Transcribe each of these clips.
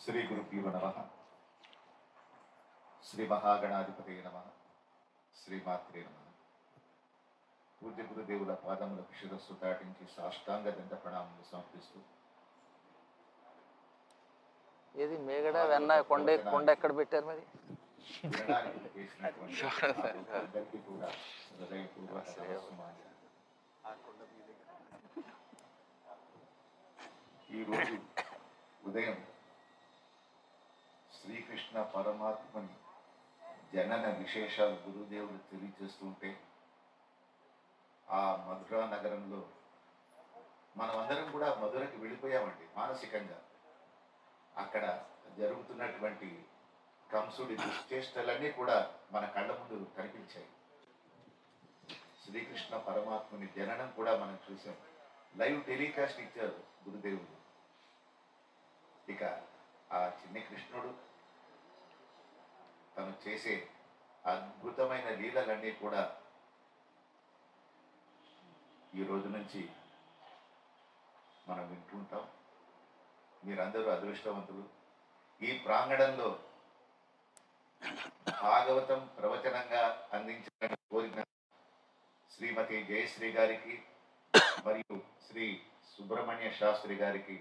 శ్రీ గురుభ్యో నమ శ్రీ మహాగణాధిపతి నమ శ్రీమాత్రే నమ పూజ్య గురుదేవుల పాదములకు శిరస్సు దాటించి సాష్టాంగ దండ ప్రణామములు సమర్పిస్తూ ఏది మేగడ వెన్న కొండ కొండ ఎక్కడ పెట్టారు మరి వినడానికి చేసినటువంటి అందరికీ కూడా హృదయపూర్వక నమస్సుమాంజలి. ఈరోజు ఉదయం శ్రీకృష్ణ పరమాత్మని జనన విశేషాలు గురుదేవుడు తెలియజేస్తుంటే ఆ మధురా నగరంలో మనమందరం కూడా మధురకి వెళ్ళిపోయామండి మానసికంగా అక్కడ జరుగుతున్నటువంటి కంసుడి దుశ్చేష్టలన్నీ కూడా మన కళ్ళ ముందు కనిపించాయి శ్రీకృష్ణ పరమాత్ముని జననం కూడా మనం చూసాం లైవ్ టెలికాస్ట్ ఇచ్చారు గురుదేవుడు ఇక ఆ చిన్ని కృష్ణుడు తను చేసే అద్భుతమైన లీలలన్నీ కూడా ఈ రోజు నుంచి మనం వింటుంటాం మీరందరూ అదృష్టవంతులు ఈ ప్రాంగణంలో భాగవతం ప్రవచనంగా అందించాలని కోరిన శ్రీమతి జయశ్రీ గారికి మరియు శ్రీ సుబ్రహ్మణ్య శాస్త్రి గారికి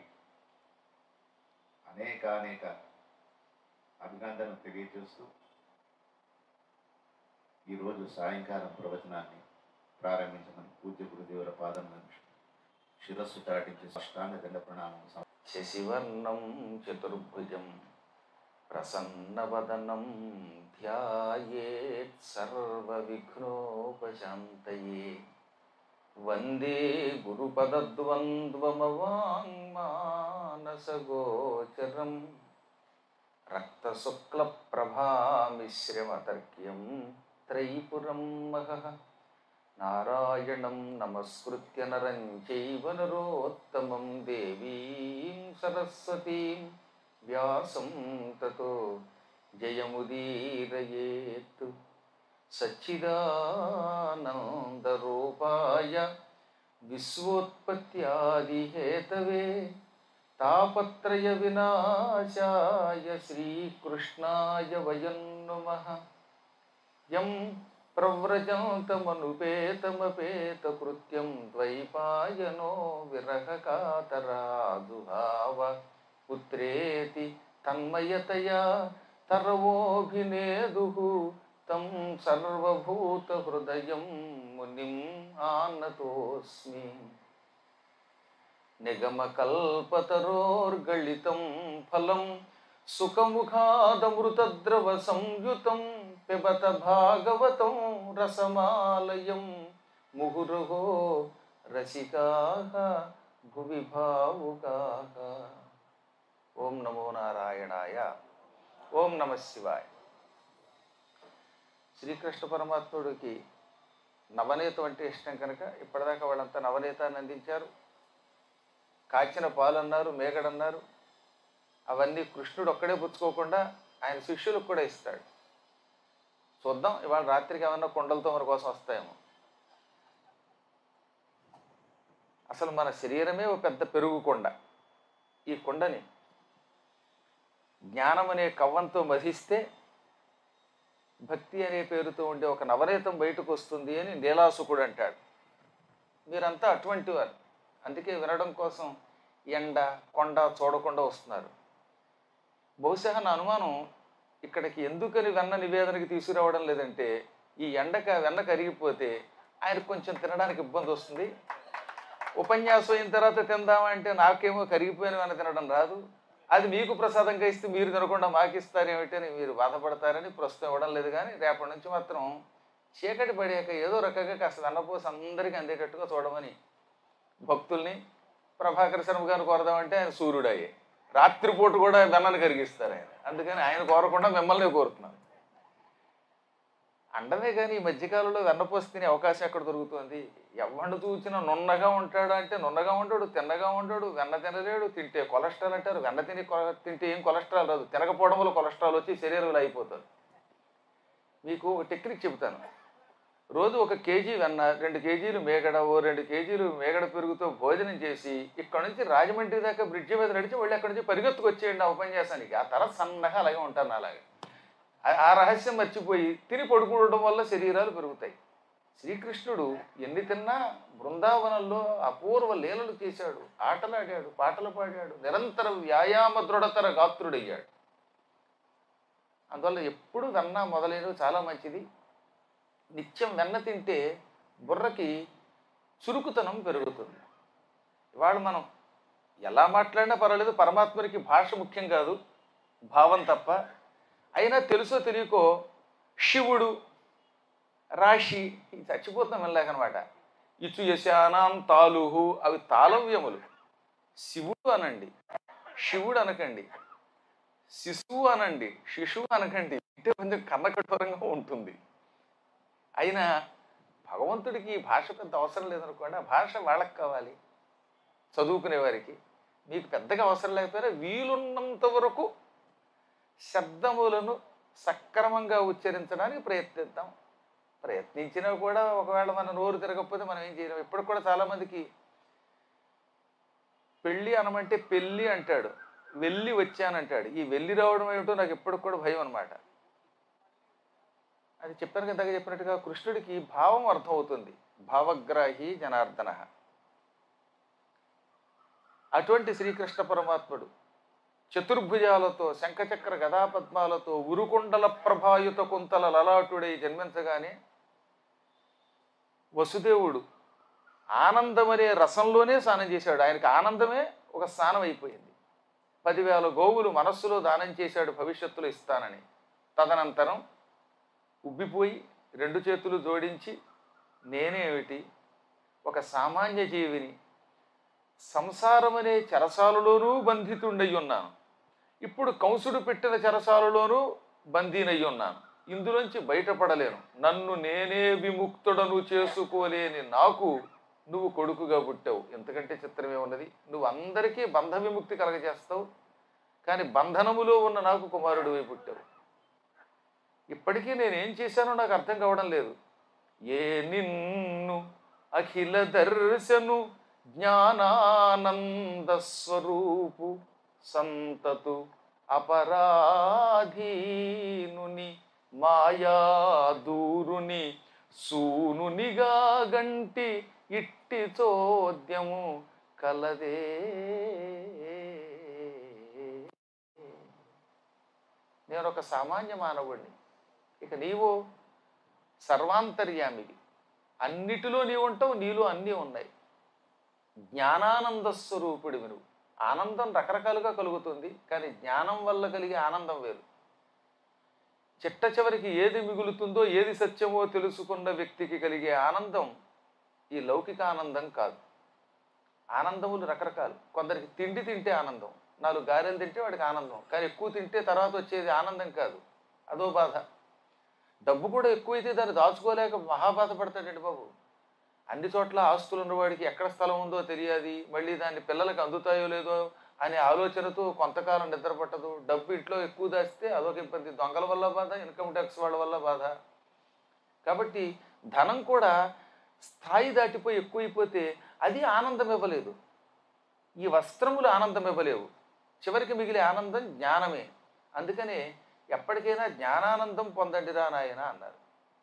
అనేక అనేక అభినందనలు తెలియజేస్తూ ఈరోజు సాయంకాలం ప్రవచనాన్ని ప్రారంభించమని పూజ్య గురుదేవుల పాదములను శిరస్సు దాటించి సాష్టాంగ దండ ప్రణామం సమర్పించారు. శశివర్ణం చతుర్భుజం ప్రసన్నవదనం ధ్యాయేత్ సర్వవిఘ్నోపశాంతయే వందే గురుపదద్వంద్వమవాङ्మానసగోచరం రక్తశుక్లప్రభామిశ్రమతర్క్యం త్రైపురం మహః నారాయణం నమస్కృత్య నరం చైవ నరోత్తమం దేవీం సరస్వతీం వ్యాసం తతో జయముదీరయేత్ సచ్చిదానందరూపాయ విశ్వోత్పత్యాదిహేతవే తాపత్రయ వినాశాయ శ్రీకృష్ణాయ వయం నుమః యం ప్రవ్రజంతమనుపేతమపేతకృత్యం ద్వైపాయనో విరహకాతరాదుహావ పుత్రేతి తన్మయతయా తరవోభినేదు తం సర్వభూతహృదయం మునిం ఆనతోస్మి నిగమకల్పతరోర్గళితం ఫలం సుఖముఖాదమృతద్రవ సంయుతం పిబత భాగవతం రసమాలయం ముహురుహో రసికాః భువి భావుకాః ఓం నమో నారాయణాయ ఓం నమ శివాయ శ్రీకృష్ణ పరమాత్ముడికి నవనీతం అంటే ఇష్టం కనుక ఇప్పటిదాకా వాళ్ళంతా నవనీతాన్ని అందించారు కాచిన పాలు అన్నారు మేగడన్నారు అవన్నీ కృష్ణుడు ఒక్కడే పుచ్చుకోకుండా ఆయన శిష్యులకు కూడా ఇస్తాడు చూద్దాం ఇవాళ రాత్రికి ఏమన్నా కొండలతో మన కోసం వస్తాయేమో అసలు మన శరీరమే ఒక పెద్ద పెరుగు కొండ ఈ కొండని జ్ఞానం అనే కవ్వంతో మధిస్తే భక్తి అనే పేరుతో ఉండే ఒక నవనీతం బయటకు వస్తుంది అని నీలాసుకుడు అంటాడు మీరంతా అటువంటి వారు అందుకే వినడం కోసం ఎండ కొండ చూడకుండా వస్తున్నారు బహుశా నా అనుమానం ఇక్కడికి ఎందుకని వెన్న నివేదనకి తీసుకురావడం లేదంటే ఈ ఎండక వెన్న కరిగిపోతే ఆయనకు కొంచెం తినడానికి ఇబ్బంది వస్తుంది ఉపన్యాసం అయిన తర్వాత తిందామంటే నాకేమో కరిగిపోయిన వెన్న తినడం రాదు అది మీకు ప్రసాదంగా ఇస్తే మీరు తినకుండా మాకు ఇస్తారేమిటని మీరు బాధపడతారని ప్రస్తుతం ఇవ్వడం లేదు కానీ రేపటి నుంచి మాత్రం చీకటి పడాక ఏదో రకంగా కాస్త వెన్నపోసి అందరికీ అందేటట్టుగా చూడమని భక్తుల్ని ప్రభాకర శర్మ గారిని కోరదామంటే ఆయన సూర్యుడయ్యే రాత్రిపూట కూడా వెన్నను కరిగిస్తారు ఆయన అందుకని ఆయన కోరకుండా మిమ్మల్ని కోరుతున్నాను అండమే కానీ ఈ మధ్యకాలంలో వెన్నపోసి తినే అవకాశం ఎక్కడ దొరుకుతుంది ఎవరిని చూసినా నున్నగా ఉంటాడు అంటే నున్నగా ఉంటాడు తిన్నగా ఉంటాడు వెన్న తినలేడు తింటే కొలెస్ట్రాల్ అంటారు వెన్న తిని కొ- తింటే ఏం కొలెస్ట్రాల్ రాదు తినకపోవడం వల్ల కొలెస్ట్రాల్ వచ్చి శరీరంలో అయిపోతుంది మీకు ఒక టెక్నిక్ చెబుతాను రోజు ఒక కేజీ వెన్న రెండు కేజీలు మేగడ ఓ రెండు కేజీలు మేగడ పెరుగుతో భోజనం చేసి ఇక్కడ నుంచి రాజమండ్రి దాకా బ్రిడ్జి మీద నడిచి మళ్ళీ అక్కడి నుంచి పరిగెత్తుకు వచ్చేయండి ఆ ఉపన్యాసానికి ఆ తర్వాత సన్నగా అలాగే ఉంటాను అలాగే ఆ- ఆ రహస్యం మర్చిపోయి తిని పడుకోవడం వల్ల శరీరాలు పెరుగుతాయి శ్రీకృష్ణుడు ఎన్ని తిన్నా బృందావనంలో అపూర్వ లీలలు చేశాడు ఆటలాడాడు పాటలు పాడాడు నిరంతర వ్యాయామ దృఢతర గాత్రుడయ్యాడు అందువల్ల ఎప్పుడు వెన్న మొదలైనవి చాలా మంచిది నిత్యం వెన్న తింటే బుర్రకి చురుకుతనం పెరుగుతుంది ఇవాళ మనం ఎలా మాట్లాడినా పర్వాలేదు పరమాత్మనికి భాష ముఖ్యం కాదు భావం తప్ప అయినా తెలుసో తెలియకో శివుడు రాశి ఇది చచ్చిపోతున్నాం వెళ్ళాకనమాట ఇచు యశానాం తాలుహు అవి తాళవ్యములు శివుడు అనండి శివుడు అనకండి శిశువు అనండి శిశువు అనకండి అంటే కొంచెం కన్నకఠోరంగా ఉంటుంది అయినా భగవంతుడికి ఈ భాష పెద్ద అవసరం లేదనుకోండి ఆ భాష వాళ్ళకి కావాలి చదువుకునే వారికి మీకు పెద్దగా అవసరం లేకపోయినా వీలున్నంత వరకు శబ్దములను సక్రమంగా ఉచ్చరించడానికి ప్రయత్నిద్దాం ప్రయత్నించినా కూడా ఒకవేళ మన నోరు తిరగకపోతే మనం ఏం చేయలేం ఇప్పుడు కూడా చాలామందికి పెళ్ళి అనమంటే పెళ్ళి అంటాడు వెళ్ళి వచ్చానంటాడు ఈ వెళ్ళి రావడం ఏమిటో నాకు ఎప్పటికి కూడా భయం అనమాట అది చెప్పాను కదా ఇందాక చెప్పినట్టుగా కృష్ణుడికి భావం అర్థమవుతుంది భావగ్రాహి జనార్దన అటువంటి శ్రీకృష్ణ పరమాత్ముడు చతుర్భుజాలతో శంఖచక్ర గదాపద్మాలతో ఉరుకొండల ప్రభాయుత కుంతల లలాటుడై జన్మించగానే వసుదేవుడు ఆనందమనే రసంలోనే స్నానం చేశాడు ఆయనకి ఆనందమే ఒక స్నానం అయిపోయింది పదివేల గోవులు మనస్సులో దానం చేశాడు భవిష్యత్తులో ఇస్తానని తదనంతరం ఉబ్బిపోయి రెండు చేతులు జోడించి నేనేమిటి ఒక సామాన్య జీవిని సంసారమనే చెరసాలలోనూ బంధితుండై ఉన్నాను ఇప్పుడు కంసుడు పెట్టిన చెరసాలలోనూ బందీనై ఉన్నాను ఇందులోంచి బయటపడలేను నన్ను నేనే విముక్తుడను చేసుకోలేని నాకు నువ్వు కొడుకుగా పుట్టావు ఎంతకంటే చిత్రమే ఉన్నది నువ్వు అందరికీ బంధ విముక్తి కలగజేస్తావు కానీ బంధనములో ఉన్న నాకు కుమారుడు పుట్టావు ఇప్పటికీ నేనేం చేశానో నాకు అర్థం కావడం లేదు ఏ నిన్ను అఖిల దర్శను జ్ఞానానంద స్వరూపు సంతతు అపరాధీనుని మాయా దూరుని సూనునిగా గంటి ఇట్టి చోద్యము కలదే నేను ఒక సామాన్య మానవుడిని ఇక నీవు సర్వాంతర్యామివి అన్నిటిలో నీవు ఉంటావు నీలో అన్నీ ఉన్నాయి జ్ఞానానంద స్వరూపుడివి నువ్వు ఆనందం రకరకాలుగా కలుగుతుంది కానీ జ్ఞానం వల్ల కలిగే ఆనందం వేరు చిట్ట చివరికి ఏది మిగులుతుందో ఏది సత్యమో తెలుసుకున్న వ్యక్తికి కలిగే ఆనందం ఈ లౌకిక ఆనందం కాదు ఆనందములు రకరకాలు కొందరికి తిండి తింటే ఆనందం నాలుగు గారెలు తింటే వాడికి ఆనందం కానీ ఎక్కువ తింటే తర్వాత వచ్చేది ఆనందం కాదు అదో బాధ డబ్బు కూడా ఎక్కువైతే దాన్ని దాచుకోలేక మహాబాధపడతాడండి బాబు అన్ని చోట్ల ఆస్తులు ఉన్నవాడికి ఎక్కడ స్థలం ఉందో తెలియదు మళ్ళీ దాన్ని పిల్లలకు అందుతాయో లేదో అనే ఆలోచనతో కొంతకాలం నిద్ర పట్టదు డబ్బు ఇంట్లో ఎక్కువ దాస్తే అదొక ఇబ్బంది దొంగల వల్ల బాధ ఇన్కమ్ ట్యాక్స్ వాళ్ళ వల్ల బాధ కాబట్టి ధనం కూడా స్థాయి దాటిపోయి ఎక్కువైపోతే అది ఆనందం ఇవ్వలేదు ఈ వస్త్రములు ఆనందం ఇవ్వలేవు చివరికి మిగిలే ఆనందం జ్ఞానమే అందుకనే ఎప్పటికైనా జ్ఞానానందం పొందండిరా నాయన అన్నారు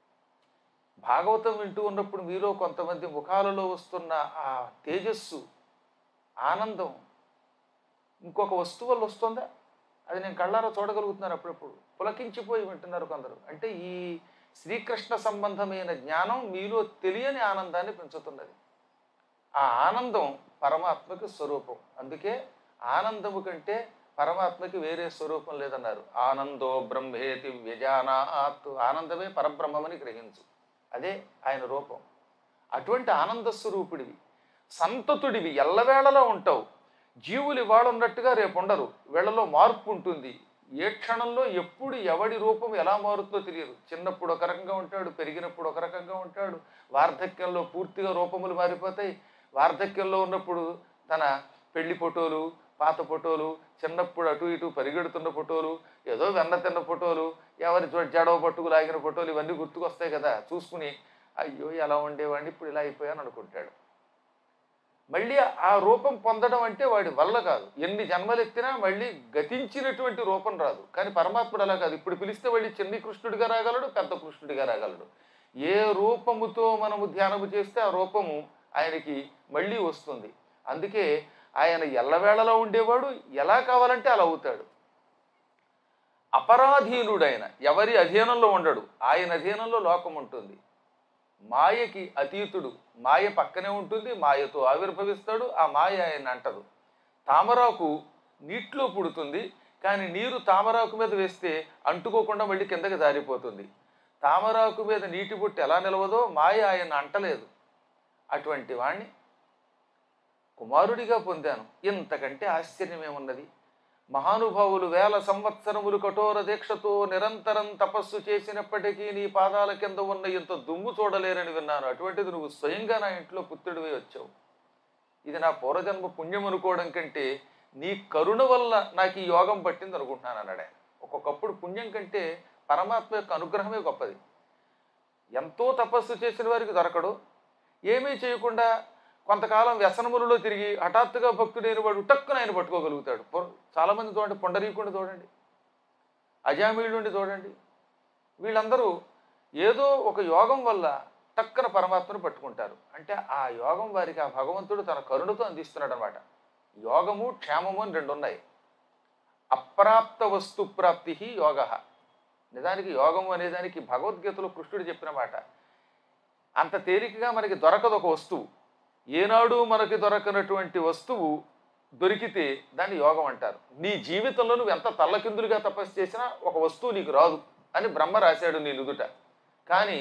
భాగవతం వింటూ ఉన్నప్పుడు మీలో కొంతమంది ముఖాలలో వస్తున్న ఆ తేజస్సు ఆనందం ఇంకొక వస్తువు వల్ల వస్తుందా అది నేను కళ్ళారా చూడగలుగుతున్నాను అప్పుడప్పుడు పులకించిపోయి వింటున్నారు కొందరు అంటే ఈ శ్రీకృష్ణ సంబంధమైన జ్ఞానం మీలో తెలియని ఆనందాన్ని పెంచుతున్నది ఆ ఆనందం పరమాత్మకి స్వరూపం అందుకే ఆనందము కంటే పరమాత్మకి వేరే స్వరూపం లేదన్నారు ఆనందో బ్రహ్మేతి వ్యజానాత్ ఆనందమే పరబ్రహ్మమని గ్రహించు అదే ఆయన రూపం అటువంటి ఆనంద స్వరూపుడివి సంతతుడివి ఎల్లవేళలా ఉంటావు జీవులు ఇవాళ ఉన్నట్టుగా రేపు ఉండరు వీళ్ళలో మార్పు ఉంటుంది ఏ క్షణంలో ఎప్పుడు ఎవడి రూపం ఎలా మారుతుందో తెలియదు చిన్నప్పుడు ఒక రకంగా ఉంటాడు పెరిగినప్పుడు ఒక రకంగా ఉంటాడు వార్ధక్యంలో పూర్తిగా రూపములు మారిపోతాయి వార్ధక్యంలో ఉన్నప్పుడు తన పెళ్లి ఫోటోలు పాత ఫోటోలు చిన్నప్పుడు అటు ఇటు పరిగెడుతున్న ఫోటోలు ఏదో వెన్న తిన్న ఫోటోలు ఎవరి జో- జడవ పట్టుకు లాగిన ఫోటోలు ఇవన్నీ గుర్తుకొస్తాయి కదా చూసుకుని అయ్యో ఎలా ఉండేవాడిని ఇప్పుడు ఇలా అయిపోయాను అనుకుంటాడు మళ్ళీ ఆ రూపం పొందడం అంటే వాడి వల్ల కాదు ఎన్ని జన్మలు ఎత్తినా మళ్ళీ గతించినటువంటి రూపం రాదు కానీ పరమాత్ముడు అలా కాదు ఇప్పుడు పిలిస్తే మళ్ళీ చిన్ని కృష్ణుడిగా రాగలడు పెద్ద కృష్ణుడిగా రాగలడు ఏ రూపముతో మనము ధ్యానము చేస్తే ఆ రూపము ఆయనకి మళ్ళీ వస్తుంది అందుకే ఆయన ఎల్లవేళలా ఉండేవాడు ఎలా కావాలంటే అలా అవుతాడు అపరాధీనుడైన ఎవరి అధీనంలో ఉండడు ఆయన అధీనంలో లోకం ఉంటుంది మాయకి అతీతుడు మాయ పక్కనే ఉంటుంది మాయతో ఆవిర్భవిస్తాడు ఆ మాయ ఆయన అంటదు తామరాకు నీటిలో పుడుతుంది కానీ నీరు తామరాకు మీద వేస్తే అంటుకోకుండా మళ్ళీ కిందకి జారిపోతుంది తామరాకు మీద నీటి బుట్టు ఎలా నిలవదో మాయ ఆయన అంటలేదు అటువంటి వాణ్ణి కుమారుడిగా పొందాను ఇంతకంటే ఆశ్చర్యమేమున్నది మహానుభావులు వేల సంవత్సరములు కఠోర దీక్షతో నిరంతరం తపస్సు చేసినప్పటికీ నీ పాదాల కింద ఉన్న ఇంత దుమ్ము చూడలేరని విన్నాను అటువంటిది నువ్వు స్వయంగా నా ఇంట్లో పుత్రుడివే వచ్చావు ఇది నా పూర్వజన్మ పుణ్యం అనుకోవడం కంటే నీ కరుణ వల్ల నాకు ఈ యోగం పట్టింది అనుకుంటున్నాను అన్నాడు ఆయన ఒక్కొక్కప్పుడు పుణ్యం కంటే పరమాత్మ యొక్క అనుగ్రహమే గొప్పది ఎంతో తపస్సు చేసిన వారికి దొరకడు ఏమీ చేయకుండా కొంతకాలం వ్యసనములలో తిరిగి హఠాత్తుగా భక్తుడైన వాడు టక్కున ఆయన పట్టుకోగలుగుతాడు పొ- చాలామంది చూడండి పొండరీకుని చూడండి అజామీయుడిని చూడండి వీళ్ళందరూ ఏదో ఒక యోగం వల్ల టక్కన పరమాత్మను పట్టుకుంటారు అంటే ఆ యోగం వారికి ఆ భగవంతుడు తన కరుణతో అందిస్తున్నాడు అనమాట యోగము క్షేమము అని రెండు ఉన్నాయి అప్రాప్త వస్తు ప్రాప్తి యోగ నిజానికి యోగము అనేదానికి భగవద్గీతలో కృష్ణుడు చెప్పిన మాట అంత తేలికగా మనకి దొరకదు ఒక వస్తువు ఏనాడు మనకి దొరకనటువంటి వస్తువు దొరికితే దాన్ని యోగం అంటారు నీ జీవితంలో నువ్వు ఎంత తల్లకిందులుగా తపస్సు చేసినా ఒక వస్తువు నీకు రాదు అని బ్రహ్మ రాశాడు నీ నుదుట కానీ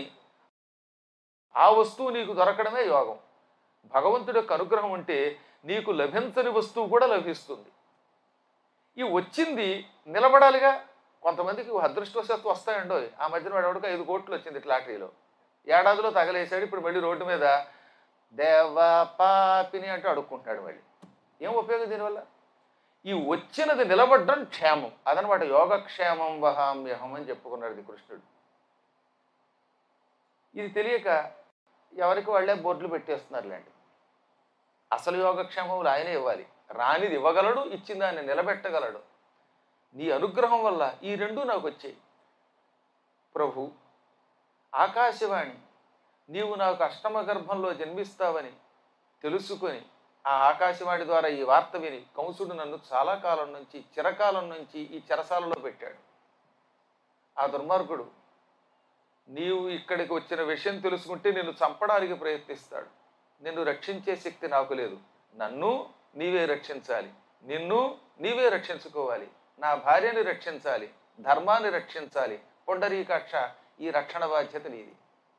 ఆ వస్తువు నీకు దొరకడమే యోగం భగవంతుడి యొక్క అనుగ్రహం ఉంటే నీకు లభించని వస్తువు కూడా లభిస్తుంది ఈ వచ్చింది నిలబడాలిగా కొంతమందికి అదృష్టవశాత్తు వస్తాయండో ఆ మధ్యన వాడు ఎవడికో ఐదు కోట్లు వచ్చింది ఇట్లా లాటరీలో ఏడాదిలో తగలేశాడు ఇప్పుడు మళ్ళీ రోడ్డు మీద దేవా పాపిని అంటూ అడుక్కుంటాడు మళ్ళీ ఏం ఉపయోగం దీనివల్ల ఈ వచ్చినది నిలబడడం క్షేమం అదనమాట యోగక్షేమం వహామ్యహం అని చెప్పుకున్నాడు ఇది కృష్ణుడు ఇది తెలియక ఎవరికి వాళ్ళే బోర్డులు పెట్టేస్తున్నారులేండి అసలు యోగక్షేమములు ఆయనే ఇవ్వాలి రానిది ఇవ్వగలడు ఇచ్చిన దాన్ని నిలబెట్టగలడు నీ అనుగ్రహం వల్ల ఈ రెండు నాకు వచ్చాయి ప్రభు ఆకాశవాణి నీవు నాకు అష్టమ గర్భంలో జన్మిస్తావని తెలుసుకొని ఆ ఆకాశవాణి ద్వారా ఈ వార్త విని కంసుడు నన్ను చాలా కాలం నుంచి చిరకాలం నుంచి ఈ చెరసాలలో పెట్టాడు ఆ దుర్మార్గుడు నీవు ఇక్కడికి వచ్చిన విషయం తెలుసుకుంటే నిన్ను చంపడానికి ప్రయత్నిస్తాడు నిన్ను రక్షించే శక్తి నాకు లేదు నన్ను నీవే రక్షించాలి నిన్ను నీవే రక్షించుకోవాలి నా భార్యని రక్షించాలి ధర్మాన్ని రక్షించాలి పొండరీకాక్ష ఈ రక్షణ బాధ్యత నీది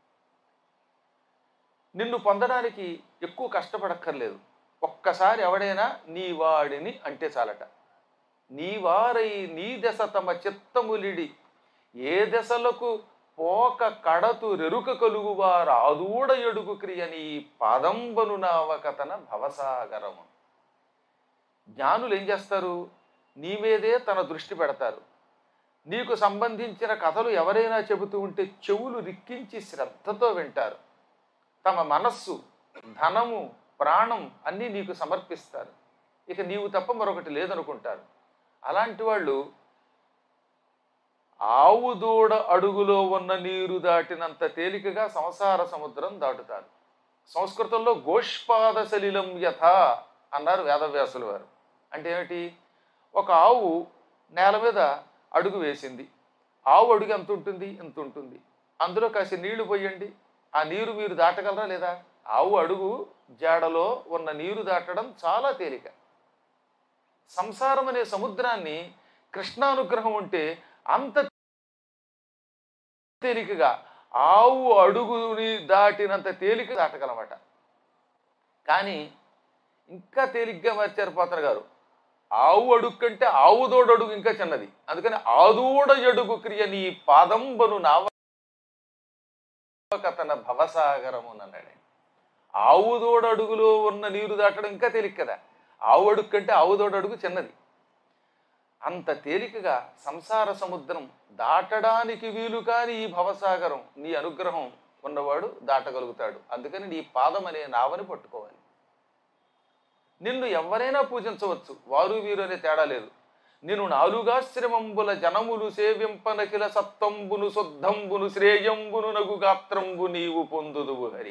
నిన్ను పొందడానికి ఎక్కువ కష్టపడక్కర్లేదు ఒక్కసారి ఎవడైనా నీ వాడిని అంటే చాలట నీ వారై నీ దశ తమ చిత్తములిడి ఏ దశలకు పోక కడతు రెరుక కలుగువారు ఆదూడ ఎడుగు క్రియ నీ పాదంబను నావకతన భవసాగరము జ్ఞానులు ఏం చేస్తారు నీ మీదే తన దృష్టి పెడతారు నీకు సంబంధించిన కథలు ఎవరైనా చెబుతూ ఉంటే చెవులు రిక్కించి శ్రద్ధతో వింటారు తమ మనస్సు ధనము ప్రాణం అన్నీ నీకు సమర్పిస్తారు ఇక నీవు తప్ప మరొకటి లేదనుకుంటారు అలాంటి వాళ్ళు ఆవు దూడ అడుగులో ఉన్న నీరు దాటినంత తేలికగా సంసార సముద్రం దాటుతారు సంస్కృతంలో గోష్పాద సలిలం యథ అన్నారు వేదవ్యాసుల వారు అంటే ఏమిటి ఒక ఆవు నేల మీద అడుగు వేసింది ఆవు అడుగు ఎంత ఉంటుంది ఎంత ఉంటుంది అందులో కాసి నీళ్లు పోయండి ఆ నీరు మీరు దాటగలరా లేదా ఆవు అడుగు జాడలో ఉన్న నీరు దాటడం చాలా తేలిక సంసారం అనే సముద్రాన్ని కృష్ణానుగ్రహం ఉంటే అంత తేలికగా ఆవు అడుగుని దాటినంత తేలిక దాటగలమాట కానీ ఇంకా తేలిగ్గా మార్చారు పోతన గారు ఆవు అడుగు కంటే ఆవు దోడు అడుగు ఇంకా చిన్నది అందుకని ఆదూడ అడుగు క్రియ నీ పాదంబను నావ కథన భవసాగరము అన్నాడు ఆవు దోడు అడుగులో ఉన్న నీరు దాటడం ఇంకా తేలిక కదా ఆవు అడుగు కంటే ఆవు దోడు అడుగు చిన్నది అంత తేలికగా సంసార సముద్రం దాటడానికి వీలు కాని ఈ భవసాగరం నీ అనుగ్రహం ఉన్నవాడు దాటగలుగుతాడు అందుకని నీ పాదం అనే నావని పట్టుకోవాలి నిన్ను ఎవరైనా పూజించవచ్చు వారు వీరు అనే తేడా లేదు నిన్ను నాలుగాశ్రమంబుల జనములు సేవింపనకిల సత్తంబును శుద్ధంబును శ్రేయంబును నగు గాత్రంబు నీవు పొందుదువు హరి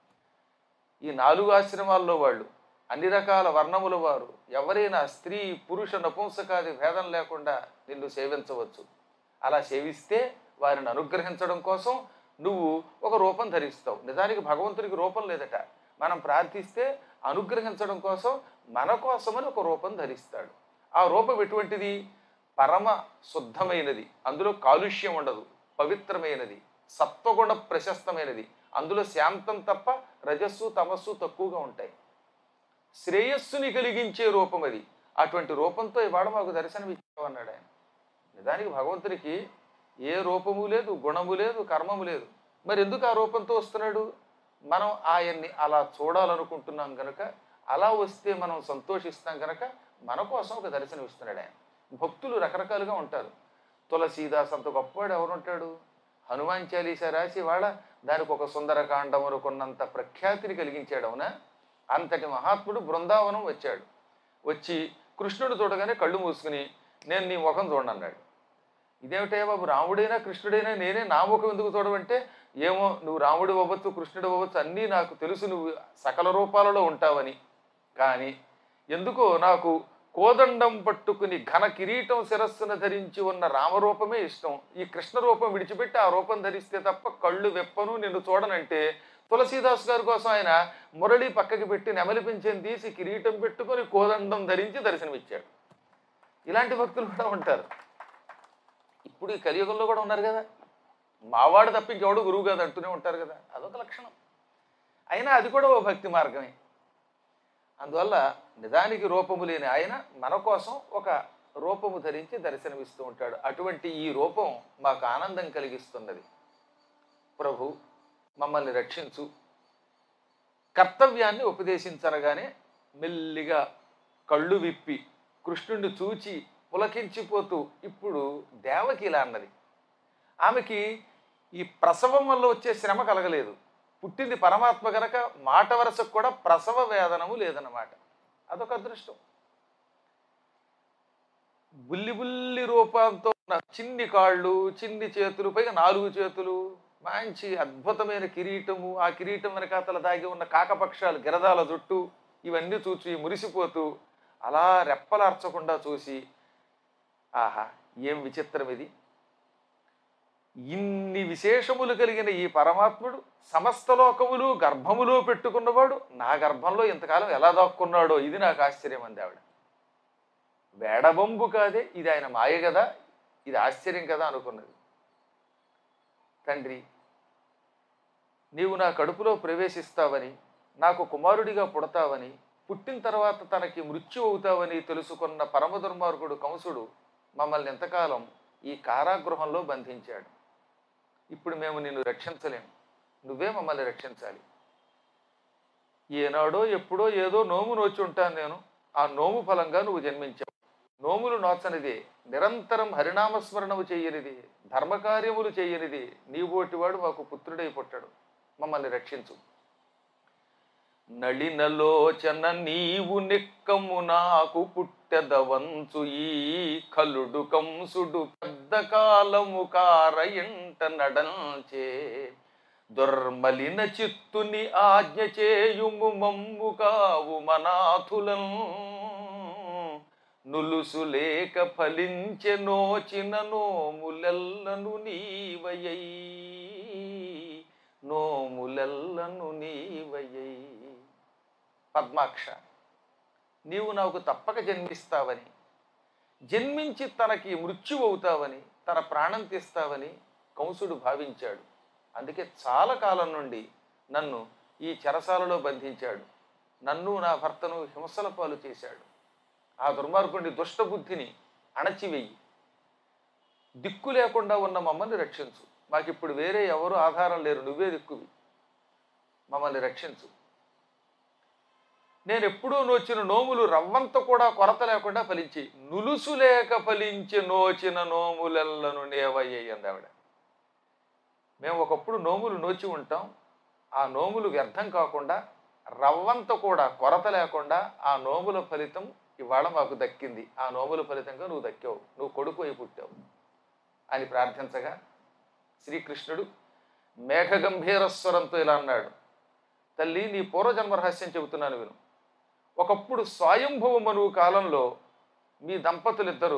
ఈ నాలుగు ఆశ్రమాల్లో వాళ్ళు అన్ని రకాల వర్ణముల వారు ఎవరైనా స్త్రీ పురుష నపుంసకాది భేదం లేకుండా నిన్ను సేవించవచ్చు అలా సేవిస్తే వారిని అనుగ్రహించడం కోసం నువ్వు ఒక రూపం ధరిస్తావు నిజానికి భగవంతుడికి రూపం లేదట మనం ప్రార్థిస్తే అనుగ్రహించడం కోసం మన కోసమని ఒక రూపం ధరిస్తాడు ఆ రూపం ఎటువంటిది పరమ శుద్ధమైనది అందులో కాలుష్యం ఉండదు పవిత్రమైనది సత్వగుణ ప్రశస్తమైనది అందులో శాంతం తప్ప రజస్సు తమస్సు తక్కువగా ఉంటాయి శ్రేయస్సుని కలిగించే రూపం అది అటువంటి రూపంతో ఇవాళ మాకు దర్శనం ఇచ్చామన్నాడు ఆయన నిజానికి భగవంతుడికి ఏ రూపము లేదు గుణము లేదు కర్మము లేదు మరి ఎందుకు ఆ రూపంతో వస్తున్నాడు మనం ఆయన్ని అలా చూడాలనుకుంటున్నాం కనుక అలా వస్తే మనం సంతోషిస్తాం కనుక మన కోసం ఒక దర్శనం ఇస్తున్నాడు ఆయన భక్తులు రకరకాలుగా ఉంటారు తులసీదాస్ అంత గొప్పవాడు ఎవరుంటాడు హనుమాన్ చాలీసా రాసి వాళ్ళ దానికి ఒక సుందరకాండం అనుకున్నంత ప్రఖ్యాతిని కలిగించాడు అవునా అంతటి మహాత్ముడు బృందావనం వచ్చాడు వచ్చి కృష్ణుడు చూడగానే కళ్ళు మూసుకుని నేను నీ ముఖం చూడనన్నాడు ఇదేమిటయ్యా బాబు రాముడైనా కృష్ణుడైనా నేనే నా ముఖం ఎందుకు చూడమంటే ఏమో నువ్వు రాముడు అవ్వచ్చు కృష్ణుడు అవ్వచ్చు అన్నీ నాకు తెలుసు నువ్వు సకల రూపాలలో ఉంటావని కానీ ఎందుకో నాకు కోదండం పట్టుకుని ఘన కిరీటం శిరస్సున ధరించి ఉన్న రామరూపమే ఇష్టం ఈ కృష్ణ రూపం విడిచిపెట్టి ఆ రూపం ధరిస్తే తప్ప కళ్ళు వెప్పను నిన్ను చూడనంటే తులసీదాస్ గారి కోసం ఆయన మురళి పక్కకి పెట్టి నెమలి పింఛని తీసి కిరీటం పెట్టుకొని కోదండం ధరించి దర్శనమిచ్చాడు ఇలాంటి భక్తులు కూడా ఉంటారు ఇప్పుడు ఈ కలియుగంలో కూడా ఉన్నారు కదా మావాడు తప్ప ఇంకెవడు గురువు కాదు అంటూనే ఉంటారు కదా అదొక లక్షణం అయినా అది కూడా ఓ భక్తి మార్గమే అందువల్ల నిజానికి రూపము లేని ఆయన మన కోసం ఒక రూపము ధరించి దర్శనమిస్తూ ఉంటాడు అటువంటి ఈ రూపం మాకు ఆనందం కలిగిస్తున్నది ప్రభు మమ్మల్ని రక్షించు కర్తవ్యాన్ని ఉపదేశించనగానే మెల్లిగా కళ్ళు విప్పి కృష్ణుడిని చూచి పులకించిపోతూ ఇప్పుడు దేవకి ఇలా అన్నది ఆమెకి ఈ ప్రసవం వల్ల వచ్చే శ్రమ కలగలేదు పుట్టింది పరమాత్మ గనక మాట వరసకు కూడా ప్రసవ వేదనము లేదన్నమాట అదొక అదృష్టం బుల్లి బుల్లి రూపంతో ఉన్న చిన్ని కాళ్ళు చిన్ని చేతులు పైగా నాలుగు చేతులు మంచి అద్భుతమైన కిరీటము ఆ కిరీటం వెనకాతల దాగి ఉన్న కాకపక్షాలు గిరదాల జుట్టు ఇవన్నీ చూసి మురిసిపోతూ అలా రెప్పలార్చకుండా చూసి ఆహా ఏం విచిత్రం ఇది ఇన్ని విశేషములు కలిగిన ఈ పరమాత్ముడు సమస్త లోకములు గర్భములో పెట్టుకున్నవాడు నా గర్భంలో ఇంతకాలం ఎలా దాక్కున్నాడో ఇది నాకు ఆశ్చర్యం అంది ఆవిడ వేడబొంబు కాదే ఇది ఆయన మాయ కదా ఇది ఆశ్చర్యం కదా అనుకున్నది తండ్రి నీవు నా కడుపులో ప్రవేశిస్తావని నాకు కుమారుడిగా పుడతావని పుట్టిన తర్వాత తనకి మృత్యు అవుతావని తెలుసుకున్న పరమ దుర్మార్గుడు కంసుడు మమ్మల్ని ఎంతకాలం ఈ కారాగృహంలో బంధించాడు ఇప్పుడు మేము నిన్ను రక్షించలేము నువ్వే మమ్మల్ని రక్షించాలి ఏనాడో ఎప్పుడో ఏదో నోము నోచి ఉంటాను నేను ఆ నోము ఫలంగా నువ్వు జన్మించావు నోములు నోచనిది నిరంతరం హరినామస్మరణము చెయ్యనిది ధర్మకార్యములు చెయ్యనిది నీవోటివాడు మాకు పుత్రుడై పుట్టాడు మమ్మల్ని రక్షించు నళినలోచన నీవు నిక్కము నాకు పుట్టెదవంచు ఈ కలుడు కంసుడు పెద్ద కాలము కారయంట నడంచే దుర్మలిన చిత్తుని ఆజ్ఞ చేయుము మమ్ము కావు మనాథులం నులుసు లేక ఫలించె నోచిన నోములెల్లను నీవయ్యై నోములెల్లను నీవయ్యై పద్మాక్ష నీవు నాకు తప్పక జన్మిస్తావని జన్మించి తనకి మృత్యు అవుతావని తన ప్రాణం తీస్తావని కంసుడు భావించాడు అందుకే చాలా కాలం నుండి నన్ను ఈ చెరసాలలో బంధించాడు నన్ను నా భర్తను హింసల పాలు చేశాడు ఆ దుర్మార్గుడి దుష్టబుద్ధిని అణచివేయి దిక్కు లేకుండా ఉన్న మమ్మల్ని రక్షించు మాకిప్పుడు వేరే ఎవరు ఆధారం లేరు నువ్వే దిక్కువి మమ్మల్ని రక్షించు నేను ఎప్పుడూ నోచిన నోములు రవ్వంత కూడా కొరత లేకుండా ఫలించి నులుసు లేక ఫలించి నోచిన నోములెల్లను నేవయ్యాయి అంది ఆవిడ మేము ఒకప్పుడు నోములు నోచి ఉంటాం ఆ నోములు వ్యర్థం కాకుండా రవ్వంత కూడా కొరత లేకుండా ఆ నోముల ఫలితం ఇవాళ మాకు దక్కింది ఆ నోముల ఫలితంగా నువ్వు దక్కావు నువ్వు కొడుకు అయి పుట్టావు అని ప్రార్థించగా శ్రీకృష్ణుడు మేఘగంభీర స్వరంతో ఇలా అన్నాడు తల్లి నీ పూర్వజన్మ రహస్యం చెబుతున్నాను విను ఒకప్పుడు స్వయంభవ మనువు కాలంలో మీ దంపతులిద్దరూ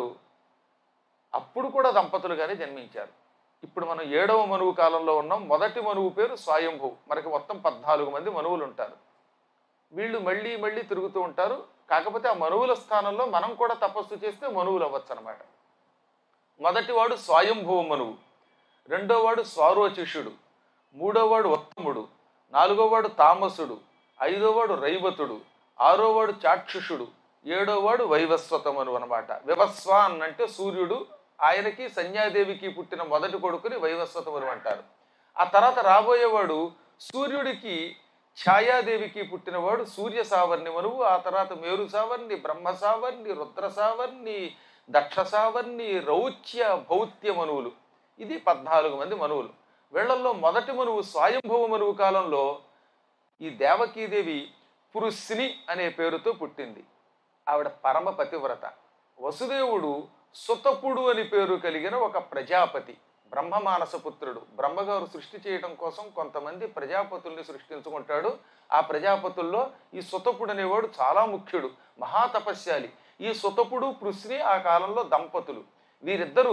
అప్పుడు కూడా దంపతులుగానే జన్మించారు ఇప్పుడు మనం ఏడవ మనువు కాలంలో ఉన్నాం మొదటి మనువు పేరు స్వయంభు మనకి మొత్తం పద్నాలుగు మంది మనువులు ఉంటారు వీళ్ళు మళ్ళీ మళ్ళీ తిరుగుతూ ఉంటారు కాకపోతే ఆ మనువుల స్థానంలో మనం కూడా తపస్సు చేస్తే మనువులు అవ్వచ్చు అనమాట మొదటివాడు స్వయంభువ మనువు రెండోవాడు స్వారోచిషుడు మూడోవాడు ఉత్తముడు నాలుగోవాడు తామసుడు ఐదోవాడు రైవతుడు ఆరోవాడు చాక్షుషుడు ఏడోవాడు వైవస్వతమను అనమాట వివస్వాన్ అంటే సూర్యుడు ఆయనకి సంధ్యాదేవికి పుట్టిన మొదటి కొడుకుని వైవస్వతములు అంటారు ఆ తర్వాత రాబోయేవాడు సూర్యుడికి ఛాయాదేవికి పుట్టినవాడు సూర్య సావర్ణి మనువు ఆ తర్వాత మేరు సావర్ణి బ్రహ్మ సావర్ణి రుద్ర సావర్ణి దక్ష సావర్ణి రౌచ్య భౌత్య మనువులు ఇది పద్నాలుగు మంది మనువులు వీళ్ళల్లో మొదటి మనువు స్వయంభవ మనువు కాలంలో ఈ దేవకీదేవి పురుస్ని అనే పేరుతో పుట్టింది ఆవిడ పరమ పతివ్రత వసుదేవుడు సుతపుడు అని పేరు కలిగిన ఒక ప్రజాపతి బ్రహ్మమానస పుత్రుడు బ్రహ్మగారు సృష్టి చేయడం కోసం కొంతమంది ప్రజాపతుల్ని సృష్టించుకుంటాడు ఆ ప్రజాపతుల్లో ఈ సుతపుడు అనేవాడు చాలా ముఖ్యుడు మహాతపస్యాలి ఈ సుతపుడు పృశ్ని ఆ కాలంలో దంపతులు వీరిద్దరూ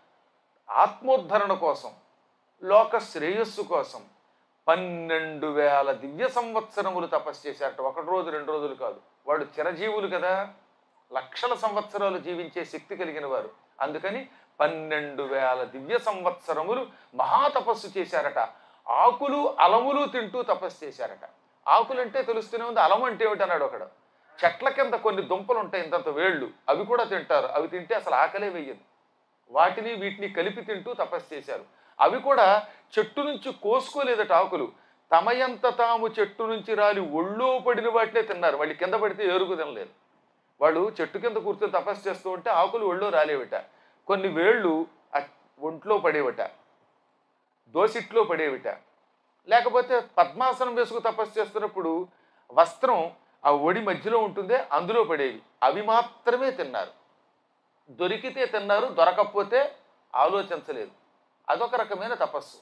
ఆత్మోద్ధరణ కోసం లోక శ్రేయస్సు కోసం పన్నెండు వేల దివ్య సంవత్సరములు తపస్సు చేశారట ఒకటి రోజు రెండు రోజులు కాదు వాడు చిరజీవులు కదా లక్షల సంవత్సరాలు జీవించే శక్తి కలిగిన వారు అందుకని పన్నెండు వేల దివ్య సంవత్సరములు మహాతపస్సు చేశారట ఆకులు అలములు తింటూ తపస్సు చేశారట ఆకులు అంటే తెలుస్తూనే ఉంది అలం అంటే ఏమిటి అన్నాడు ఒకడు చెట్ల కింద కొన్ని దుంపలు ఉంటాయి ఇంతంత వేళ్ళు అవి కూడా తింటారు అవి తింటే అసలు ఆకలే వెయ్యదు వాటిని వీటిని కలిపి తింటూ తపస్సు చేశారు అవి కూడా చెట్టు నుంచి కోసుకోలేదట ఆకులు తమయంత తాము చెట్టు నుంచి రాలి ఒళ్ళో పడిన వాటినే తిన్నారు వాళ్ళు కింద పడితే ఏరుకు తినలేదు వాళ్ళు చెట్టు కింద కూర్చొని తపస్సు చేస్తూ ఉంటే ఆకులు ఒళ్ళో రాలేవిట కొన్ని వేళ్ళు ఆ ఒంట్లో పడేవట దోసిట్లో పడేవిట లేకపోతే పద్మాసనం వేసుకు తపస్సు చేస్తున్నప్పుడు వస్త్రం ఆ ఒడి మధ్యలో ఉంటుందే అందులో పడేవి అవి మాత్రమే తిన్నారు దొరికితే తిన్నారు దొరకకపోతే ఆలోచించలేదు అదొక రకమైన తపస్సు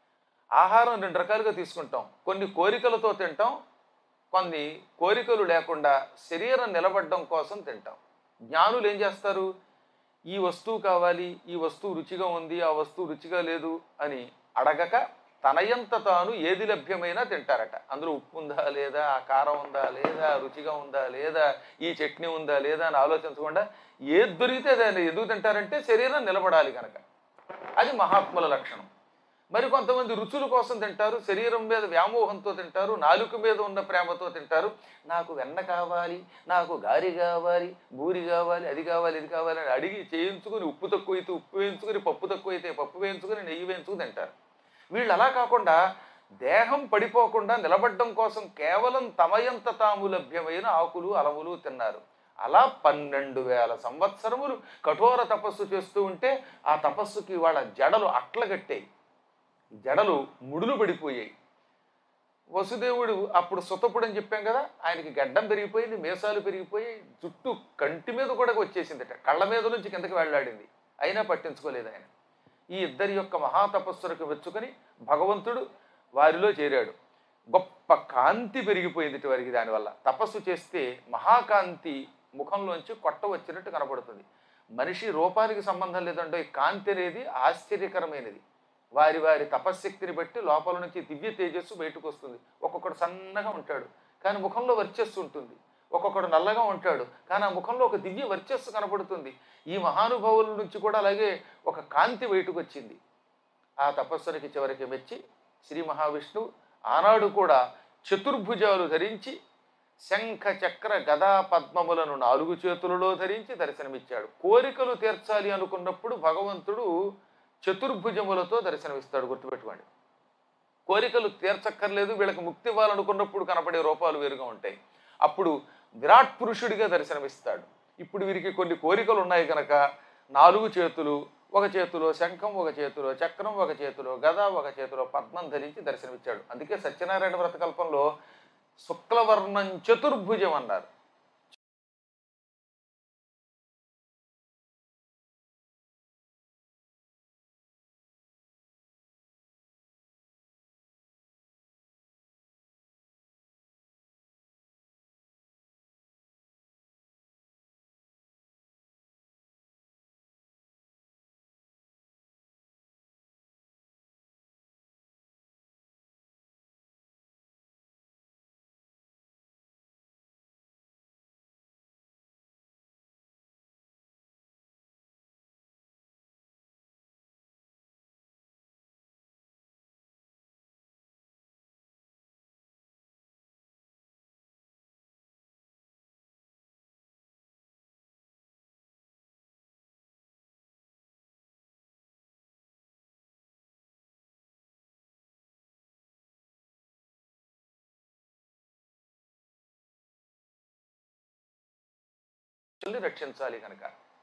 ఆహారం రెండు రకాలుగా తీసుకుంటాం కొన్ని కోరికలతో తింటాం కొన్ని కోరికలు లేకుండా శరీరం నిలబడడం కోసం తింటాం జ్ఞానులు ఏం చేస్తారు ఈ వస్తువు కావాలి ఈ వస్తువు రుచిగా ఉంది ఆ వస్తువు రుచిగా లేదు అని అడగక తనయంత తాను ఏది లభ్యమైనా తింటారట అందులో ఉప్పు ఉందా లేదా ఆ కారం ఉందా లేదా రుచిగా ఉందా లేదా ఈ చట్నీ ఉందా లేదా అని ఆలోచించకుండా ఏది దొరికితే దాన్ని ఎందుకు తింటారంటే శరీరం నిలబడాలి కనుక అది మహాత్ముల లక్షణం మరి కొంతమంది రుచుల కోసం తింటారు శరీరం మీద వ్యామోహంతో తింటారు నాలుక మీద ఉన్న ప్రేమతో తింటారు నాకు వెన్న కావాలి నాకు గారి కావాలి బూరి కావాలి అది కావాలి ఇది కావాలి అని అడిగి చేయించుకుని ఉప్పు తక్కువ అయితే ఉప్పు వేయించుకుని పప్పు తక్కువ అయితే పప్పు వేయించుకుని నెయ్యి వేయించుకుని తింటారు వీళ్ళు అలా కాకుండా దేహం పడిపోకుండా నిలబడడం కోసం కేవలం తమయంత తాము లభ్యమైన ఆకులు అలములు తిన్నారు అలా పన్నెండు వేల సంవత్సరములు కఠోర తపస్సు చేస్తూ ఉంటే ఆ తపస్సుకి వాళ్ళ జడలు అట్లగట్టాయి జడలు ముడులు పడిపోయాయి వసుదేవుడు అప్పుడు సుతపుడు అని చెప్పాం కదా ఆయనకి గడ్డం పెరిగిపోయింది మీసాలు పెరిగిపోయి జుట్టు కంటి మీద కూడా వచ్చేసిందట కళ్ళ మీద నుంచి కిందకి వెళ్ళాడింది అయినా పట్టించుకోలేదు ఆయన ఈ ఇద్దరి యొక్క మహాతపస్సులకు మెచ్చుకొని భగవంతుడు వారిలో చేరాడు గొప్ప కాంతి పెరిగిపోయింది వారికి దానివల్ల తపస్సు చేస్తే మహాకాంతి ముఖంలోంచి కొట్ట వచ్చినట్టు కనపడుతుంది మనిషి రూపానికి సంబంధం లేదంటే ఈ కాంతి అనేది ఆశ్చర్యకరమైనది వారి వారి తపశ్శక్తిని బట్టి లోపల నుంచి దివ్య తేజస్సు బయటకు వస్తుంది ఒక్కొక్కడు సన్నగా ఉంటాడు కానీ ముఖంలో వర్చస్సు ఉంటుంది ఒక్కొక్కడు నల్లగా ఉంటాడు కానీ ఆ ముఖంలో ఒక దివ్య వర్చస్సు కనపడుతుంది ఈ మహానుభావుల నుంచి కూడా అలాగే ఒక కాంతి బయటకు వచ్చింది ఆ తపస్సునికి చివరికి మెచ్చి శ్రీ మహావిష్ణువు ఆనాడు కూడా చతుర్భుజాలు ధరించి శంఖ చక్ర గదా పద్మములను నాలుగు చేతులలో ధరించి దర్శనమిచ్చాడు కోరికలు తీర్చాలి అనుకున్నప్పుడు భగవంతుడు చతుర్భుజములతో దర్శనమిస్తాడు గుర్తుపెట్టుకోండి కోరికలు తీర్చక్కర్లేదు వీళ్ళకి ముక్తి ఇవ్వాలనుకున్నప్పుడు కనపడే రూపాలు వేరుగా ఉంటాయి అప్పుడు విరాట్ పురుషుడిగా దర్శనమిస్తాడు ఇప్పుడు వీరికి కొన్ని కోరికలు ఉన్నాయి కనుక నాలుగు చేతులు ఒక చేతిలో శంఖం ఒక చేతిలో చక్రం ఒక చేతిలో గద ఒక చేతిలో పద్మం ధరించి దర్శనమిచ్చాడు అందుకే సత్యనారాయణ వ్రతకల్పంలో శుక్లవర్ణం చతుర్భుజం అన్నారు చెల్లి రక్షించాలి కనుక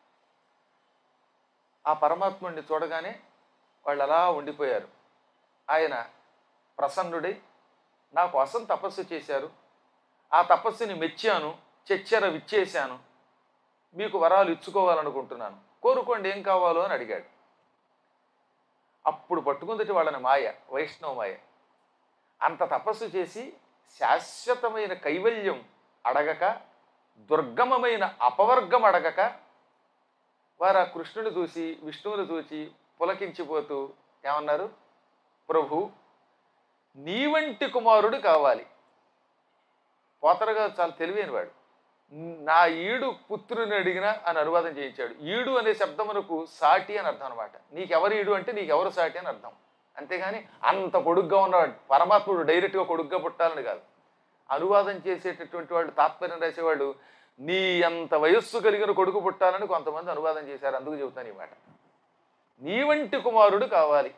ఆ పరమాత్ముడిని చూడగానే వాళ్ళు అలా ఉండిపోయారు ఆయన ప్రసన్నుడై నా కోసం తపస్సు చేశారు ఆ తపస్సుని మెచ్చాను చెచ్చెర విచ్చేశాను మీకు వరాలు ఇచ్చుకోవాలనుకుంటున్నాను కోరుకోండి ఏం కావాలో అని అడిగాడు అప్పుడు పట్టుకుందటి వాళ్ళని మాయ వైష్ణవ మాయ అంత తపస్సు చేసి శాశ్వతమైన కైవల్యం అడగక దుర్గమమైన అపవర్గం అడగక వారు ఆ కృష్ణుని చూసి విష్ణువుని చూసి పులకించిపోతూ ఏమన్నారు ప్రభు నీ వంటి కుమారుడు కావాలి పోతరగా చాలా తెలివైన వాడు నా ఈడు పుత్రుని అడిగినా అని అనువాదం చేయించాడు ఈడు అనే శబ్దమునకు సాటి అని అర్థం అనమాట నీకెవరు ఈడు అంటే నీకెవరు సాటి అని అర్థం అంతేగాని అంత కొడుగ్గా ఉన్నవాడు పరమాత్ముడు డైరెక్ట్గా కొడుగ్గా పుట్టాలని కాదు అనువాదం చేసేటటువంటి వాళ్ళు తాత్పర్యం రాసేవాళ్ళు నీ అంత వయస్సు కలిగిన కొడుకు పుట్టాలని కొంతమంది అనువాదం చేశారు అందుకు చెబుతాను ఈ మాట నీ వంటి కుమారుడు కావాలి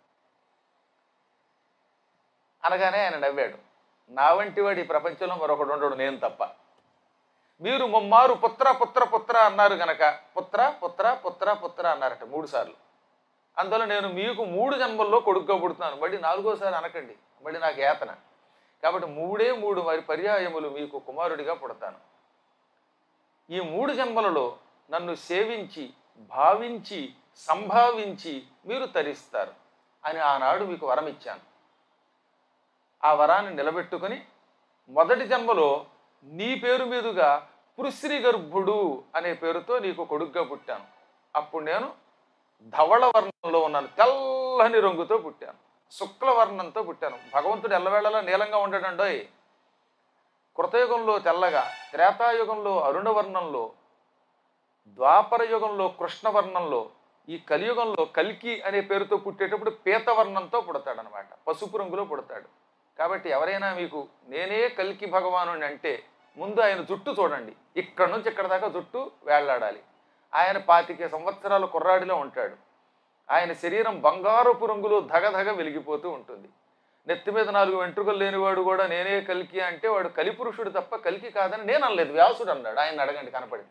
అనగానే ఆయన నవ్వాడు నా వంటి వాడు ఈ ప్రపంచంలో మరొకడు ఉండడు నేను తప్ప మీరు ముమ్మారు పుత్ర పుత్ర పుత్ర అన్నారు గనక పుత్ర పుత్ర పుత్ర పుత్ర అన్నారట మూడు సార్లు అందువల్ల నేను మీకు మూడు జన్మల్లో కొడుకుగా పుడుతున్నాను మళ్ళీ నాలుగోసారి అనకండి మళ్ళీ నాకు ఏతన కాబట్టి మూడే మూడు మరి పర్యాయములు మీకు కుమారుడిగా పుడతాను ఈ మూడు జన్మలలో నన్ను సేవించి భావించి సంభావించి మీరు తరిస్తారు అని ఆనాడు మీకు వరం ఇచ్చాను ఆ వరాన్ని నిలబెట్టుకొని మొదటి జన్మలో నీ పేరు మీదుగా పృశ్రీ గర్భుడు అనే పేరుతో నీకు కొడుగ్గా పుట్టాను అప్పుడు నేను ధవళ వర్ణంలో ఉన్నాను తెల్లని రంగుతో పుట్టాను శుక్లవర్ణంతో పుట్టాను భగవంతుడు ఎల్లవేళలా నీలంగా ఉండడండోయ్ కృతయుగంలో తెల్లగా త్రేతాయుగంలో అరుణవర్ణంలో ద్వాపర యుగంలో కృష్ణవర్ణంలో ఈ కలియుగంలో కల్కి అనే పేరుతో పుట్టేటప్పుడు పీతవర్ణంతో పుడతాడనమాట పసుపు రంగులో పుడతాడు కాబట్టి ఎవరైనా మీకు నేనే కల్కి భగవాను అంటే ముందు ఆయన జుట్టు చూడండి ఇక్కడ నుంచి ఇక్కడ దాకా జుట్టు వేళ్లాడాలి ఆయన పాతిక సంవత్సరాల కుర్రాడిలో ఉంటాడు ఆయన శరీరం బంగారపు రంగులో ధగధగ వెలిగిపోతూ ఉంటుంది నెత్తి మీద నాలుగు వెంట్రుకలు లేనివాడు కూడా నేనే కలికి అంటే వాడు కలిపురుషుడు తప్ప కలికి కాదని నేను అనలేదు వ్యాసుడు అన్నాడు ఆయన అడగండి కనపడితే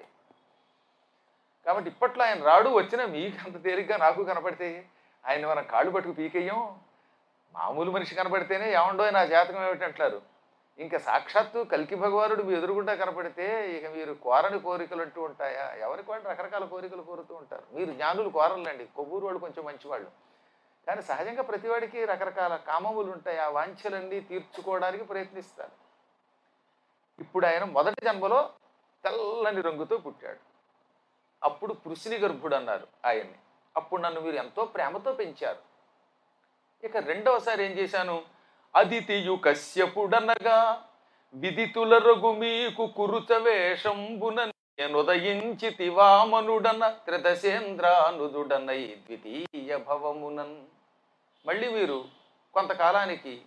కాబట్టి ఇప్పట్లో ఆయన రాడు వచ్చినా మీకు అంత తేలిగ్గా నాకు కనపడితే ఆయన మనం కాళ్ళు పట్టుకు పీకేయం మామూలు మనిషి కనపడితేనే ఏమండో నా జాతకం ఏమిటంటారు ఇంకా సాక్షాత్తు కల్కి భగవానుడు మీ ఎదురుగుండా కనపడితే ఇక మీరు కోరని కోరికలు అంటూ ఉంటాయా ఎవరికి వాళ్ళు రకరకాల కోరికలు కోరుతూ ఉంటారు మీరు జ్ఞానులు కోరలండి కొవ్వూరు వాళ్ళు కొంచెం మంచివాళ్ళు కానీ సహజంగా ప్రతివాడికి రకరకాల కామములు ఉంటాయి ఆ వాంఛలన్నీ తీర్చుకోవడానికి ప్రయత్నిస్తారు ఇప్పుడు ఆయన మొదటి జన్మలో తెల్లని రంగుతో పుట్టాడు అప్పుడు పృశ్ని గర్భుడు అన్నారు ఆయన్ని అప్పుడు నన్ను మీరు ఎంతో ప్రేమతో పెంచారు ఇక రెండవసారి ఏం చేశాను అదితియు కశ్యపుడనగా విదితుల రఘు మీకు కురుచ వేషంబున నేనుదయించి తివామనుడన త్రిదశేంద్రానుదుడనై ద్వితీయ భవమునన్ మళ్ళీ మీరు కొంతకాలానికి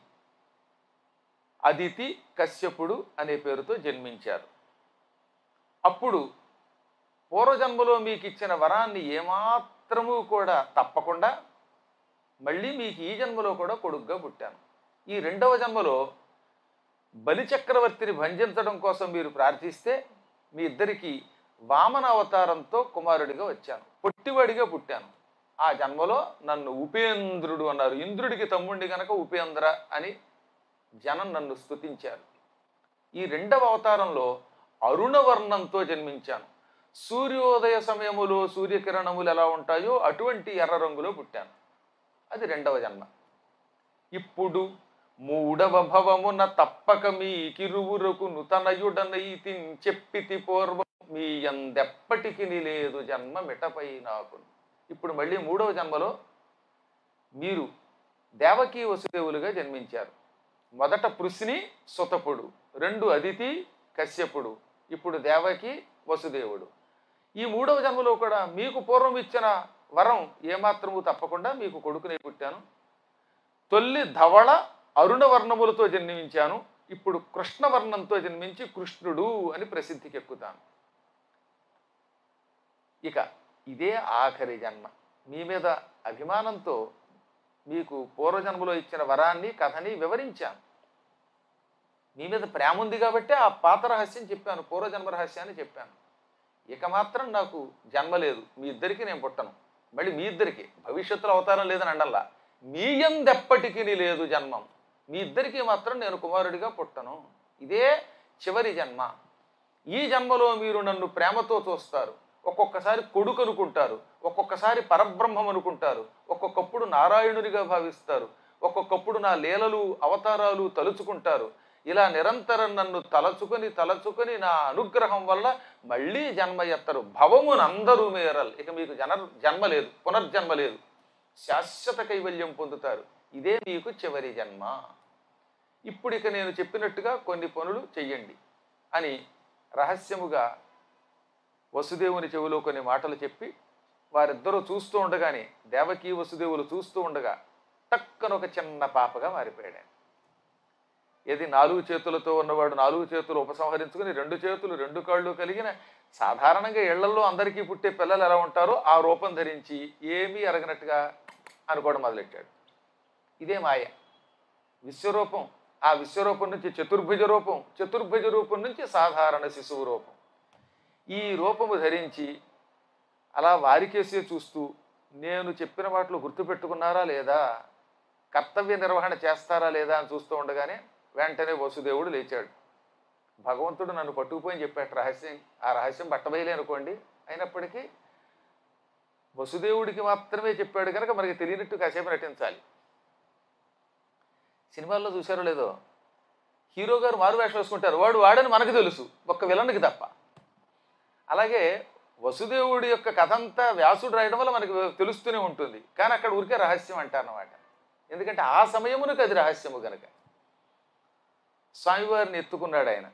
అదితి కశ్యపుడు అనే పేరుతో జన్మించారు అప్పుడు పూర్వజన్మలో మీకు ఇచ్చిన వరాన్ని ఏమాత్రము కూడా తప్పకుండా మళ్ళీ మీకు ఈ జన్మలో కూడా కొడుగ్గా పుట్టాను ఈ రెండవ జన్మలో బలిచక్రవర్తిని భంజించడం కోసం మీరు ప్రార్థిస్తే మీ ఇద్దరికి వామన అవతారంతో కుమారుడిగా వచ్చాను పొట్టివాడిగా పుట్టాను ఆ జన్మలో నన్ను ఉపేంద్రుడు అన్నారు ఇంద్రుడికి తమ్ముడిని గనక ఉపేంద్ర అని జనం నన్ను స్తుతించారు ఈ రెండవ అవతారంలో అరుణవర్ణంతో జన్మించాను సూర్యోదయ సమయములో సూర్యకిరణములు ఎలా ఉంటాయో అటువంటి ఎర్ర రంగులో పుట్టాను అది రెండవ జన్మ ఇప్పుడు మూడవ భవమున తప్పక మీ కిరువురకు నుతనయుడనైతి చెప్పితి పూర్వం మీ ఎందెప్పటికి లేదు జన్మ మిటపై నాకు ఇప్పుడు మళ్ళీ మూడవ జన్మలో మీరు దేవకీ వసుదేవులుగా జన్మించారు మొదట పృశ్ని సుతపుడు రెండు అదితి కశ్యపుడు ఇప్పుడు దేవకి వసుదేవుడు ఈ మూడవ జన్మలో కూడా మీకు పూర్వం ఇచ్చిన వరం ఏమాత్రము తప్పకుండా మీకు కొడుకునే పుట్టాను తొల్లి ధవళ అరుణవర్ణములతో జన్మించాను ఇప్పుడు కృష్ణవర్ణంతో జన్మించి కృష్ణుడు అని ప్రసిద్ధికి ఎక్కుతాను ఇక ఇదే ఆఖరి జన్మ మీ మీద అభిమానంతో మీకు పూర్వజన్మలో ఇచ్చిన వరాన్ని కథని వివరించాను మీ మీద ప్రేమ ఉంది కాబట్టి ఆ పాత రహస్యం చెప్పాను పూర్వజన్మ రహస్యాన్ని చెప్పాను ఇక మాత్రం నాకు జన్మ లేదు మీ ఇద్దరికి నేను పుట్టను మళ్ళీ మీ ఇద్దరికి భవిష్యత్తులో అవతారం లేదని అండల్లా మీ ఎందెప్పటికీ లేదు జన్మం మీ ఇద్దరికి మాత్రం నేను కుమారుడిగా పుట్టను ఇదే చివరి జన్మ ఈ జన్మలో మీరు నన్ను ప్రేమతో చూస్తారు ఒక్కొక్కసారి కొడుకు అనుకుంటారు ఒక్కొక్కసారి పరబ్రహ్మం అనుకుంటారు ఒక్కొక్కప్పుడు నారాయణునిగా భావిస్తారు ఒక్కొక్కప్పుడు నా లీలలు అవతారాలు తలుచుకుంటారు ఇలా నిరంతరం నన్ను తలచుకొని తలచుకొని నా అనుగ్రహం వల్ల మళ్ళీ జన్మ ఎత్తరు భవమునందరూ మేరల్ ఇక మీకు జన జన్మ లేదు పునర్జన్మ లేదు శాశ్వత కైవల్యం పొందుతారు ఇదే మీకు చివరి జన్మ ఇప్పుడు ఇక నేను చెప్పినట్టుగా కొన్ని పనులు చెయ్యండి అని రహస్యముగా వసుదేవుని చెవిలో కొన్ని మాటలు చెప్పి వారిద్దరూ చూస్తూ ఉండగానే దేవకీ వసుదేవులు చూస్తూ ఉండగా టక్కన ఒక చిన్న పాపగా మారిపోయాడు ఏది నాలుగు చేతులతో ఉన్నవాడు నాలుగు చేతులు ఉపసంహరించుకుని రెండు చేతులు రెండు కాళ్ళు కలిగిన సాధారణంగా ఇళ్లలో అందరికీ పుట్టే పిల్లలు ఎలా ఉంటారో ఆ రూపం ధరించి ఏమీ ఎరగనట్టుగా అనుకోవడం మొదలెట్టాడు ఇదే మాయ విశ్వరూపం ఆ విశ్వరూపం నుంచి చతుర్భుజ రూపం చతుర్భుజ రూపం నుంచి సాధారణ శిశువు రూపం ఈ రూపము ధరించి అలా వారికేసే చూస్తూ నేను చెప్పిన వాటిలో గుర్తుపెట్టుకున్నారా లేదా కర్తవ్య నిర్వహణ చేస్తారా లేదా అని చూస్తూ ఉండగానే వెంటనే వసుదేవుడు లేచాడు భగవంతుడు నన్ను పట్టుకుపోయి చెప్పాడు రహస్యం ఆ రహస్యం బట్టబయలే అనుకోండి అయినప్పటికీ వసుదేవుడికి మాత్రమే చెప్పాడు కనుక మనకి తెలియనట్టు కాసేపు నటించాలి సినిమాల్లో చూసారో లేదో హీరో గారు మారు వేషం వేసుకుంటారు వాడు వాడని మనకు తెలుసు ఒక్క విలన్కి తప్ప అలాగే వసుదేవుడి యొక్క కథ అంతా వ్యాసుడు రాయడం వల్ల మనకు తెలుస్తూనే ఉంటుంది కానీ అక్కడ ఊరికే రహస్యం అంటారన్నమాట ఎందుకంటే ఆ సమయమునకు అది రహస్యము కనుక స్వామివారిని ఎత్తుకున్నాడు ఆయన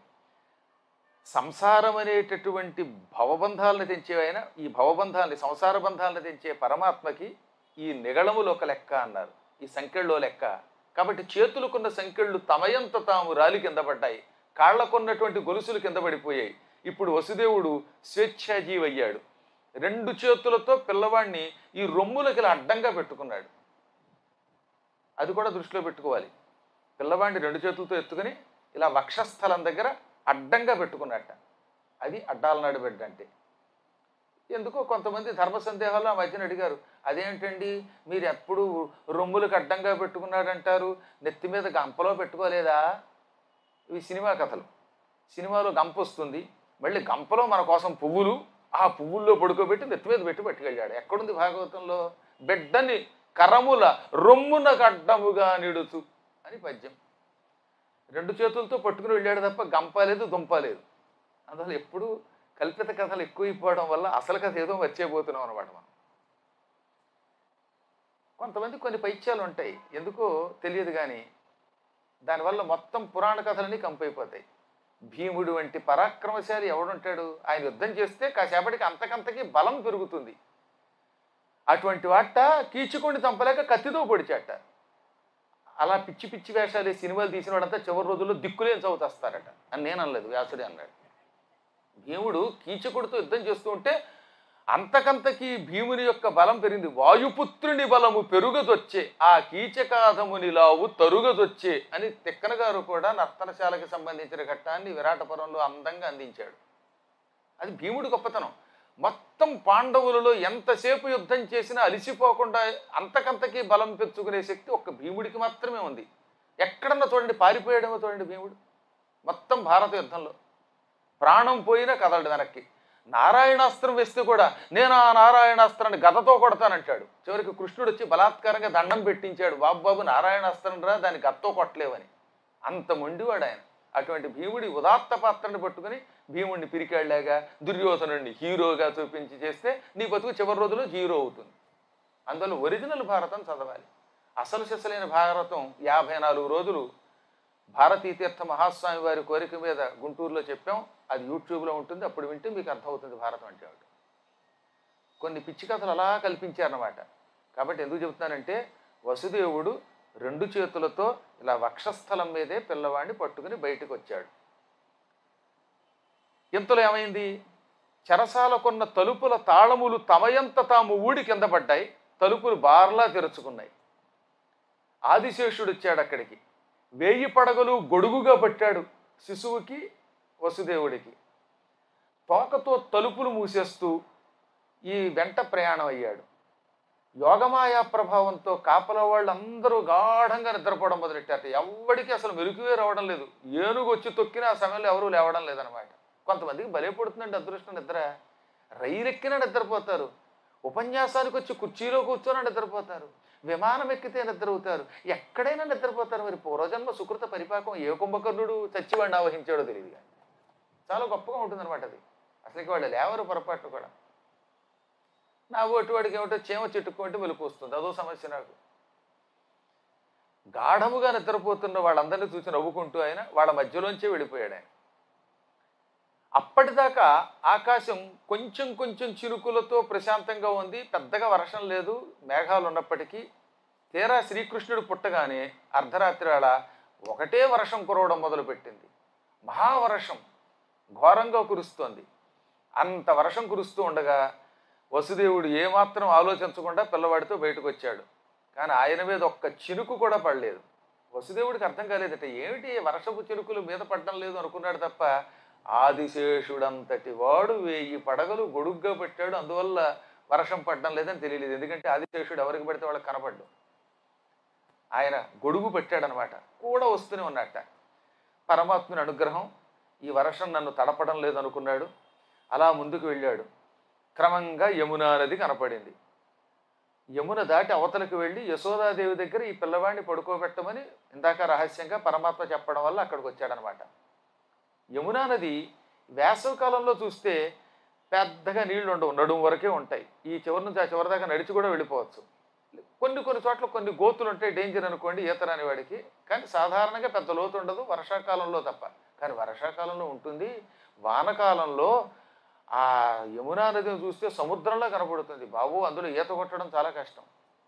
సంసారం అనేటటువంటి భవబంధాలను తెంచే ఆయన ఈ భవబంధాలని సంసార బంధాలను తెంచే పరమాత్మకి ఈ నిగళములు ఒక లెక్క అన్నారు ఈ సంఖ్యల్లో లెక్క కాబట్టి చేతులకున్న సంఖ్యళ్ళు తమయంత తాము రాలి కింద పడ్డాయి కాళ్లకున్నటువంటి గొలుసులు కింద పడిపోయాయి ఇప్పుడు వసుదేవుడు స్వేచ్ఛాజీవి అయ్యాడు రెండు చేతులతో పిల్లవాడిని ఈ రొమ్ములకి ఇలా అడ్డంగా పెట్టుకున్నాడు అది కూడా దృష్టిలో పెట్టుకోవాలి పిల్లవాడిని రెండు చేతులతో ఎత్తుకొని ఇలా వక్షస్థలం దగ్గర అడ్డంగా పెట్టుకున్నట్ట అది అడ్డాల నడిబెడ్డ అంటే ఎందుకో కొంతమంది ధర్మ సందేహాలు ఆ మధ్యన అడిగారు అదేంటండి మీరు ఎప్పుడు రొమ్ములకు అడ్డంగా పెట్టుకున్నాడంటారు నెత్తి మీద గంపలో పెట్టుకోలేదా ఇవి సినిమా కథలు సినిమాలో గంప వస్తుంది మళ్ళీ గంపలో మన కోసం పువ్వులు ఆ పువ్వుల్లో పడుకోబెట్టి నెత్తి మీద పెట్టి పట్టుకెళ్ళాడు ఎక్కడుంది భాగవతంలో బిడ్డని కరముల రొమ్మున గడ్డముగా నిడుచు అని పద్యం రెండు చేతులతో పట్టుకుని వెళ్ళాడు తప్ప గంప లేదు దుంప లేదు అందువల్ల ఎప్పుడు కల్పిత కథలు ఎక్కువైపోవడం వల్ల అసలు కథ ఏదో వచ్చేపోతున్నాం అనమాట మనం కొంతమంది కొన్ని పైత్యాలు ఉంటాయి ఎందుకో తెలియదు కానీ దానివల్ల మొత్తం పురాణ కథలన్నీ కంపైపోతాయి భీముడు వంటి పరాక్రమశాలి ఎవడుంటాడు ఆయన యుద్ధం చేస్తే కాసేపటికి అంతకంతకి బలం పెరుగుతుంది అటువంటి వాట కీచుకొని చంపలేక కత్తితో పొడిచాట అలా పిచ్చి పిచ్చి వేషాలు వేసి సినిమాలు తీసిన వాడంతా చివరి రోజుల్లో దిక్కులేని చదువుతాస్తారట అని నేను అనలేదు వ్యాసుడే అన్నాడు భీముడు కీచకుడితో యుద్ధం చేస్తూ ఉంటే అంతకంతకి భీముని యొక్క బలం పెరిగింది వాయుపుత్రుని బలము పెరుగదొచ్చే ఆ కీచకాధముని లావు తరుగదొచ్చే అని తిక్కన గారు కూడా నర్తనశాలకు సంబంధించిన ఘట్టాన్ని విరాటపురంలో అందంగా అందించాడు అది భీముడి గొప్పతనం మొత్తం పాండవులలో ఎంతసేపు యుద్ధం చేసినా అలిసిపోకుండా అంతకంతకీ బలం పెంచుకునే శక్తి ఒక్క భీముడికి మాత్రమే ఉంది ఎక్కడన్నా చూడండి పారిపోయాడేమో చూడండి భీముడు మొత్తం భారత యుద్ధంలో ప్రాణం పోయినా కదలడు వెనక్కి నారాయణాస్త్రం వేస్తే కూడా నేను ఆ నారాయణాస్త్రాన్ని గదతో కొడతానంటాడు చివరికి కృష్ణుడు వచ్చి బలాత్కారంగా దండం పెట్టించాడు బాబు బాబు నారాయణాస్త్రం రా దాన్ని గత్తో కొట్టలేవని అంత మొండివాడు ఆయన అటువంటి భీముడి ఉదాత్త పాత్రని పట్టుకుని భీముడిని పిరికాళ్ళగా దుర్యోధనుడిని హీరోగా చూపించి చేస్తే నీ బతుకు చివరి రోజులో హీరో అవుతుంది అందువల్ల ఒరిజినల్ భారతం చదవాలి అసలు సిసలైన భారతం యాభై నాలుగు రోజులు భారతీ తీర్థ మహాస్వామి వారి కోరిక మీద గుంటూరులో చెప్పాం అది యూట్యూబ్లో ఉంటుంది అప్పుడు వింటే మీకు అర్థమవుతుంది భారతం అంటే ఏమిటో. కొన్ని పిచ్చి కథలు అలా కల్పించారన్నమాట కాబట్టి ఎందుకు చెబుతున్నానంటే వసుదేవుడు రెండు చేతులతో ఇలా వక్షస్థలం మీదే పిల్లవాడిని పట్టుకుని బయటకు వచ్చాడు ఇంతలో ఏమైంది చెరసాలకున్న తలుపుల తాళములు తమయంత తాము ఊడి కింద పడ్డాయి తలుపులు బార్లా తెరుచుకున్నాయి ఆదిశేషుడు వచ్చాడు అక్కడికి వేయి పడగలు గొడుగుగా పట్టాడు శిశువుకి వసుదేవుడికి తోకతో తలుపులు మూసేస్తూ ఈ వెంట ప్రయాణం అయ్యాడు యోగమాయా ప్రభావంతో కాపల వాళ్ళందరూ గాఢంగా నిద్రపోవడం మొదలెట్టారు ఎవ్వడికి అసలు మెరుకువే రావడం లేదు ఏనుగు వచ్చి తొక్కిన ఆ సమయంలో ఎవరూ లేవడం లేదనమాట కొంతమందికి బలే పడుతుందండి అదృష్టం నిద్ర రైలెక్కినా నిద్రపోతారు ఉపన్యాసానికి వచ్చి కుర్చీలో కూర్చొని నిద్రపోతారు విమానం ఎక్కితే నిద్రపోతారు ఎక్కడైనా నిద్రపోతారు మరి పూర్వజన్మ సుకృత పరిపాకం ఏ కుంభకర్ణుడు చచ్చివాడిని ఆవహించాడో తెలియదు కానీ చాలా గొప్పగా ఉంటుందన్నమాట అది అసలుకి వాళ్ళు లేవరు పొరపాటు కూడా నా ఓటు వాడికి ఏమిటో చేమ చెట్టుకుంటే మెలుపు వస్తుంది అదో సమస్య నాకు గాఢముగా నిద్రపోతున్న వాళ్ళందరినీ చూసి నవ్వుకుంటూ ఆయన వాళ్ళ మధ్యలోంచే వెళ్ళిపోయాడు ఆయన అప్పటిదాకా ఆకాశం కొంచెం కొంచెం చినుకులతో ప్రశాంతంగా ఉంది పెద్దగా వర్షం లేదు మేఘాలు ఉన్నప్పటికీ తీరా శ్రీకృష్ణుడు పుట్టగానే అర్ధరాత్రి వేళ ఒకటే వర్షం కురవడం మొదలుపెట్టింది మహావర్షం ఘోరంగా కురుస్తోంది అంత వర్షం కురుస్తూ ఉండగా వసుదేవుడు ఏమాత్రం ఆలోచించకుండా పిల్లవాడితో బయటకు వచ్చాడు కానీ ఆయన మీద ఒక్క చినుకు కూడా పడలేదు వసుదేవుడికి అర్థం కాలేదట ఏమిటి ఈ వర్షపు చినుకులు మీద పడడం లేదు అనుకున్నాడు తప్ప ఆదిశేషుడంతటి వాడు వేయి పడగలు గొడుగ్గా పెట్టాడు అందువల్ల వర్షం పడడం లేదని తెలియలేదు ఎందుకంటే ఆదిశేషుడు ఎవరికి పడితే వాళ్ళకి కనపడ్డు ఆయన గొడుగు పెట్టాడనమాట కూడా వస్తూనే ఉన్నట్ట పరమాత్ముని అనుగ్రహం ఈ వర్షం నన్ను తడపడం లేదు అనుకున్నాడు అలా ముందుకు వెళ్ళాడు క్రమంగా యమునా నది కనపడింది యమున దాటి అవతలకు వెళ్ళి యశోదాదేవి దగ్గర ఈ పిల్లవాడిని పడుకోబెట్టమని ఇందాక రహస్యంగా పరమాత్మ చెప్పడం వల్ల అక్కడికి వచ్చాడనమాట యమునా నది వేసవి కాలంలో చూస్తే పెద్దగా నీళ్లు ఉండవు నడుము వరకే ఉంటాయి ఈ చివరి నుంచి ఆ చివరి దాకా నడిచి కూడా వెళ్ళిపోవచ్చు కొన్ని కొన్ని చోట్ల కొన్ని గోతులు ఉంటాయి డేంజర్ అనుకోండి ఈత రాని వాడికి కానీ సాధారణంగా పెద్ద లోతు ఉండదు వర్షాకాలంలో తప్ప కానీ వర్షాకాలంలో ఉంటుంది వానకాలంలో ఆ యమునా నదిని చూస్తే సముద్రంలో కనపడుతుంది బాబు అందులో ఈత కొట్టడం చాలా కష్టం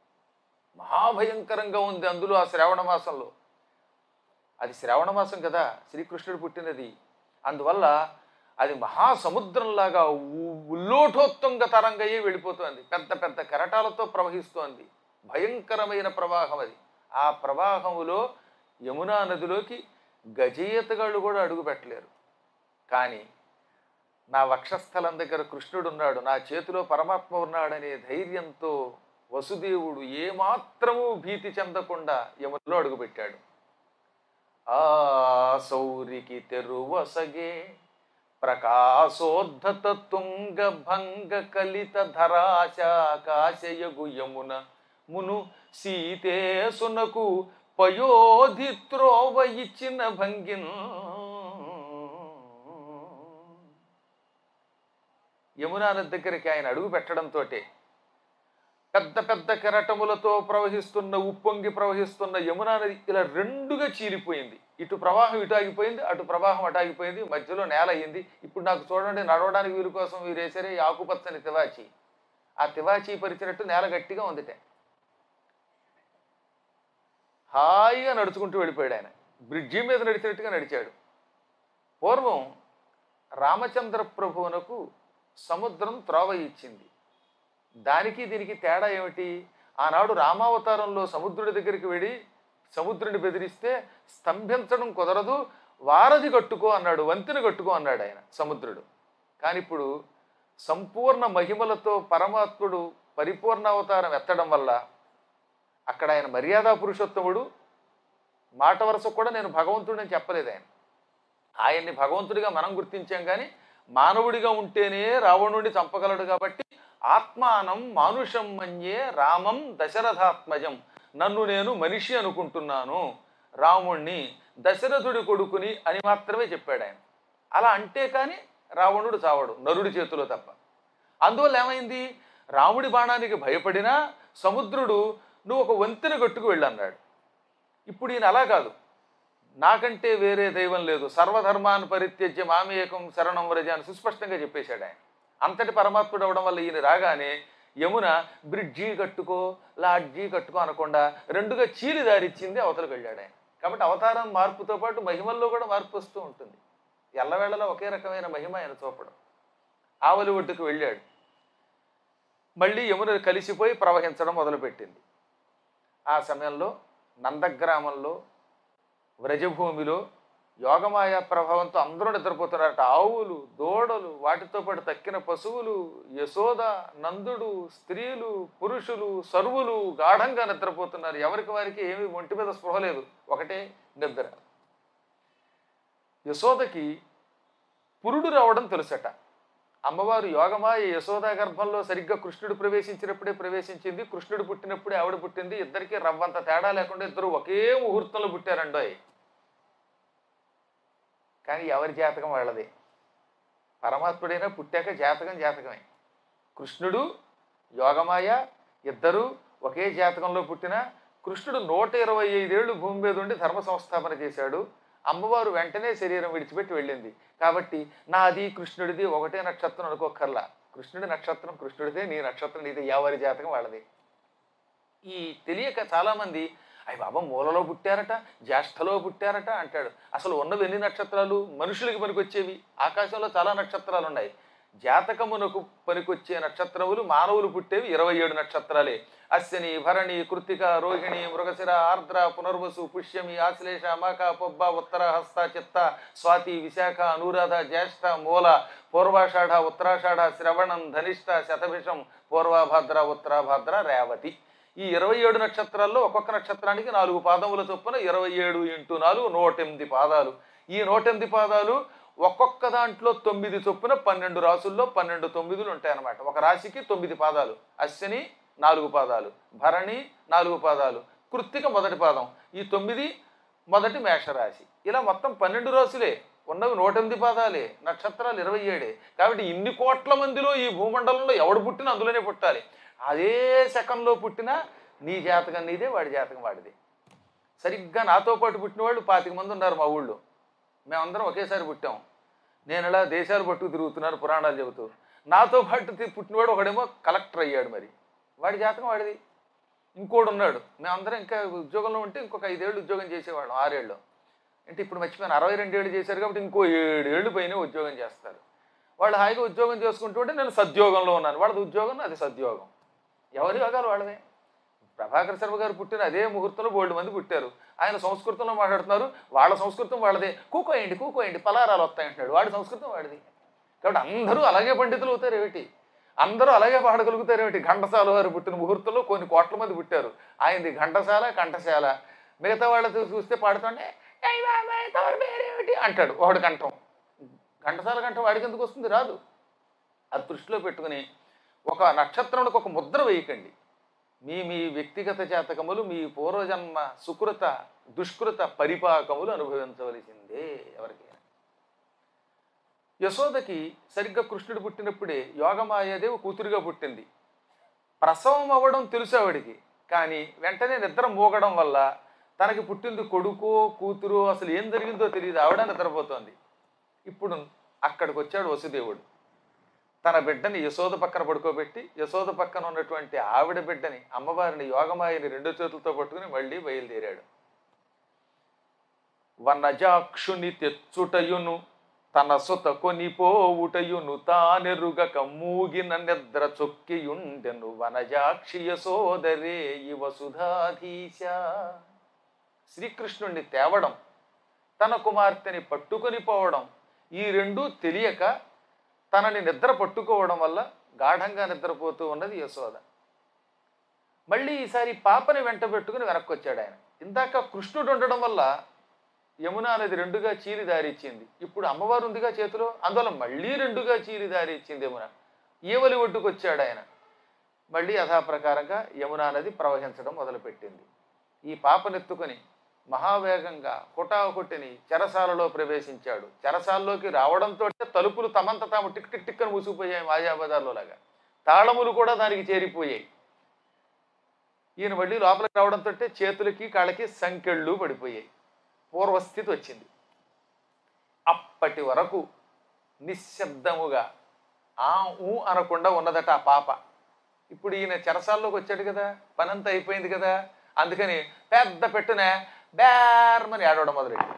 మహాభయంకరంగా ఉంది అందులో ఆ శ్రావణ మాసంలో అది శ్రావణ మాసం కదా శ్రీకృష్ణుడు పుట్టినది అందువల్ల అది మహాసముద్రంలాగా ఉ- ఉల్లోఠోత్తుంగ తరంగయ్యి వెళ్ళిపోతోంది పెద్ద పెద్ద కెరటాలతో ప్రవహిస్తోంది భయంకరమైన ప్రవాహం అది ఆ ప్రవాహములో యమునా నదిలోకి గజీయతగాళ్ళు కూడా అడుగు పెట్టలేరు కానీ నా వక్షస్థలం దగ్గర కృష్ణుడు ఉన్నాడు నా చేతిలో పరమాత్మ ఉన్నాడనే ధైర్యంతో వసుదేవుడు ఏమాత్రము భీతి చెందకుండా యమునలో అడుగుపెట్టాడు ఆ సౌరికి తెరువసగే ప్రకాశోద్ధత తుంగ భంగ కలిత ధరాశాకాశయగు యమున మును సీతేసునకు పయోధి త్రోవ ఇచ్చిన భంగిన్ యమునా నది దగ్గరికి ఆయన అడుగు పెట్టడంతో పెద్ద పెద్ద కెరటములతో ప్రవహిస్తున్న ఉప్పొంగి ప్రవహిస్తున్న యమునా నది ఇలా రెండుగా చీలిపోయింది ఇటు ప్రవాహం ఇటు ఆగిపోయింది అటు ప్రవాహం అటు ఆగిపోయింది మధ్యలో నేల అయ్యింది ఇప్పుడు నాకు చూడండి నడవడానికి వీలు కోసం మీరు వేసారే ఈ ఆకుపచ్చని తివాచి ఆ తివాచి పరిచినట్టు నేల గట్టిగా ఉందిట హాయిగా నడుచుకుంటూ వెళ్ళిపోయాడు ఆయన బ్రిడ్జి మీద నడిచినట్టుగా నడిచాడు పూర్వం రామచంద్ర ప్రభువునకు సముద్రం త్రోవ ఇచ్చింది దానికి దీనికి తేడా ఏమిటి ఆనాడు రామావతారంలో సముద్రుడి దగ్గరికి వెళ్ళి సముద్రుని బెదిరిస్తే స్తంభించడం కుదరదు వారధి కట్టుకో అన్నాడు వంతెన కట్టుకో అన్నాడు ఆయన సముద్రుడు కానీ ఇప్పుడు సంపూర్ణ మహిమలతో పరమాత్ముడు పరిపూర్ణ అవతారం ఎత్తడం వల్ల అక్కడ ఆయన మర్యాదా పురుషోత్తముడు మాట వరుస కూడా నేను భగవంతుడిని చెప్పలేదు ఆయన ఆయన్ని భగవంతుడిగా మనం గుర్తించాం కానీ మానవుడిగా ఉంటేనే రావణుడిని చంపగలడు కాబట్టి ఆత్మానం మానుషం మన్యే రామం దశరథాత్మజం నన్ను నేను మనిషి అనుకుంటున్నాను రాముణ్ణి దశరథుడి కొడుకుని అని మాత్రమే చెప్పాడు ఆయన అలా అంటే కానీ రావణుడు చావడు నరుడి చేతిలో తప్ప అందువల్ల ఏమైంది రాముడి బాణానికి భయపడినా సముద్రుడు నువ్వు ఒక వంతెన గట్టుకు వెళ్ళన్నాడు ఇప్పుడు ఈయన అలా కాదు నాకంటే వేరే దైవం లేదు సర్వధర్మాన్ పరిత్యజ్య మామేకం శరణం వ్రజ అని సుస్పష్టంగా చెప్పేశాడు ఆయన అంతటి పరమాత్ముడు అవడం వల్ల ఈయన రాగానే యమున బ్రిడ్జి కట్టుకో లాడ్జి కట్టుకో అనకుండా రెండుగా చీలి దారిచ్చింది అవతలకు వెళ్ళాడు ఆయన కాబట్టి అవతారం మార్పుతో పాటు మహిమల్లో కూడా మార్పు వస్తూ ఉంటుంది ఎల్లవేళలా ఒకే రకమైన మహిమ ఆయన చూపడం ఆవలి ఒడ్డుకు వెళ్ళాడు మళ్ళీ యమున కలిసిపోయి ప్రవహించడం మొదలుపెట్టింది ఆ సమయంలో నందగ్రామంలో వ్రజభూమిలో యోగమాయ ప్రభావంతో అందరూ నిద్రపోతున్నారట ఆవులు దూడలు వాటితో పాటు తక్కిన పశువులు యశోద నందుడు స్త్రీలు పురుషులు సర్వులు గాఢంగా నిద్రపోతున్నారు ఎవరికి వారికి ఏమీ ఒంటి మీద స్పృహ లేదు ఒకటే నిద్ర యశోదకి పురుడు రావడం తెలుసట అమ్మవారు యోగమాయ యశోద గర్భంలో సరిగ్గా కృష్ణుడు ప్రవేశించినప్పుడే ప్రవేశించింది కృష్ణుడు పుట్టినప్పుడే ఆవిడ పుట్టింది ఇద్దరికి రవ్వంత తేడా లేకుండా ఇద్దరు ఒకే ముహూర్తంలో పుట్టారండోయ్ కానీ ఎవరి జాతకం వాళ్ళది పరమాత్ముడైనా పుట్టాక జాతకం జాతకమే కృష్ణుడు యోగమాయ ఇద్దరు ఒకే జాతకంలో పుట్టిన కృష్ణుడు నూట ఇరవై ఐదేళ్లు భూమి మీద ఉండి ధర్మ సంస్థాపన చేశాడు అమ్మవారు వెంటనే శరీరం విడిచిపెట్టి వెళ్ళింది కాబట్టి నాది కృష్ణుడిది ఒకటే నక్షత్రం అనుకోకర్లా కృష్ణుడి నక్షత్రం కృష్ణుడిదే నీ నక్షత్రం నీది ఎవరి జాతకం వాళ్ళది ఈ తెలియక చాలామంది అయ్యి బాబా మూలలో పుట్టారట జ్యేష్ఠలో పుట్టారట అంటాడు అసలు ఉన్నవి ఎన్ని నక్షత్రాలు మనుషులకి పనికొచ్చేవి ఆకాశంలో చాలా నక్షత్రాలు ఉన్నాయి జాతకమునకు పనికొచ్చే నక్షత్రములు మానవులు పుట్టేవి ఇరవై ఏడు నక్షత్రాలే అశ్విని భరణి కృత్తిక రోహిణి మృగశిర ఆర్ద్ర పునర్వసు పుష్యమి ఆశ్లేష అమాక పొబ్బ ఉత్తర హస్త చిత్త స్వాతి విశాఖ అనురాధ జ్యేష్ఠ మూల పూర్వాషాఢ ఉత్తరాషాఢ శ్రవణం ధనిష్ట శతభిషం పూర్వభద్ర ఉత్తరాభద్ర రేవతి ఈ ఇరవై ఏడు నక్షత్రాల్లో ఒక్కొక్క నక్షత్రానికి నాలుగు పాదముల చొప్పున ఇరవై ఏడు ఇంటూ నాలుగు నూట ఎనిమిది పాదాలు ఈ నూట ఎనిమిది పాదాలు ఒక్కొక్క దాంట్లో తొమ్మిది చొప్పున పన్నెండు రాసుల్లో పన్నెండు తొమ్మిదిలు ఉంటాయన్నమాట ఒక రాశికి తొమ్మిది పాదాలు అశ్విని నాలుగు పాదాలు భరణి నాలుగు పాదాలు కృత్తిక మొదటి పాదం ఈ తొమ్మిది మొదటి మేషరాశి ఇలా మొత్తం పన్నెండు రాసులే ఉన్నవి నూట ఎనిమిది పాదాలే నక్షత్రాలు ఇరవై ఏడే కాబట్టి ఇన్ని కోట్ల మందిలో ఈ భూమండలంలో ఎవడు పుట్టినా అందులోనే పుట్టాలి అదే శకంలో పుట్టినా నీ జాతకం నీదే వాడి జాతకం వాడిదే సరిగ్గా నాతో పాటు పుట్టిన వాళ్ళు పాతిక మంది ఉన్నారు మా ఊళ్ళో మేమందరం ఒకేసారి పుట్టాం నేను ఇలా దేశాలు పట్టుకు తిరుగుతున్నాను పురాణాలు చెబుతూ నాతో పాటు తి- పుట్టినవాడు ఒకడేమో కలెక్టర్ అయ్యాడు మరి వాడి జాతకం వాడిది ఇంకోడు ఉన్నాడు మేమందరం ఇంకా ఉద్యోగంలో ఉంటే ఇంకొక ఐదేళ్ళు ఉద్యోగం చేసేవాళ్ళం ఆరేళ్ళు అంటే ఇప్పుడు మర్చిపోయాను అరవై రెండేళ్ళు చేశారు కాబట్టి ఇంకో ఏడేళ్ళు పైన ఉద్యోగం చేస్తారు వాళ్ళు హాయిగా ఉద్యోగం చేసుకుంటూ ఉంటే నేను సద్యోగంలో ఉన్నాను వాళ్ళది ఉద్యోగం అది సద్యోగం ఎవరి యోగాలు వాళ్ళవే ప్రభాకర్ శర్మ గారు పుట్టిన అదే ముహూర్తంలో బోల్డ్ మంది పుట్టారు ఆయన సంస్కృతంలో మాట్లాడుతున్నారు వాళ్ళ సంస్కృతం వాళ్ళదే కూకోయండి కూకోయండి పలారాలు వస్తాయంటున్నాడు వాడి సంస్కృతం వాడిది కాబట్టి అందరూ అలాగే పండితులు అవుతారు ఏమిటి అందరూ అలాగే పాడగలుగుతారు ఏమిటి ఘంటసాల వారు పుట్టిన ముహూర్తంలో కొన్ని కోట్ల మంది పుట్టారు ఆయనది ఘంటసాల కంఠశాల మిగతా వాళ్ళతో చూస్తే పాడుతుంటే "ఏయ్ బాబాయ్, తమరి పేరేమిటి అంటాడు వాడు కంఠం ఘంటసాల కంఠం వాడికి ఎందుకు వస్తుంది రాదు అది దృష్టిలో పెట్టుకుని ఒక నక్షత్రములకు ఒక ముద్ర వేయకండి మీ మీ వ్యక్తిగత జాతకములు మీ పూర్వజన్మ సుకృత దుష్కృత పరిపాకములు అనుభవించవలసిందే ఎవరికైనా యశోదకి సరిగ్గా కృష్ణుడు పుట్టినప్పుడే యోగమాయాదేవి కూతురుగా పుట్టింది ప్రసవం అవ్వడం తెలుసు ఆవిడికి కానీ వెంటనే నిద్ర మోగడం వల్ల తనకి పుట్టింది కొడుకో కూతురు అసలు ఏం జరిగిందో తెలియదు ఆవిడ నిద్రపోతోంది ఇప్పుడు అక్కడికి వచ్చాడు వసుదేవుడు తన బిడ్డని యశోద పక్కన పడుకోబెట్టి యశోద పక్కన ఉన్నటువంటి ఆవిడ బిడ్డని అమ్మవారిని యోగమాయని రెండు చేతులతో పట్టుకుని మళ్ళీ బయలుదేరాడు వనజాక్షుని తెచ్చుటయును తన సుత కొనిపోవుటయును తానెరుగక మూగిన నిద్ర చొక్కియుండెను వనజాక్షి యశోదరే ఈ వసుధాధీశ శ్రీకృష్ణుణ్ణి తేవడం తన కుమార్తెని పట్టుకొని పోవడం ఈ రెండూ తెలియక తనని నిద్ర పట్టుకోవడం వల్ల గాఢంగా నిద్రపోతూ ఉన్నది యశోద మళ్ళీ ఈసారి పాపని వెంట పెట్టుకుని వెనక్కి వచ్చాడు ఆయన ఇందాక కృష్ణుడు ఉండడం వల్ల యమున నది రెండుగా చీలి దారి ఇచ్చింది ఇప్పుడు అమ్మవారు ఉందిగా చేతిలో అందువల్ల మళ్ళీ రెండుగా చీలి దారి ఇచ్చింది యమున ఈవలి ఒడ్డుకు వచ్చాడు ఆయన మళ్ళీ యథాప్రకారంగా యమునా నది ప్రవహించడం మొదలుపెట్టింది ఈ పాపనెత్తుకొని మహావేగంగా హుటాహుటిని చెరసాలలో ప్రవేశించాడు చెరసాల్లోకి రావడంతో తలుపులు తమంత తాము టిక్ టిక్ టిక్ అని మూసిపోయాయి మాయాబజార్లో లాగా తాళములు కూడా దానికి చేరిపోయాయి ఈయన మళ్ళీ లోపలికి రావడంతో చేతులకి కాళ్ళకి సంకెళ్ళు పడిపోయాయి పూర్వస్థితి వచ్చింది అప్పటి వరకు నిశ్శబ్దముగా ఆ ఊ అనకుండా ఉన్నదట ఆ పాప ఇప్పుడు ఈయన చెరసాల్లోకి వచ్చాడు కదా పనంతా అయిపోయింది కదా అందుకని పెద్ద పెట్టున బేర్మని ఆడవడం మొదలెట్టి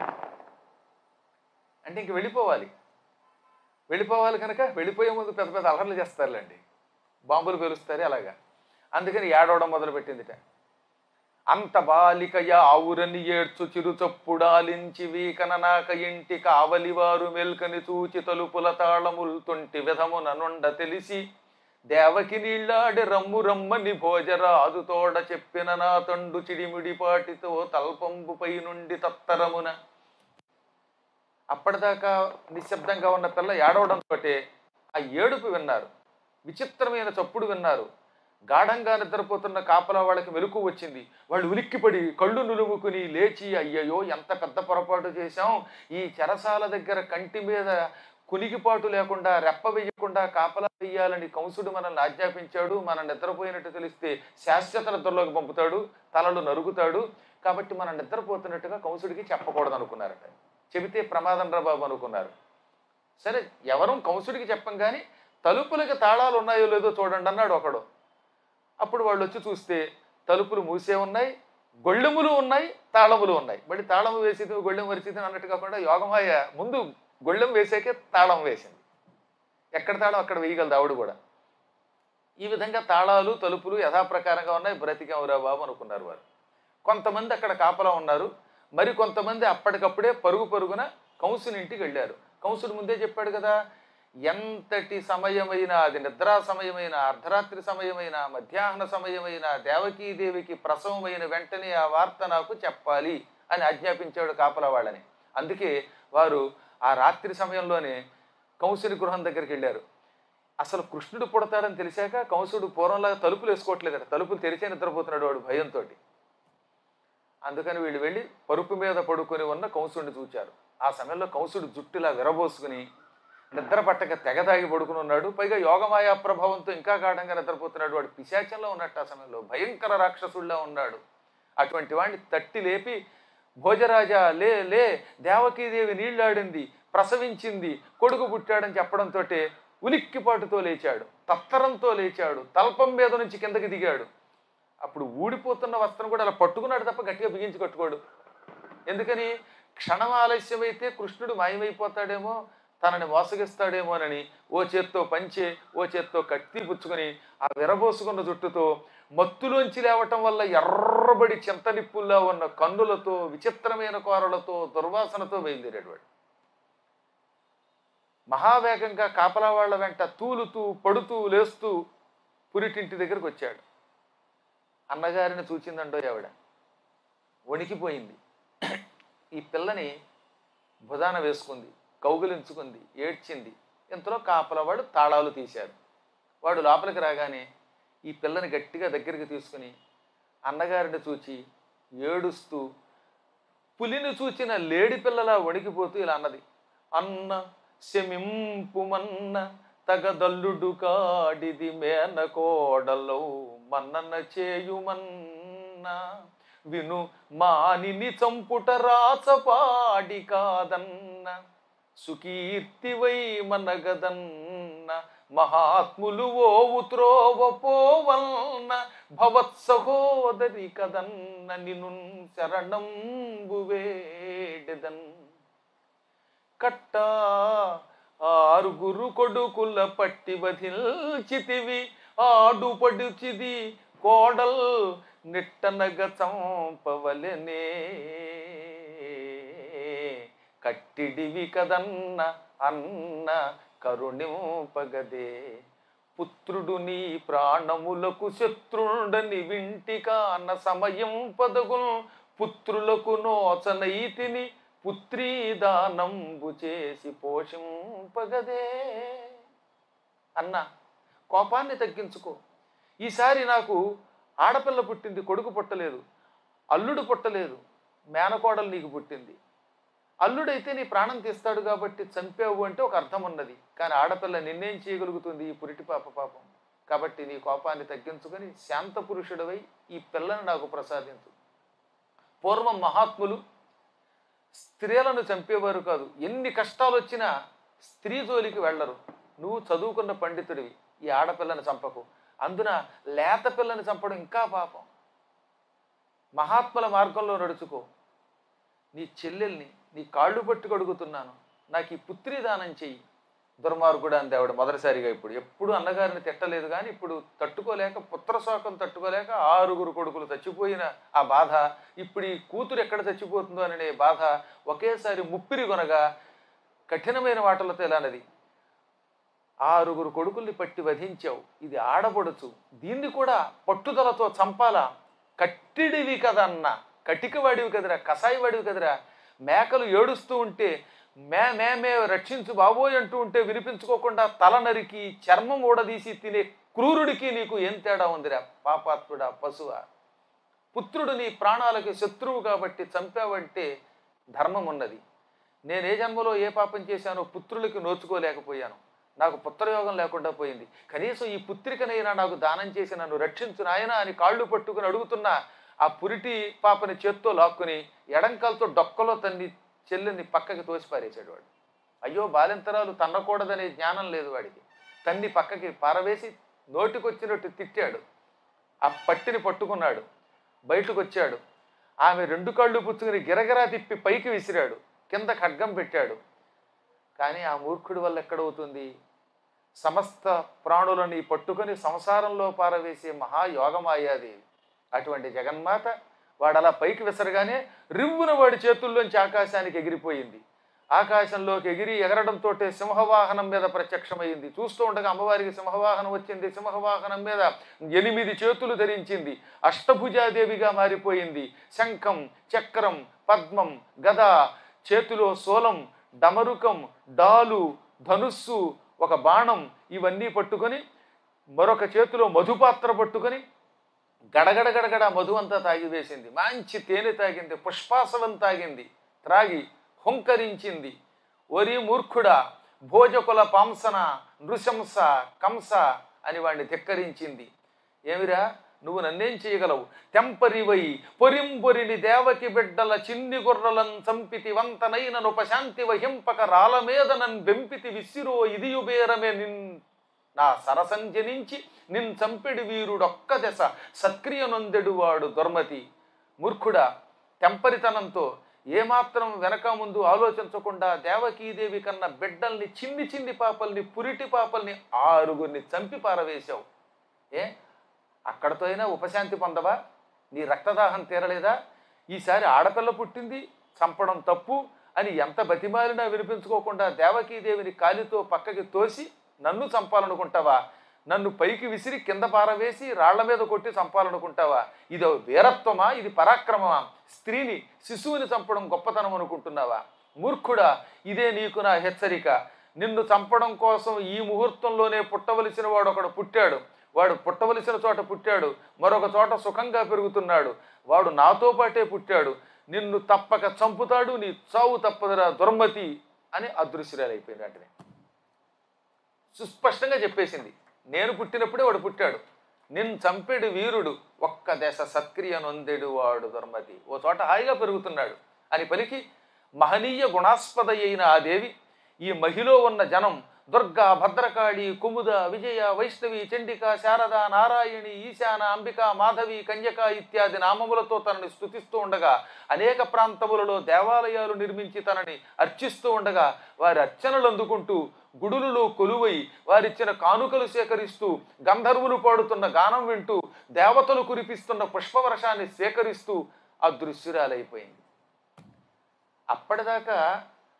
అంటే ఇంక వెళ్ళిపోవాలి వెళ్ళిపోవాలి కనుక వెళ్ళిపోయే ముందు పెద్ద పెద్ద అలర్లు చేస్తారులేండి బాంబులు పేలుస్తారు అలాగా అందుకని ఏడవడం మొదలుపెట్టిందిట అంత బాలికయ ఆవురని ఏడ్చు చిరుచప్పుడాలించి వీకననాక ఇంటి కావలివారు మెల్కని చూచి తలుపుల తాళముల్ తొంటి విధమున నుండ తెలిసి దేవకి నీళ్ళాడి రమ్ము రమ్మని భోజరాజు తోడ చెప్పిన నా తండు చిడిమిడిపాటితో తల్పంబుపై నుండి తత్తరమున అప్పటిదాకా నిశ్శబ్దంగా ఉన్న పిల్ల ఏడవడంతో ఆ ఏడుపు విన్నారు విచిత్రమైన చప్పుడు విన్నారు గాఢంగా నిద్రపోతున్న కాపలా వాళ్ళకి మెలకు వచ్చింది వాళ్ళు ఉలిక్కిపడి కళ్ళు నులుముకుని లేచి అయ్యయ్యో ఎంత పెద్ద పొరపాటు చేశాం ఈ చెరసాల దగ్గర కంటి మీద కునిగిపాటు లేకుండా రెప్ప వేయకుండా కాపలా వేయాలని కంసుడు మనల్ని ఆజ్ఞాపించాడు మనం నిద్రపోయినట్టు తెలిస్తే శాశ్వత నిద్రలోకి పంపుతాడు తలలు నరుగుతాడు కాబట్టి మనం నిద్రపోతున్నట్టుగా కంసుడికి చెప్పకూడదు అనుకున్నారట చెబితే ప్రమాదం రా బాబు అనుకున్నారు సరే ఎవరు కంసుడికి చెప్పం కానీ తలుపులకి తాళాలు ఉన్నాయో లేదో చూడండి అన్నాడు ఒకడు అప్పుడు వాళ్ళు వచ్చి చూస్తే తలుపులు మూసే ఉన్నాయి గొళ్ళెములు ఉన్నాయి తాళములు ఉన్నాయి మళ్ళీ తాళము వేసేది గొళ్ళెం వరిచేది అన్నట్టు కాకుండా యోగమాయ ముందు గొళ్ళెం వేసాకే తాళం వేసింది ఎక్కడ తాళం అక్కడ వేయగలదు ఆవిడ కూడా ఈ విధంగా తాళాలు తలుపులు యథాప్రకారంగా ఉన్నాయి బ్రతికేవరా బాబు అనుకున్నారు వారు కొంతమంది అక్కడ కాపలా ఉన్నారు మరి కొంతమంది అప్పటికప్పుడే పరుగు పరుగున కంసుని ఇంటికి వెళ్ళారు కంసుడు ముందే చెప్పాడు కదా ఎంతటి సమయమైన అది నిద్రా సమయమైన అర్ధరాత్రి సమయమైన మధ్యాహ్న సమయమైన దేవకీదేవికి ప్రసవమైన వెంటనే ఆ వార్త నాకు చెప్పాలి అని ఆజ్ఞాపించాడు కాపలా వాళ్ళని అందుకే వారు ఆ రాత్రి సమయంలోనే కంసుని గృహం దగ్గరికి వెళ్ళారు అసలు కృష్ణుడు పుడతాడని తెలిసాక కంసుడు పూర్వంలాగా తలుపులు వేసుకోవట్లేదట తలుపులు తెరిచే నిద్రపోతున్నాడు వాడు భయంతో అందుకని వీళ్ళు వెళ్ళి పరుపు మీద పడుకొని ఉన్న కంసుడిని చూచారు ఆ సమయంలో కంసుడు జుట్టులా విరబోసుకుని నిద్ర పట్టక తెగ తాగి పడుకుని ఉన్నాడు పైగా యోగమాయా ప్రభావంతో ఇంకా గాఢంగా నిద్రపోతున్నాడు వాడు పిశాచంలో ఉన్నట్టు ఆ సమయంలో భయంకర రాక్షసుల్లా ఉన్నాడు అటువంటి వాడిని తట్టి లేపి భోజరాజా లే లే దేవకీదేవి నీళ్లాడింది ప్రసవించింది కొడుకు పుట్టాడని చెప్పడంతో ఉలిక్కిపాటుతో లేచాడు తత్తరంతో లేచాడు తల్పం మీద నుంచి కిందకి దిగాడు అప్పుడు ఊడిపోతున్న వస్త్రం కూడా అలా పట్టుకున్నాడు తప్ప గట్టిగా బిగించి కట్టుకోడు ఎందుకని క్షణం ఆలస్యమైతే కృష్ణుడు మాయమైపోతాడేమో తనని మోసగిస్తాడేమోనని ఓ చేత్తో పంచే ఓ చేత్తో కత్తి పుచ్చుకొని ఆ విరబోసుకున్న జుట్టుతో మత్తులోంచి లేవటం వల్ల ఎర్రబడి చింతనిప్పుల్లా ఉన్న కన్నులతో విచిత్రమైన కోరలతో దుర్వాసనతో బయలుదేరాడు వాడు మహావేగంగా కాపలా వాళ్ళ వెంట తూలుతూ పడుతూ లేస్తూ పురిటింటి దగ్గరకు వచ్చాడు అన్నగారిని చూచిందండో ఆవిడ వణికిపోయింది ఈ పిల్లని భుజాన వేసుకుంది కౌగిలించుకుంది ఏడ్చింది ఇంతలో కాపలవాడు తాళాలు తీశాడు వాడు లోపలికి రాగానే ఈ పిల్లని గట్టిగా దగ్గరికి తీసుకుని అన్నగారిని చూచి ఏడుస్తూ పులిని చూచిన లేడి పిల్లలా వణికిపోతూ ఇలా అన్నది అన్న శమింపుమన్న తగదల్లుడు కాడిది మేన కోడలో మన్నన చేయుమన్న విను మానిని చంపుట రాచపాడి కాదన్న సుకీర్తివై మనగదన్న మహాత్ములు ఓవు త్రోవ పోవల్న భవత్ సహోదరి కదన్న నిను శరణంబు వేడెదన్ కట్ట ఆరుగురు కొడుకుల పట్టి వధిల్చితివి ఆడుపడుచిది కోడల్ నిట్టనగ చంపవలెనే కట్టిడివి కదన్న అన్న కరుణింపగదే పుత్రుడు నీ ప్రాణములకు శత్రుండని వింటికా అన్న సమయం పదగుల్ పుత్రులకు నోచనైతిని పుత్రీ దానంబు చేసి పోషింపగదే అన్న కోపాన్ని తగ్గించుకో ఈసారి నాకు ఆడపిల్ల పుట్టింది కొడుకు పుట్టలేదు అల్లుడు పుట్టలేదు మేనకోడలు నీకు పుట్టింది అల్లుడైతే నీ ప్రాణం తీస్తాడు కాబట్టి చంపావు అంటే ఒక అర్థం ఉన్నది కానీ ఆడపిల్ల నిన్నేం చేయగలుగుతుంది ఈ పురిటి పాప పాపం కాబట్టి నీ కోపాన్ని తగ్గించుకొని శాంత పురుషుడవై ఈ పిల్లను నాకు ప్రసాదించు పూర్వం మహాత్ములు స్త్రీలను చంపేవారు కాదు ఎన్ని కష్టాలు వచ్చినా స్త్రీ జోలికి వెళ్ళరు నువ్వు చదువుకున్న పండితుడివి ఈ ఆడపిల్లని చంపకు అందున లేత పిల్లని చంపడం ఇంకా పాపం మహాత్ముల మార్గంలో నడుచుకో నీ చెల్లెల్ని నీ కాళ్ళు పట్టు కడుగుతున్నాను నాకు ఈ పుత్రి దానం చెయ్యి దుర్మార్గుడు అంది ఆవిడ మొదటిసారిగా ఇప్పుడు ఎప్పుడు అన్నగారిని తిట్టలేదు కానీ ఇప్పుడు తట్టుకోలేక పుత్రశోకం తట్టుకోలేక ఆరుగురు కొడుకులు చచ్చిపోయిన ఆ బాధ ఇప్పుడు ఈ కూతురు ఎక్కడ చచ్చిపోతుందో అనే బాధ ఒకేసారి ముప్పిరి కొనగా కఠినమైన మాటలతో ఇలానది ఆరుగురు కొడుకుల్ని పట్టి వధించావు ఇది ఆడపడుచు దీన్ని కూడా పట్టుదలతో చంపాలా కట్టిడివి కదన్న కటికవాడివి కదరా కసాయివాడివి కదరా మేకలు ఏడుస్తూ ఉంటే మే మే మే రక్షించు బాబోయ్ అంటూ ఉంటే వినిపించుకోకుండా తల నరికి చర్మం ఊడదీసి తినే క్రూరుడికి నీకు ఏం తేడా ఉందిరా పాపాత్ముడా పశువా పుత్రుడు నీ ప్రాణాలకు శత్రువు కాబట్టి చంపావంటే ధర్మం ఉన్నది నేను ఏ జన్మలో ఏ పాపం చేశానో పుత్రులకి నోచుకోలేకపోయాను నాకు పుత్రయోగం లేకుండా పోయింది కనీసం ఈ పుత్రికనైనా నాకు దానం చేసి నన్ను రక్షించు నాయనా అని కాళ్ళు పట్టుకుని అడుగుతున్నా ఆ పురిటి పాపని చేత్తో లాక్కుని ఎడంకాలతో డొక్కలో తన్ని చెల్లెని పక్కకి తోసి పారేశాడు వాడు అయ్యో బాలింతరాలు తన్నకూడదనే జ్ఞానం లేదు వాడికి తన్ని పక్కకి పారవేసి నోటికొచ్చినట్టు తిట్టాడు ఆ పట్టిని పట్టుకున్నాడు బయటకు వచ్చాడు ఆమె రెండు కళ్ళు పుచ్చుకుని గిరగిరా తిప్పి పైకి విసిరాడు కింద ఖడ్గం పెట్టాడు కానీ ఆ మూర్ఖుడి వల్ల ఎక్కడవుతుంది సమస్త ప్రాణులని పట్టుకొని సంసారంలో పారవేసే మహాయోగమాయాదేవి అటువంటి జగన్మాత వాడు అలా పైకి విసరగానే రివ్వున వాడి చేతుల్లోంచి ఆకాశానికి ఎగిరిపోయింది ఆకాశంలోకి ఎగిరి ఎగరడంతో సింహవాహనం మీద ప్రత్యక్షమైంది చూస్తూ ఉండగా అమ్మవారికి సింహవాహనం వచ్చింది సింహవాహనం మీద ఎనిమిది చేతులు ధరించింది అష్టభుజాదేవిగా మారిపోయింది శంఖం చక్రం పద్మం గద చేతిలో సోలం డమరుకం డాలు ధనుస్సు ఒక బాణం ఇవన్నీ పట్టుకొని మరొక చేతిలో మధుపాత్ర పట్టుకొని గడగడ గడగడ మధు అంతా తాగివేసింది మంచి తేనె తాగింది పుష్పాసవం తాగింది త్రాగి హుంకరించింది ఒరి మూర్ఖుడా భోజకుల పాంసన నృశంస కంస అని వాడిని ధిక్కరించింది ఏమిరా నువ్వు నన్నేం చేయగలవు తెంపరివై పొరింబొరిని దేవకి బిడ్డల చిన్ని గుర్రలను చంపితి వంతనైన ఉపశాంతి వహింపక రాల మీద నన్ బెంపితి విసిరో ఇదియుబేరమే నిన్ నా సరసంజనించి నిన్ చంపెడు వీరుడొక్క దశ సక్రియ నొందెడు వాడు దుర్మతి మూర్ఖుడా తెంపరితనంతో ఏమాత్రం వెనక ముందు ఆలోచించకుండా దేవకీదేవి కన్నా బిడ్డల్ని చిన్ని చిన్ని పాపల్ని పురిటి పాపల్ని ఆరుగురిని చంపి పారవేశావు ఏ అక్కడతో అయినా ఉపశాంతి పొందవా నీ రక్తదాహం తీరలేదా ఈసారి ఆడపిల్ల పుట్టింది చంపడం తప్పు అని ఎంత బతిమాలినా వినిపించుకోకుండా దేవకీదేవిని కాలితో పక్కకి తోసి నన్ను చంపాలనుకుంటావా నన్ను పైకి విసిరి కింద పారవేసి రాళ్ల మీద కొట్టి చంపాలనుకుంటావా ఇది వీరత్వమా ఇది పరాక్రమమా స్త్రీని శిశువుని చంపడం గొప్పతనం అనుకుంటున్నావా మూర్ఖుడా ఇదే నీకు నా హెచ్చరిక నిన్ను చంపడం కోసం ఈ ముహూర్తంలోనే పుట్టవలసిన వాడు ఒకడు పుట్టాడు వాడు పుట్టవలసిన చోట పుట్టాడు మరొక చోట సుఖంగా పెరుగుతున్నాడు వాడు నాతో పాటే పుట్టాడు నిన్ను తప్పక చంపుతాడు నీ చావు తప్పదురా దుర్మతి అని అదృశ్యురాలైపోయింది వెంటనే సుస్పష్టంగా చెప్పేసింది నేను పుట్టినప్పుడే వాడు పుట్టాడు నిన్ను చంపెడు వీరుడు ఒక్క దశ సత్క్రియ నొందెడు వాడు దుర్మతి ఓ చోట హాయిగా పెరుగుతున్నాడు అని పలికి మహనీయ గుణాస్పద అయిన ఆ దేవి ఈ మహిలో ఉన్న జనం దుర్గా భద్రకాళి కుముద విజయ వైష్ణవి చండిక శారద నారాయణి ఈశాన అంబిక మాధవి కన్యక ఇత్యాది నామములతో తనని స్తుతిస్తూ ఉండగా అనేక ప్రాంతములలో దేవాలయాలు నిర్మించి తనని అర్చిస్తూ ఉండగా వారి అర్చనలు అందుకుంటూ గుడులలో కొలువై వారిచ్చిన కానుకలు సేకరిస్తూ గంధర్వులు పాడుతున్న గానం వింటూ దేవతలు కురిపిస్తున్న పుష్పవర్షాన్ని సేకరిస్తూ అదృశ్యురాలైపోయింది అప్పటిదాకా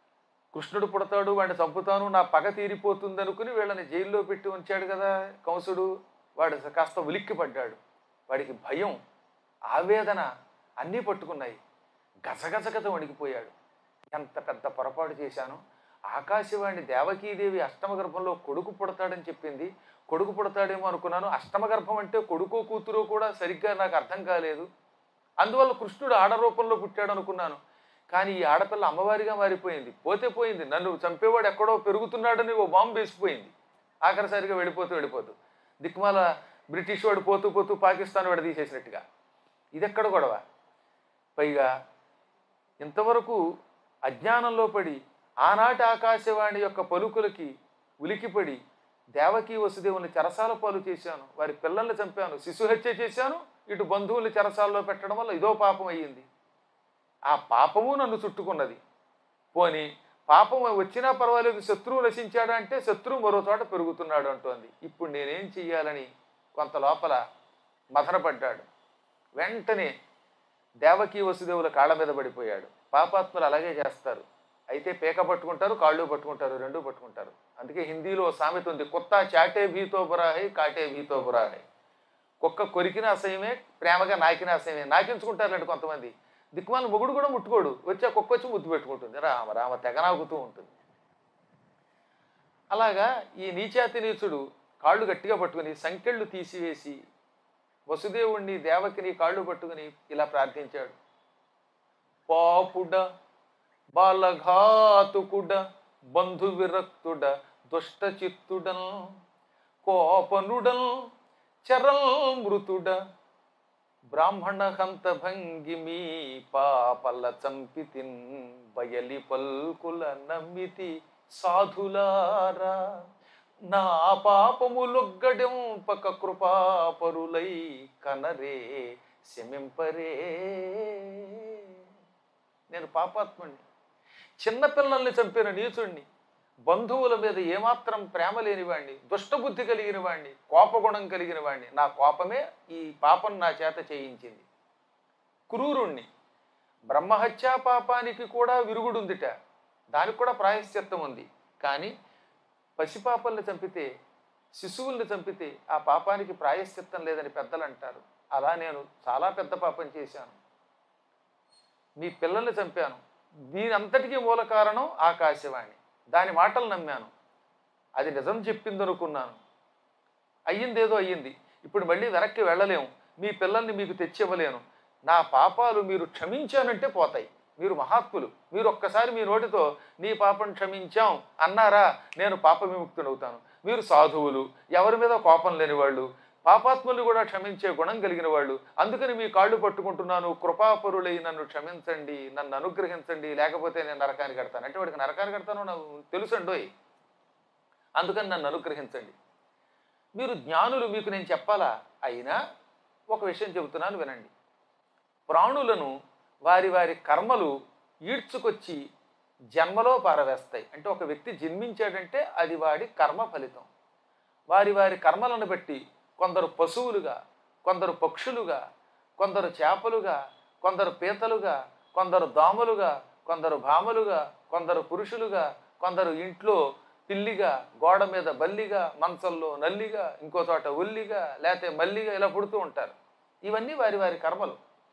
కృష్ణుడు పుడతాడు వాడిని చంపుతాను నా పగ తీరిపోతుంది అనుకుని వీళ్ళని జైల్లో పెట్టి ఉంచాడు కదా కంసుడు వాడు కాస్త ఉలిక్కి పడ్డాడు వాడికి భయం ఆవేదన అన్నీ పట్టుకున్నాయి గజగజగజ వణికిపోయాడు ఎంత పెద్ద పొరపాటు చేశాను ఆకాశవాణి దేవకీదేవి అష్టమ గర్భంలో కొడుకు పుడతాడని చెప్పింది కొడుకు పుడతాడేమో అనుకున్నాను అష్టమ గర్భం అంటే కొడుకు కూతురు కూడా సరిగ్గా నాకు అర్థం కాలేదు అందువల్ల కృష్ణుడు ఆడ రూపంలో పుట్టాడు అనుకున్నాను కానీ ఈ ఆడపిల్ల అమ్మవారిగా మారిపోయింది పోతే పోయింది నన్ను చంపేవాడు ఎక్కడో పెరుగుతున్నాడని ఓ బాంబు వేసిపోయింది ఆఖరిసారిగా వెళ్ళిపోతూ వెళ్ళిపోతూ దిక్మాల బ్రిటిష్ వాడు పోతూ పోతూ పాకిస్తాన్ వాడు తీసేసినట్టుగా ఇదెక్కడ గొడవ పైగా ఇంతవరకు అజ్ఞానంలో పడి ఆనాటి ఆకాశవాణి యొక్క పలుకులకి ఉలికిపడి దేవకీ వసుదేవుని చెరసాల పాలు చేశాను వారి పిల్లల్ని చంపాను శిశుహత్య చేశాను ఇటు బంధువుల్ని చెరసాల్లో పెట్టడం వల్ల ఇదో పాపం అయ్యింది ఆ పాపము నన్ను చుట్టుకున్నది పోని పాపం వచ్చినా పర్వాలేదు శత్రువు నశించాడా అంటే శత్రువు మరో చోట పెరుగుతున్నాడు అంటోంది ఇప్పుడు నేనేం చెయ్యాలని కొంత లోపల మథనపడ్డాడు వెంటనే దేవకీ వసుదేవుల కాళ్ళ మీద పడిపోయాడు పాపాత్ములు అలాగే చేస్తారు అయితే పేక పట్టుకుంటారు కాళ్ళు పట్టుకుంటారు రెండు పట్టుకుంటారు అందుకే హిందీలో ఓ సామెత ఉంది కొత్త చాటే భీతో బురాహై కాటే భీతో బురాహై కుక్క కొరికిన అసహ్యమే ప్రేమగా నాకిన అసహ్యమే నాకించుకుంటారులేండి కొంతమంది దిక్కుమాల మొగుడు కూడా ముట్టుకోడు వచ్చి ఆ కుక్క వచ్చి ముద్దు పెట్టుకుంటుంది రామ రామ తెగ నాగుతూ ఉంటుంది అలాగా ఈ నీచాతి నీచుడు కాళ్ళు గట్టిగా పట్టుకుని సంకెళ్ళు తీసివేసి వసుదేవుణ్ణి దేవకిని కాళ్ళు పట్టుకుని ఇలా ప్రార్థించాడు పాపుడ బాలఘాతుకుడ బంధు విరక్తుడ దుష్ట చిత్తుడన్ కోపనుడన్ చరల్ మృతుడ బ్రాహ్మణ హంత భంగిమి పాపల చంపితిన్ బయలి పల్కుల నమ్మితి సాధులారా నా పాపములొగ్గడెంపక కృపాపరులై కనరే శమింపరే నేను పాపాత్ముణ్ణి చిన్నపిల్లల్ని చంపిన నీచుణ్ణి బంధువుల మీద ఏమాత్రం ప్రేమ లేనివాణ్ణి దుష్టబుద్ధి కలిగిన వాణ్ణి కోపగుణం కలిగిన వాణ్ణి నా కోపమే ఈ పాపం నా చేత చేయించింది క్రూరుణ్ణి బ్రహ్మహత్యా పాపానికి కూడా విరుగుడుందిట దానికి కూడా ప్రాయశ్చిత్తం ఉంది కానీ పసిపాపల్ని చంపితే శిశువుల్ని చంపితే ఆ పాపానికి ప్రాయశ్చిత్తం లేదని పెద్దలు అంటారు అలా నేను చాలా పెద్ద పాపం చేశాను మీ పిల్లల్ని చంపాను దీనంతటికీ మూల కారణం ఆకాశవాణి దాని మాటలు నమ్మాను అది నిజం చెప్పింది అనుకున్నాను అయ్యిందేదో అయ్యింది ఇప్పుడు మళ్ళీ వెనక్కి వెళ్ళలేము మీ పిల్లల్ని మీకు తెచ్చివ్వలేను నా పాపాలు మీరు క్షమించానంటే పోతాయి మీరు మహాత్ములు మీరు ఒక్కసారి మీ నోటితో నీ పాపం క్షమించాం అన్నారా నేను పాప విముక్తుడవుతాను మీరు సాధువులు ఎవరి మీద కోపం లేని వాళ్ళు పాపాత్ములు కూడా క్షమించే గుణం కలిగిన వాళ్ళు అందుకని మీ కాళ్ళు పట్టుకుంటున్నాను కృపాపరులై నన్ను క్షమించండి నన్ను అనుగ్రహించండి లేకపోతే నేను నరకానికి కడతాను అంటే వాడికి నరకానికి కడతాను నాకు తెలుసండోయ్ అందుకని నన్ను అనుగ్రహించండి మీరు జ్ఞానులు మీకు నేను చెప్పాలా అయినా ఒక విషయం చెబుతున్నాను వినండి ప్రాణులను వారి వారి కర్మలు ఈడ్చుకొచ్చి జన్మలో పారవేస్తాయి అంటే ఒక వ్యక్తి జన్మించాడంటే అది వాడి కర్మ ఫలితం వారి వారి కర్మలను బట్టి కొందరు పశువులుగా కొందరు పక్షులుగా కొందరు చేపలుగా కొందరు పీతలుగా కొందరు దోమలుగా కొందరు భామలుగా కొందరు పురుషులుగా కొందరు ఇంట్లో పిల్లిగా గోడ మీద బల్లిగా మంచంలో నల్లిగా ఇంకో చోట ఉల్లిగా లేకపోతే మల్లిగా ఇలా పుడుతూ ఉంటారు ఇవన్నీ వారి వారి కర్మలు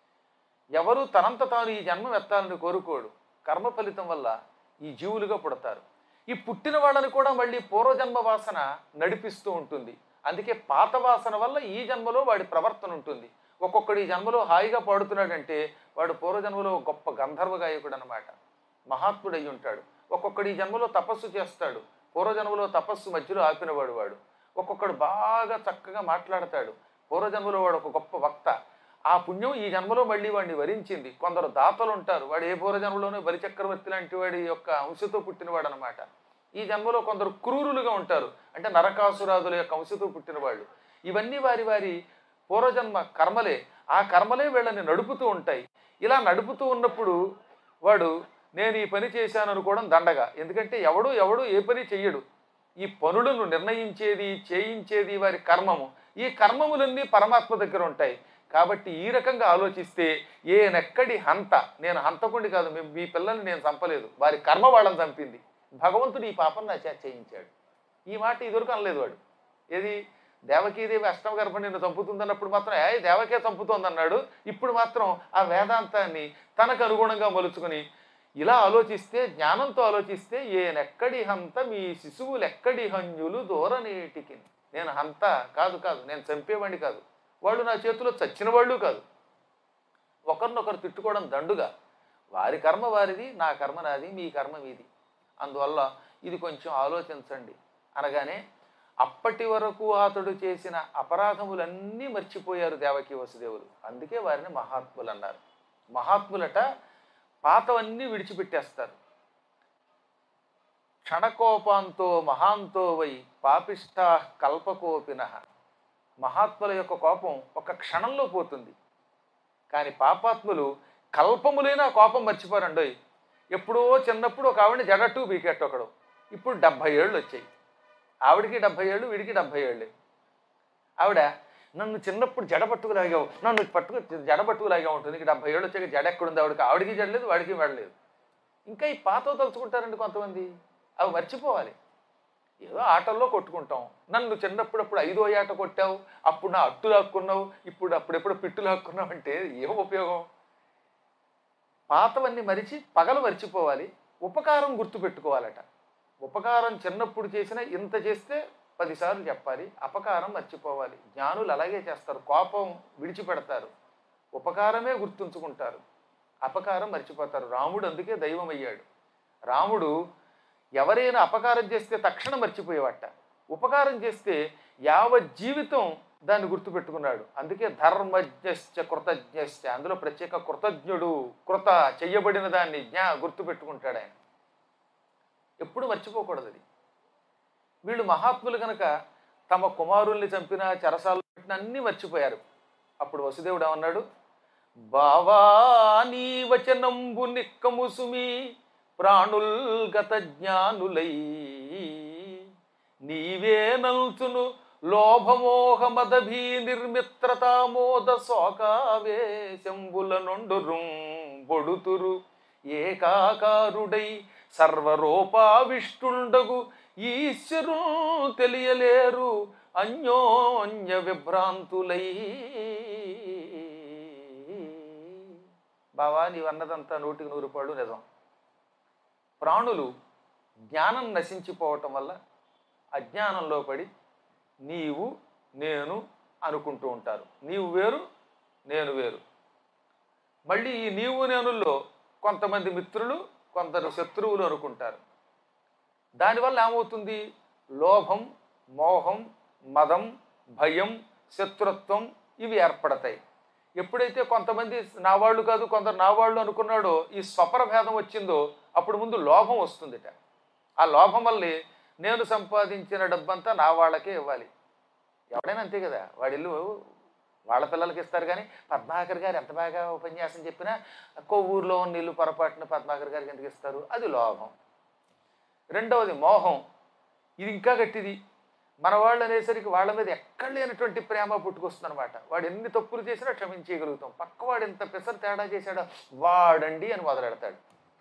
ఎవరు తనంత తాను ఈ జన్మం ఎత్తాలని కోరుకోడు కర్మ ఫలితం వల్ల ఈ జీవులుగా పుడతారు ఈ పుట్టిన వాళ్ళని కూడా మళ్ళీ పూర్వజన్మ వాసన నడిపిస్తూ ఉంటుంది అందుకే పాత వాసన వల్ల ఈ జన్మలో వాడి ప్రవర్తన ఉంటుంది ఒక్కొక్కడు ఈ జన్మలో హాయిగా పాడుతున్నాడంటే వాడు పూర్వజన్మలో గొప్ప గంధర్వ గాయకుడు అనమాట మహాత్ముడు అయి ఉంటాడు ఒక్కొక్కడు ఈ జన్మలో తపస్సు చేస్తాడు పూర్వజన్మలో తపస్సు మధ్యలో ఆపినవాడు వాడు ఒక్కొక్కడు బాగా చక్కగా మాట్లాడతాడు పూర్వజన్మలో వాడు ఒక గొప్ప వక్త ఆ పుణ్యం ఈ జన్మలో మళ్ళీ వాడిని వరించింది కొందరు దాతలు ఉంటారు వాడు ఏ పూర్వజన్మలోనూ బలిచక్రవర్తి లాంటి వాడి యొక్క అంశతో పుట్టినవాడు అనమాట ఈ జన్మలో కొందరు క్రూరులుగా ఉంటారు అంటే నరకాసురాదుల యొక్క అంశతో పుట్టినవాళ్ళు ఇవన్నీ వారి వారి పూర్వజన్మ కర్మలే ఆ కర్మలే వీళ్ళని నడుపుతూ ఉంటాయి ఇలా నడుపుతూ ఉన్నప్పుడు వాడు నేను ఈ పని చేశాను అనుకోవడం దండగా ఎందుకంటే ఎవడు ఎవడు ఏ పని చెయ్యడు ఈ పనులను నిర్ణయించేది చేయించేది వారి కర్మము ఈ కర్మములన్నీ పరమాత్మ దగ్గర ఉంటాయి కాబట్టి ఈ రకంగా ఆలోచిస్తే ఏనెక్కడి హంత నేను హంతకుండి కాదు మీ- మీ పిల్లల్ని నేను చంపలేదు వారి కర్మ వాళ్ళని చంపింది భగవంతుడు ఈ పాపం నా చేత చేయించాడు ఈ మాట ఇదివరకు అనలేదు వాడు ఏది దేవకీదేవి అష్టమ గర్భం నిన్ను చంపుతుందన్నప్పుడు మాత్రం ఏ దేవకే చంపుతోందన్నాడు ఇప్పుడు మాత్రం ఆ వేదాంతాన్ని తనకు అనుగుణంగా మలుచుకుని ఇలా ఆలోచిస్తే జ్ఞానంతో ఆలోచిస్తే ఏనెక్కడి హంత మీ శిశువులెక్కడి హంజులు దూరనేటికి నేను హంత కాదు కాదు నేను చంపేవాడిని కాదు వాళ్ళు నా చేతిలో చచ్చిన వాళ్ళు కాదు ఒకరినొకరు తిట్టుకోవడం దండుగా వారి కర్మ వారిది నా కర్మ నాది మీ కర్మ మీది అందువల్ల ఇది కొంచెం ఆలోచించండి అనగానే అప్పటి వరకు అతడు చేసిన అపరాధములన్నీ మర్చిపోయారు దేవకి వసుదేవులు అందుకే వారిని మహాత్ములు అన్నారు మహాత్ములట పాతవన్నీ విడిచిపెట్టేస్తారు క్షణకోపాంతో మహాంతో వై పాపిష్ట కల్పకోపిన మహాత్ముల యొక్క కోపం ఒక క్షణంలో పోతుంది కానీ పాపాత్ములు కల్పములైన ఆ కోపం మర్చిపోరండోయ్ ఎప్పుడో చిన్నప్పుడు ఒక ఆవిడని జడట్టు పీకెట్టు ఒకడు ఇప్పుడు డెబ్భై ఏళ్ళు వచ్చాయి ఆవిడికి డెబ్భై ఏళ్ళు వీడికి డెబ్భై ఏళ్ళు ఆవిడ నన్ను చిన్నప్పుడు జడ పట్టుకులాగావు నన్ను పట్టుకు జడ పట్టుకులాగా ఉంటుంది నీకు డెబ్భై ఏళ్ళు వచ్చాక జడ ఎక్కడుంది ఆవిడకి ఆవిడికి జడలేదు వాడికి వెళ్ళలేదు ఇంకా ఈ పాత తలుచుకుంటారండి కొంతమంది అవి మర్చిపోవాలి ఏదో ఆటల్లో కొట్టుకుంటాం నన్ను చిన్నప్పుడు అప్పుడు ఐదో ఆట కొట్టావు అప్పుడు నా అట్టు లాక్కున్నావు ఇప్పుడు అప్పుడెప్పుడు పిట్టు లాక్కున్నావు అంటే ఏం ఉపయోగం పాతవన్నీ మరిచి పగలు మర్చిపోవాలి ఉపకారం గుర్తుపెట్టుకోవాలట ఉపకారం చిన్నప్పుడు చేసిన ఇంత చేస్తే పదిసార్లు చెప్పాలి అపకారం మర్చిపోవాలి జ్ఞానులు అలాగే చేస్తారు కోపం విడిచిపెడతారు ఉపకారమే గుర్తుంచుకుంటారు అపకారం మర్చిపోతారు రాముడు అందుకే దైవం అయ్యాడు రాముడు ఎవరైనా అపకారం చేస్తే తక్షణం మర్చిపోయేవాట ఉపకారం చేస్తే యావత్ జీవితం దాన్ని గుర్తుపెట్టుకున్నాడు అందుకే ధర్మజ్ఞశ్చ కృతజ్ఞశ్చ అందులో ప్రత్యేక కృతజ్ఞుడు కృత చెయ్యబడిన దాన్ని జ్ఞా గుర్తుపెట్టుకుంటాడు ఆయన ఎప్పుడు మర్చిపోకూడదు అది వీళ్ళు మహాత్ములు కనుక తమ కుమారుల్ని చంపిన చెరసాలు పెట్టిన అన్నీ మర్చిపోయారు అప్పుడు వసుదేవుడు ఏమన్నాడు బావా నీ వచనంబు నిక్కము సుమి ప్రాణుల్ గత జ్ఞానులై నీవే నల్చును లోభమోహ మదభీ నిర్మిత్రతామోద శోకావేశంబుల నొండురు బొడుతురు ఏకాకారుడై సర్వరూపావిష్టుండగు ఈశ్వరు తెలియలేరు అన్యోన్య విభ్రాంతులై బావా నీవన్నదంతా నూటికి నూరు పాళ్ళు నిజం ప్రాణులు జ్ఞానం నశించిపోవటం వల్ల అజ్ఞానంలో పడి నీవు నేను అనుకుంటూ ఉంటారు నీవు వేరు నేను వేరు మళ్ళీ ఈ నీవు నేనుల్లో కొంతమంది మిత్రులు కొందరు శత్రువులు అనుకుంటారు దానివల్ల ఏమవుతుంది లోభం మోహం మదం భయం శత్రుత్వం ఇవి ఏర్పడతాయి ఎప్పుడైతే కొంతమంది నా వాళ్ళు కాదు కొందరు నా వాళ్ళు అనుకున్నాడో ఈ స్వపర భేదం వచ్చిందో అప్పుడు ముందు లోభం వస్తుందిట ఆ లోభం వల్లే నేను సంపాదించిన డబ్బంతా నా వాళ్ళకే ఇవ్వాలి ఎవడైనా అంతే కదా వాడి ఇల్లు వాళ్ళ పిల్లలకి ఇస్తారు కానీ పద్మాకర్ గారు ఎంత బాగా ఉపన్యాసం చెప్పినా కొవ్వూరులో ఉన్న ఇల్లు పొరపాటున పద్మాకర్ గారికి ఎందుకు ఇస్తారు అది లోభం రెండవది మోహం ఇది ఇంకా గట్టిది మన వాళ్ళు అనేసరికి వాళ్ళ మీద ఎక్కడ లేనటువంటి ప్రేమ పుట్టుకొస్తుంది అనమాట వాడు ఎన్ని తప్పులు చేసినా క్షమించేయగలుగుతాం పక్కవాడు ఎంత పెసరు తేడా చేశాడో వాడండి అని మొదలెడతాడు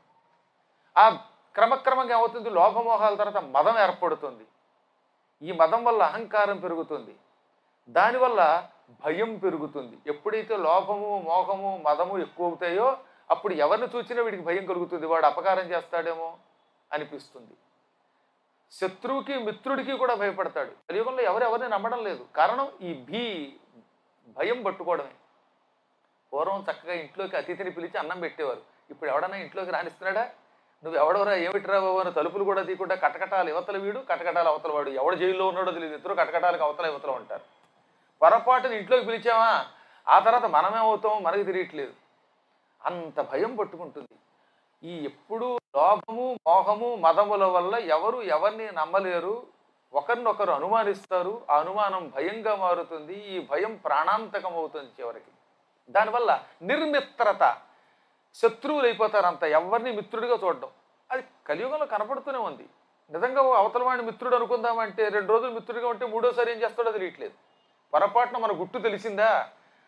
ఆ క్రమక్రమంగా ఏమవుతుంది లోభమోహాల తర్వాత మదం ఏర్పడుతుంది ఈ మదం వల్ల అహంకారం పెరుగుతుంది దానివల్ల భయం పెరుగుతుంది ఎప్పుడైతే లోభము మోహము మదము ఎక్కువ అవుతాయో అప్పుడు ఎవరిని చూసినా వీడికి భయం కలుగుతుంది వాడు అపకారం చేస్తాడేమో అనిపిస్తుంది శత్రువుకి మిత్రుడికి కూడా భయపడతాడు కలియుగంలో ఎవరెవరిని నమ్మడం లేదు కారణం ఈ భీ భయం పట్టుకోవడమే పూర్వం చక్కగా ఇంట్లోకి అతిథిని పిలిచి అన్నం పెట్టేవారు ఇప్పుడు ఎవడన్నా ఇంట్లోకి రానిస్తున్నాడా నువ్వు ఎవడెవరా ఏమిటిరా బాబు అని తలుపులు కూడా తీయకుండా కటకటాలు యువతల వీడు కటకటాలు అవతల వాడు ఎవడు జైల్లో ఉన్నాడో తెలియదు ఇద్దరు కటకటాలకు అవతల యువతల ఉంటారు పొరపాటున ఇంట్లోకి పిలిచామా ఆ తర్వాత మనమేమవుతామో మనకి తెలియట్లేదు అంత భయం పట్టుకుంటుంది ఈ ఎప్పుడూ లోభము మోహము మదముల వల్ల ఎవరు ఎవరిని నమ్మలేరు ఒకరినొకరు అనుమానిస్తారు ఆ అనుమానం భయంగా మారుతుంది ఈ భయం ప్రాణాంతకం అవుతుంది చివరికి దానివల్ల నిర్మిత్రత శత్రువులు అయిపోతారు అంత ఎవరిని మిత్రుడిగా చూడడం అది కలియుగంలో కనపడుతూనే ఉంది నిజంగా ఓ అవతల వాడిని మిత్రుడు అనుకుందామంటే రెండు రోజులు మిత్రుడిగా ఉంటే మూడోసారి ఏం చేస్తాడో తెలియట్లేదు పొరపాటున మన గుట్టు తెలిసిందా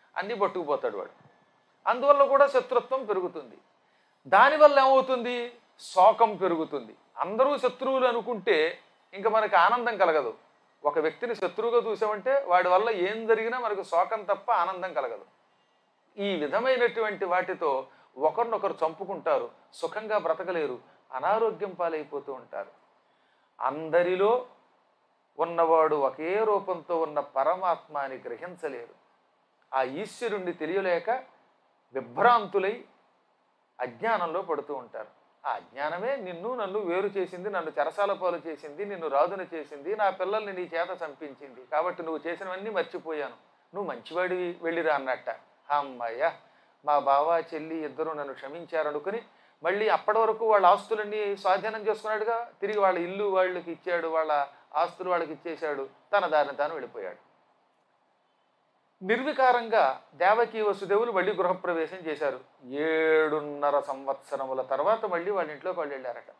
అన్నీ పట్టుకుపోతాడు వాడు అందువల్ల కూడా శత్రుత్వం పెరుగుతుంది దానివల్ల ఏమవుతుంది శోకం పెరుగుతుంది అందరూ శత్రువులు అనుకుంటే ఇంకా మనకి ఆనందం కలగదు ఒక వ్యక్తిని శత్రువుగా చూసామంటే వాడి వల్ల ఏం జరిగినా మనకు శోకం తప్ప ఆనందం కలగదు ఈ విధమైనటువంటి వాటితో ఒకరినొకరు చంపుకుంటారు సుఖంగా బ్రతకలేరు అనారోగ్యం పాలైపోతూ ఉంటారు అందరిలో ఉన్నవాడు ఒకే రూపంతో ఉన్న పరమాత్మాని గ్రహించలేరు ఆ ఈశ్వరుణ్ణి తెలియలేక విభ్రాంతులై అజ్ఞానంలో పడుతూ ఉంటారు ఆ అజ్ఞానమే నిన్ను నన్ను వేరు చేసింది నన్ను చెరసాల పాలు చేసింది నిన్ను రాజును చేసింది నా పిల్లల్ని నీ చేత చంపించింది కాబట్టి నువ్వు చేసినవన్నీ మర్చిపోయాను నువ్వు మంచివాడివి వెళ్ళిరా అన్నట్ట అమ్మయ్య మా బావ చెల్లి ఇద్దరు నన్ను క్షమించారనుకుని మళ్ళీ అప్పటి వరకు వాళ్ళ ఆస్తులన్నీ స్వాధీనం చేసుకున్నాడుగా తిరిగి వాళ్ళ ఇల్లు వాళ్ళకి ఇచ్చాడు వాళ్ళ ఆస్తులు వాళ్ళకి ఇచ్చేశాడు తన దారిని తాను వెళ్ళిపోయాడు నిర్వికారంగా దేవకీ వసుదేవులు మళ్ళీ గృహప్రవేశం చేశారు ఏడున్నర సంవత్సరముల తర్వాత మళ్ళీ వాళ్ళ ఇంట్లోకి వాళ్ళు వెళ్ళారట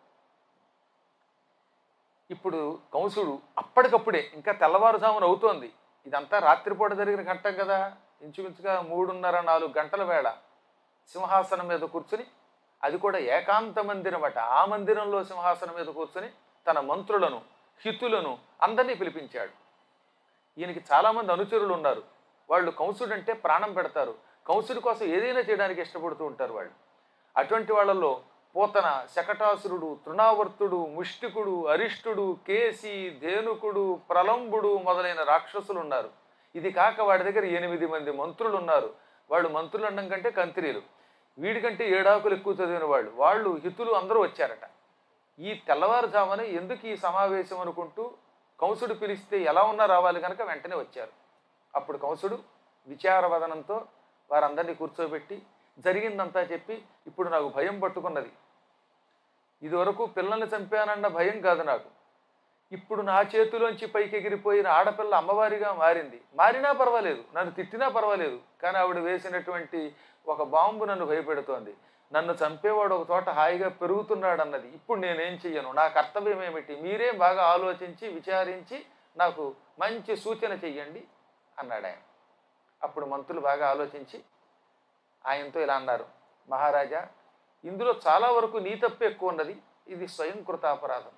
ఇప్పుడు కంసుడు అప్పటికప్పుడే ఇంకా తెల్లవారుజామున అవుతోంది ఇదంతా రాత్రిపూట జరిగిన ఘట్టం కదా ఇంచుమించుగా మూడున్నర నాలుగు గంటల వేళ సింహాసనం మీద కూర్చుని అది కూడా ఏకాంత మందిరం అట ఆ మందిరంలో సింహాసనం మీద కూర్చుని తన మంత్రులను హితులను అందరినీ పిలిపించాడు ఈయనకి చాలామంది అనుచరులు ఉన్నారు వాళ్ళు కంసుడు అంటే ప్రాణం పెడతారు కంసుడి కోసం ఏదైనా చేయడానికి ఇష్టపడుతూ ఉంటారు వాళ్ళు అటువంటి వాళ్ళల్లో పోతన శకటాసురుడు తృణావర్తుడు ముష్టికుడు అరిష్టుడు కేసి ధేనుకుడు ప్రలంబుడు మొదలైన రాక్షసులు ఉన్నారు ఇది కాక వాడి దగ్గర ఎనిమిది మంది మంత్రులు ఉన్నారు వాళ్ళు మంత్రులు అనడం కంటే కంత్రీలు వీడికంటే ఏడాకులు ఎక్కువ చదివిన వాళ్ళు వాళ్ళు హితులు అందరూ వచ్చారట ఈ తెల్లవారుజామున ఎందుకు ఈ సమావేశం అనుకుంటూ కంసుడు పిలిస్తే ఎలా ఉన్నా రావాలి కనుక వెంటనే వచ్చారు అప్పుడు కంసుడు విచారవదనంతో వారందరినీ కూర్చోబెట్టి జరిగిందంతా చెప్పి ఇప్పుడు నాకు భయం పట్టుకున్నది ఇదివరకు పిల్లల్ని చంపానన్న భయం కాదు నాకు ఇప్పుడు నా చేతిలోంచి పైకి ఎగిరిపోయిన ఆడపిల్ల అమ్మవారిగా మారింది మారినా పర్వాలేదు నన్ను తిట్టినా పర్వాలేదు కానీ ఆవిడ వేసినటువంటి ఒక బాంబు నన్ను భయపెడుతోంది నన్ను చంపేవాడు ఒక చోట హాయిగా పెరుగుతున్నాడు అన్నది ఇప్పుడు నేనేం చెయ్యను నా కర్తవ్యం ఏమిటి మీరే బాగా ఆలోచించి విచారించి నాకు మంచి సూచన చెయ్యండి అన్నాడు ఆయన అప్పుడు మంత్రులు బాగా ఆలోచించి ఆయనతో ఇలా అన్నారు మహారాజా ఇందులో చాలా వరకు నీ తప్పు ఎక్కువ ఉన్నది ఇది స్వయం కృతాపరాధం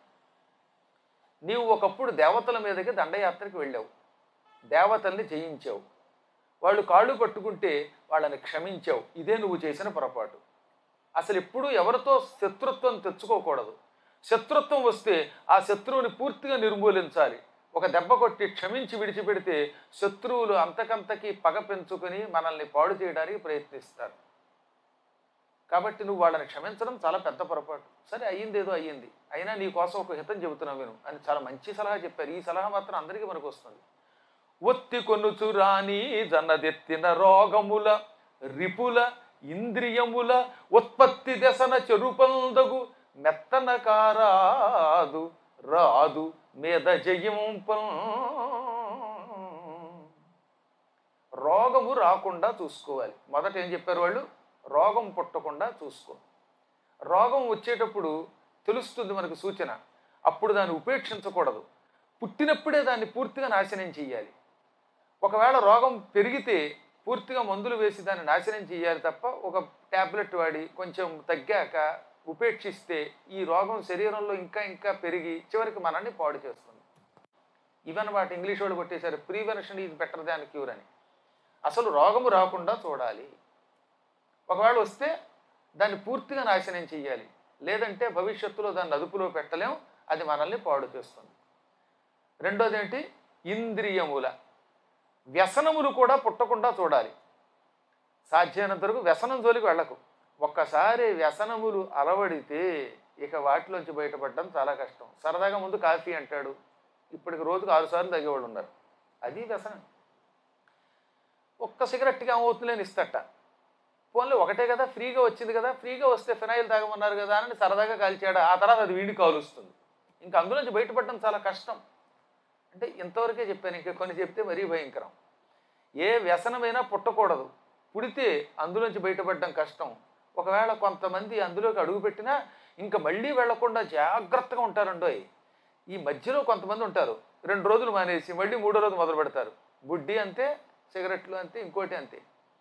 నీవు ఒకప్పుడు దేవతల మీదకి దండయాత్రకి వెళ్ళావు దేవతల్ని జయించావు వాళ్ళు కాళ్ళు పట్టుకుంటే వాళ్ళని క్షమించావు ఇదే నువ్వు చేసిన పొరపాటు అసలు ఎప్పుడూ ఎవరితో శత్రుత్వం తెచ్చుకోకూడదు శత్రుత్వం వస్తే ఆ శత్రువుని పూర్తిగా నిర్మూలించాలి ఒక దెబ్బ కొట్టి క్షమించి విడిచిపెడితే శత్రువులు అంతకంతకి పగ పెంచుకొని మనల్ని పాడు చేయడానికి ప్రయత్నిస్తారు కాబట్టి నువ్వు వాళ్ళని క్షమించడం చాలా పెద్ద పొరపాటు సరే అయ్యింది ఏదో అయ్యింది అయినా నీ కోసం ఒక హితం చెబుతున్నావు విను అని చాలా మంచి సలహా చెప్పారు ఈ సలహా మాత్రం అందరికీ మనకు వస్తుంది ఒత్తి కొనుచు రాని జనదెత్తిన రోగముల రిపుల ఇంద్రియముల ఉత్పత్తి దశన చెరుపందగు మెత్తన కారాదు రాదు మీద జయింపం రోగము రాకుండా చూసుకోవాలి మొదట ఏం చెప్పారు వాళ్ళు రోగం పుట్టకుండా చూసుకో రోగం వచ్చేటప్పుడు తెలుస్తుంది మనకు సూచన అప్పుడు దాన్ని ఉపేక్షించకూడదు పుట్టినప్పుడే దాన్ని పూర్తిగా నాశనం చేయాలి ఒకవేళ రోగం పెరిగితే పూర్తిగా మందులు వేసి దాన్ని నాశనం చేయాలి తప్ప ఒక ట్యాబ్లెట్ వాడి కొంచెం తగ్గాక ఉపేక్షిస్తే ఈ రోగం శరీరంలో ఇంకా ఇంకా పెరిగి చివరికి మనల్ని పాడు చేస్తుంది ఇవన్నమాట ఇంగ్లీష్ వాళ్ళు కొట్టేశారు prevention is better than cure అని అసలు రోగము రాకుండా చూడాలి ఒకవేళ వస్తే దాన్ని పూర్తిగా నాశనం చేయాలి లేదంటే భవిష్యత్తులో దాన్ని అదుపులో పెట్టలేం అది మనల్ని పాడు చేస్తుంది రెండోది ఏంటి ఇంద్రియముల వ్యసనములు కూడా పుట్టకుండా చూడాలి సాధ్యమైనంత వరకు వ్యసనం జోలికి వెళ్ళకు ఒక్కసారి వ్యసనములు అలవడితే ఇక వాటిలోంచి బయటపడడం చాలా కష్టం సరదాగా ముందు కాఫీ అంటాడు ఇప్పటికి రోజుకు ఆరు సార్లు తగ్గేవాళ్ళు ఉన్నారు అది వ్యసనం ఒక్క సిగరెట్కి ఏమవుతుందని ఇస్తట ఫోన్లో ఒకటే కదా ఫ్రీగా వచ్చింది కదా ఫ్రీగా వస్తే ఫినాయిల్ తాగమన్నారు కదా అని సరదాగా కాల్చాడు ఆ తర్వాత అది వీడి కాలుస్తుంది ఇంకా అందులోంచి బయటపడడం చాలా కష్టం అంటే ఇంతవరకే చెప్పాను ఇంకా కొన్ని చెప్తే మరీ భయంకరం ఏ వ్యసనమైనా పుట్టకూడదు పుడితే అందులోంచి బయటపడడం కష్టం ఒకవేళ కొంతమంది అందులోకి అడుగుపెట్టినా ఇంకా మళ్ళీ వెళ్లకుండా జాగ్రత్తగా ఉంటారండోయ్ ఈ మధ్యలో కొంతమంది ఉంటారు రెండు రోజులు మానేసి మళ్ళీ మూడో రోజు మొదలు పెడతారు బుడ్డి అంతే సిగరెట్లు అంతే ఇంకోటి అంతే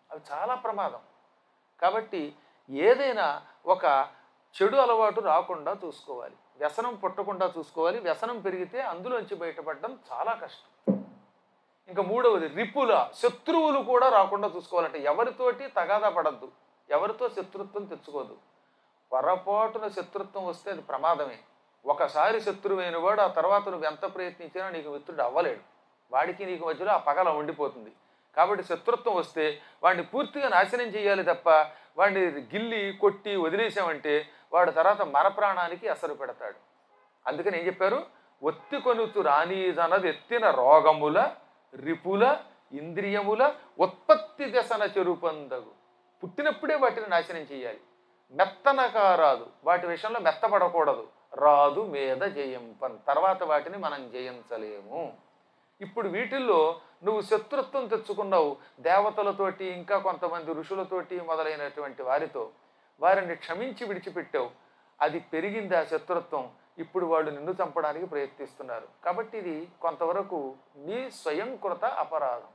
అవి చాలా ప్రమాదం కాబట్టి ఏదైనా ఒక చెడు అలవాటు రాకుండా చూసుకోవాలి వ్యసనం పుట్టకుండా చూసుకోవాలి వ్యసనం పెరిగితే అందులోంచి బయటపడడం చాలా కష్టం ఇంకా మూడవది రిపుల శత్రువులు కూడా రాకుండా చూసుకోవాలంటే ఎవరితోటి తగాదా పడద్దు ఎవరితో శత్రుత్వం తెచ్చుకోదు పొరపాటున శత్రుత్వం వస్తే అది ప్రమాదమే ఒకసారి శత్రువైన వాడు ఆ తర్వాత నువ్వు ఎంత ప్రయత్నించినా నీకు మిత్రుడు అవ్వలేడు వాడికి నీకు మధ్యలో ఆ పగల ఉండిపోతుంది కాబట్టి శత్రుత్వం వస్తే వాడిని పూర్తిగా నాశనం చేయాలి తప్ప వాడిని గిల్లి కొట్టి వదిలేసామంటే వాడు తర్వాత మన ప్రాణానికి అసలు పెడతాడు అందుకని ఏం చెప్పారు ఒత్తి కొనుతు రానీదనది ఎత్తిన రోగముల రిపుల ఇంద్రియముల ఉత్పత్తి దశన చెరుపందగు పుట్టినప్పుడే వాటిని నాశనం చేయాలి మెత్తనక రాదు వాటి విషయంలో మెత్తపడకూడదు రాదు మీద జయింపన్ తర్వాత వాటిని మనం జయించలేము ఇప్పుడు వీటిల్లో నువ్వు శత్రుత్వం తెచ్చుకున్నావు దేవతలతోటి ఇంకా కొంతమంది ఋషులతోటి మొదలైనటువంటి వారితో వారిని క్షమించి విడిచిపెట్టావు అది పెరిగింది ఆ శత్రుత్వం ఇప్పుడు వాళ్ళు నిన్ను చంపడానికి ప్రయత్నిస్తున్నారు కాబట్టి ఇది కొంతవరకు నీ స్వయంకృత అపరాధం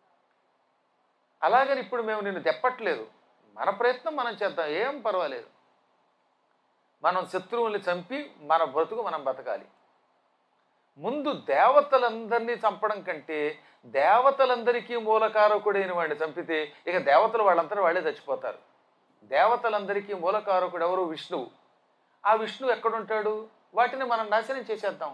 అలాగని ఇప్పుడు మేము నిన్ను తెప్పట్లేదు మన ప్రయత్నం మనం చేద్దాం ఏం పర్వాలేదు మనం శత్రువుల్ని చంపి మన బ్రతుకు మనం బతకాలి ముందు దేవతలందరినీ చంపడం కంటే దేవతలందరికీ మూలకారకుడైన వాడిని చంపితే ఇక దేవతలు వాళ్ళంతా వాళ్ళే చచ్చిపోతారు దేవతలందరికీ మూలకారకుడు ఎవరు విష్ణువు ఆ విష్ణువు ఎక్కడుంటాడు వాటిని మనం నాశనం చేసేద్దాం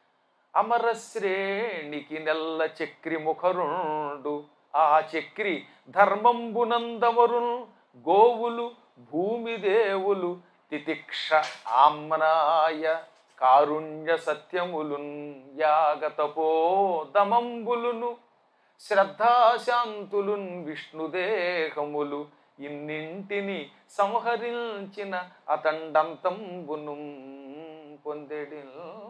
అమరశ్రేణికి నెల్ల చక్రి ముఖరుండు ఆ చక్రి ధర్మంబునందమరున్ గోవులు భూమి దేవులు తితిక్ష ఆమ్నాయ కారుణ్య సత్యములున్ యాగతపో దమంబులును శ్రద్ధాశాంతులున్ విష్ణుదేహములు ఇన్నింటిని సంహరించిన అతండంతంబును పొందెడి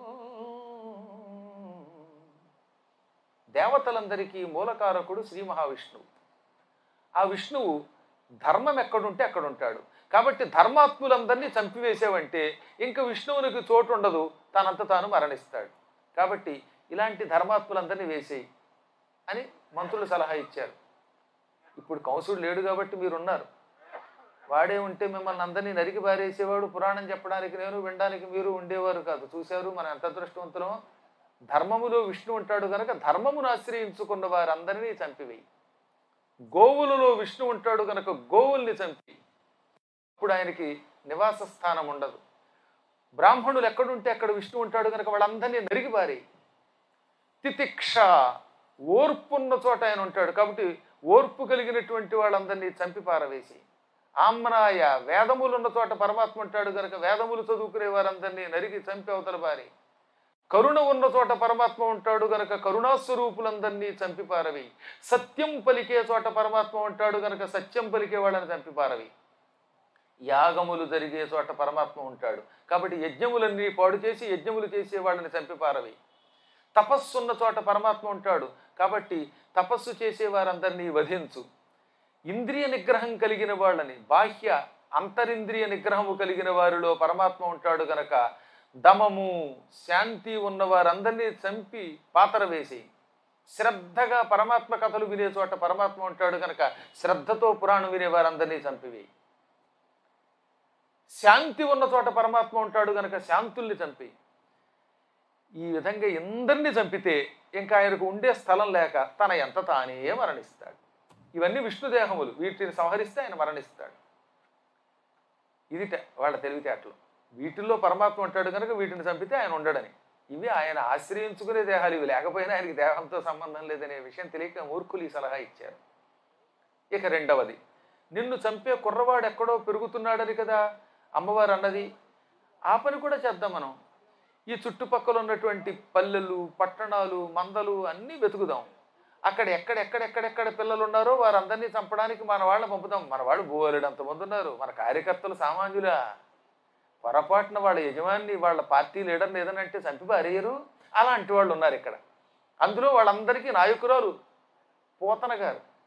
దేవతలందరికీ మూలకారకుడు శ్రీ మహావిష్ణువు ఆ విష్ణువు ధర్మం ఎక్కడుంటే అక్కడ ఉంటాడు కాబట్టి ధర్మాత్ములందరినీ చంపివేసావంటే ఇంకా విష్ణువునికి చోటు ఉండదు తనంత తాను మరణిస్తాడు కాబట్టి ఇలాంటి ధర్మాత్ములందరినీ వేసేయి అని మంత్రులు సలహా ఇచ్చారు ఇప్పుడు కంసుడు లేడు కాబట్టి మీరున్నారు వాడే ఉంటే మిమ్మల్ని అందరినీ నరికి పారేసేవాడు పురాణం చెప్పడానికి నేను వినడానికి మీరు ఉండేవారు కాదు చూశారు మనం ఎంత అదృష్టవంతులమో ధర్మములో విష్ణు ఉంటాడు కనుక ధర్మమును ఆశ్రయించుకున్న వారందరినీ చంపివేయి గోవులలో విష్ణు ఉంటాడు కనుక గోవుల్ని చంపి ఇప్పుడు ఆయనకి నివాస స్థానం ఉండదు బ్రాహ్మణులు ఎక్కడుంటే అక్కడ విష్ణు ఉంటాడు కనుక వాళ్ళందరినీ నరికి పారేయి తితిక్ష ఓర్పున్న చోట ఆయన ఉంటాడు కాబట్టి ఓర్పు కలిగినటువంటి వాళ్ళందరినీ చంపి పారవేసి ఆమ్నాయ వేదములు ఉన్న చోట పరమాత్మ ఉంటాడు కనుక వేదములు చదువుకునే వారందరినీ నరికి చంపి అవతల పారి కరుణ ఉన్న చోట పరమాత్మ ఉంటాడు గనక కరుణాస్వరూపులందరినీ చంపి పారవి సత్యం పలికే చోట పరమాత్మ ఉంటాడు గనక సత్యం పలికే వాళ్ళని చంపి పారవి యాగములు జరిగే చోట పరమాత్మ ఉంటాడు కాబట్టి యజ్ఞములన్నీ పాడు చేసి యజ్ఞములు చేసే వాళ్ళని చంపి పారవి తపస్సు ఉన్న చోట పరమాత్మ ఉంటాడు కాబట్టి తపస్సు చేసే వారందరినీ వధించు ఇంద్రియ నిగ్రహం కలిగిన వాళ్ళని బాహ్య అంతరింద్రియ నిగ్రహము కలిగిన వారిలో పరమాత్మ ఉంటాడు గనక దమము శాంతి ఉన్న వారందరినీ చంపి పాతర వేసి శ్రద్ధగా పరమాత్మ కథలు వినే చోట పరమాత్మ ఉంటాడు కనుక శ్రద్ధతో పురాణం వినే వారందరినీ చంపివేయి శాంతి ఉన్న చోట పరమాత్మ ఉంటాడు కనుక శాంతుల్ని చంపి ఈ విధంగా ఎందరిని చంపితే ఇంకా ఆయనకు ఉండే స్థలం లేక తన ఎంత తానే మరణిస్తాడు ఇవన్నీ విష్ణుదేహములు వీటిని సంహరిస్తే ఆయన మరణిస్తాడు ఇది ట- వాళ్ళ తెలివితేటలు వీటిల్లో పరమాత్మ ఉంటాడు కనుక వీటిని చంపితే ఆయన ఉండడని ఇవి ఆయన ఆశ్రయించుకునే దేహాలు ఇవి లేకపోయినా ఆయనకి దేహంతో సంబంధం లేదనే విషయం తెలియక మూర్ఖులు ఈ సలహా ఇచ్చారు ఇక రెండవది నిన్ను చంపే కుర్రవాడు ఎక్కడో పెరుగుతున్నాడని కదా అమ్మవారు అన్నది ఆ పని కూడా చేద్దాం మనం ఈ చుట్టుపక్కల ఉన్నటువంటి పల్లెలు పట్టణాలు మందలు అన్నీ వెతుకుదాం అక్కడ ఎక్కడ ఎక్కడెక్కడెక్కడ పిల్లలు ఉన్నారో వారందరినీ చంపడానికి మన వాళ్ళని పంపుదాం మన వాళ్ళు బోలెడు అంతమంది ఉన్నారు మన కార్యకర్తలు సామాన్యులా పొరపాటున వాళ్ళ యజమాని వాళ్ళ పార్టీ లీడర్ని ఏదైనా అంటే చంపి పారేయరు అలాంటి వాళ్ళు ఉన్నారు ఇక్కడ అందులో వాళ్ళందరికీ నాయకురాలు పోతన గారు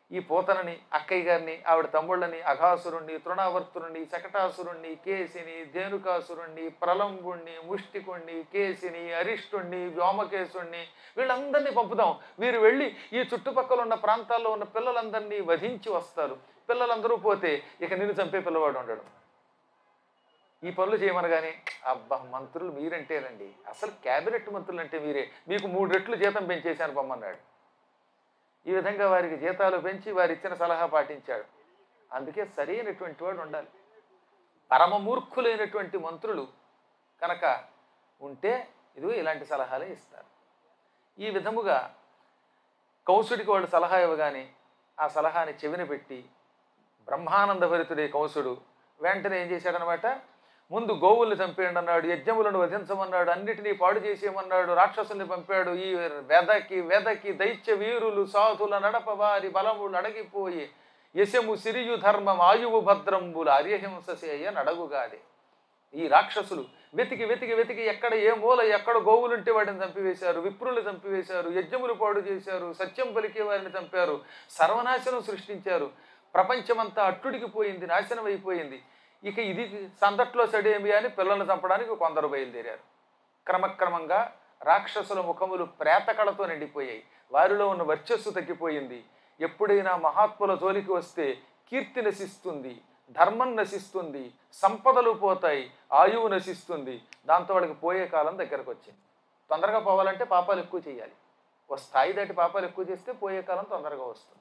ఈ పోతనని అక్కయ్య గారిని ఆవిడ తమ్ముళ్ళని అఘాసురుణ్ణి తృణావర్తురుణ్ణి శకటాసురుణ్ణి కేసిని ధేనుకాసురుణ్ణి ప్రలంబుణ్ణి ముష్టికుణ్ణి కేసిని అరిష్టుణ్ణి వ్యోమకేశుణ్ణి వీళ్ళందరినీ పంపుదాం వీరు వెళ్ళి ఈ చుట్టుపక్కల ఉన్న ప్రాంతాల్లో ఉన్న పిల్లలందరినీ వధించి వస్తారు పిల్లలందరూ పోతే ఇక నిన్ను చంపే పిల్లవాడు ఉండడు ఈ పనులు చేయమనగానే అబ్బా మంత్రులు మీరంటేనండి అసలు క్యాబినెట్ మంత్రులు అంటే మీరే మీకు మూడు రెట్లు జీతం పెంచేశాను పొమ్మన్నాడు ఈ విధంగా వారికి జీతాలు పెంచి వారి ఇచ్చిన సలహా పాటించాడు అందుకే సరైనటువంటి వాడు ఉండాలి పరమ మూర్ఖులైనటువంటి మంత్రులు కనుక ఉంటే ఇదిగో ఇలాంటి సలహాలే ఇస్తారు ఈ విధముగా కౌసుడికి వాళ్ళు సలహా ఇవ్వగానే ఆ సలహాని చెవిన పెట్టి బ్రహ్మానంద భరితుడే కౌసుడు వెంటనే ఏం చేశాడనమాట ముందు గోవుల్ని చంపేయండి అన్నాడు యజ్ఞములను వధించమన్నాడు అన్నిటినీ పాడు చేసేయమన్నాడు రాక్షసుల్ని పంపాడు ఈ వేదకి వేదకి దైత్య వీరులు సాధుల నడప వారి బలములు అడగిపోయి యశము సిరియు ధర్మం ఆయువు భద్రంబుల అర్యహింస చేయ నడగుగాదే ఈ రాక్షసులు వెతికి వెతికి వెతికి ఎక్కడ ఏ మూల ఎక్కడ గోవులుంటే వాటిని చంపివేశారు విప్రులు చంపివేశారు యజ్ఞములు పాడు చేశారు సత్యం పలికే వారిని చంపారు సర్వనాశనం సృష్టించారు ప్రపంచమంతా అట్టుడికి పోయింది నాశనం అయిపోయింది ఇక ఇది సందట్లో సడేమి అని పిల్లల్ని చంపడానికి కొందరు బయలుదేరారు క్రమక్రమంగా రాక్షసుల ముఖములు ప్రేతకళతో నిండిపోయాయి వారిలో ఉన్న వర్చస్సు తగ్గిపోయింది ఎప్పుడైనా మహాత్ముల జోలికి వస్తే కీర్తి నశిస్తుంది ధర్మం నశిస్తుంది సంపదలు పోతాయి ఆయువు నశిస్తుంది దాంతో వాళ్ళకి పోయే కాలం దగ్గరకు వచ్చింది తొందరగా పోవాలంటే పాపాలు ఎక్కువ చేయాలి ఓ స్థాయి దాటి పాపాలు ఎక్కువ చేస్తే పోయే కాలం తొందరగా వస్తుంది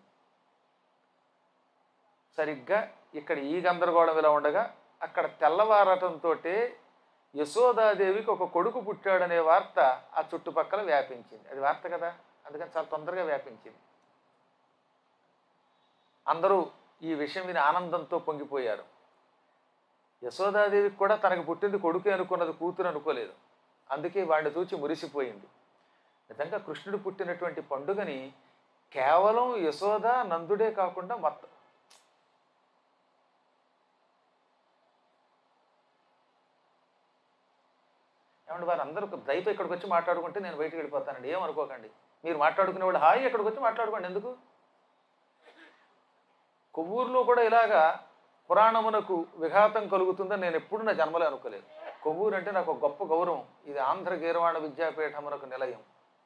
సరిగ్గా ఇక్కడ ఈ గందరగోళం ఇలా ఉండగా అక్కడ తెల్లవారటంతో యశోదాదేవికి ఒక కొడుకు పుట్టాడనే వార్త ఆ చుట్టుపక్కల వ్యాపించింది అది వార్త కదా అందుకని చాలా తొందరగా వ్యాపించింది అందరూ ఈ విషయం విని ఆనందంతో పొంగిపోయారు యశోదాదేవికి కూడా తనకు పుట్టింది కొడుకే అనుకున్నది కూతురు అనుకోలేదు అందుకే వాడిని చూచి మురిసిపోయింది నిజంగా కృష్ణుడు పుట్టినటువంటి పండుగని కేవలం యశోద నందుడే కాకుండా మొత్తం ఏమంటే వారు అందరూ దయతో ఇక్కడికి వచ్చి మాట్లాడుకుంటే నేను బయటికి వెళ్ళిపోతానండి ఏమనుకోకండి మీరు మాట్లాడుకునే వాళ్ళు హాయి ఇక్కడికి వచ్చి మాట్లాడుకోండి ఎందుకు కొవ్వూరులో కూడా ఇలాగా పురాణమునకు విఘాతం కలుగుతుందని నేను ఎప్పుడు నా జన్మలో అనుకోలేదు కొవ్వూరు అంటే నాకు ఒక గొప్ప గౌరవం ఇది ఆంధ్ర గీరవాణ విద్యాపీఠమునకు నిలయం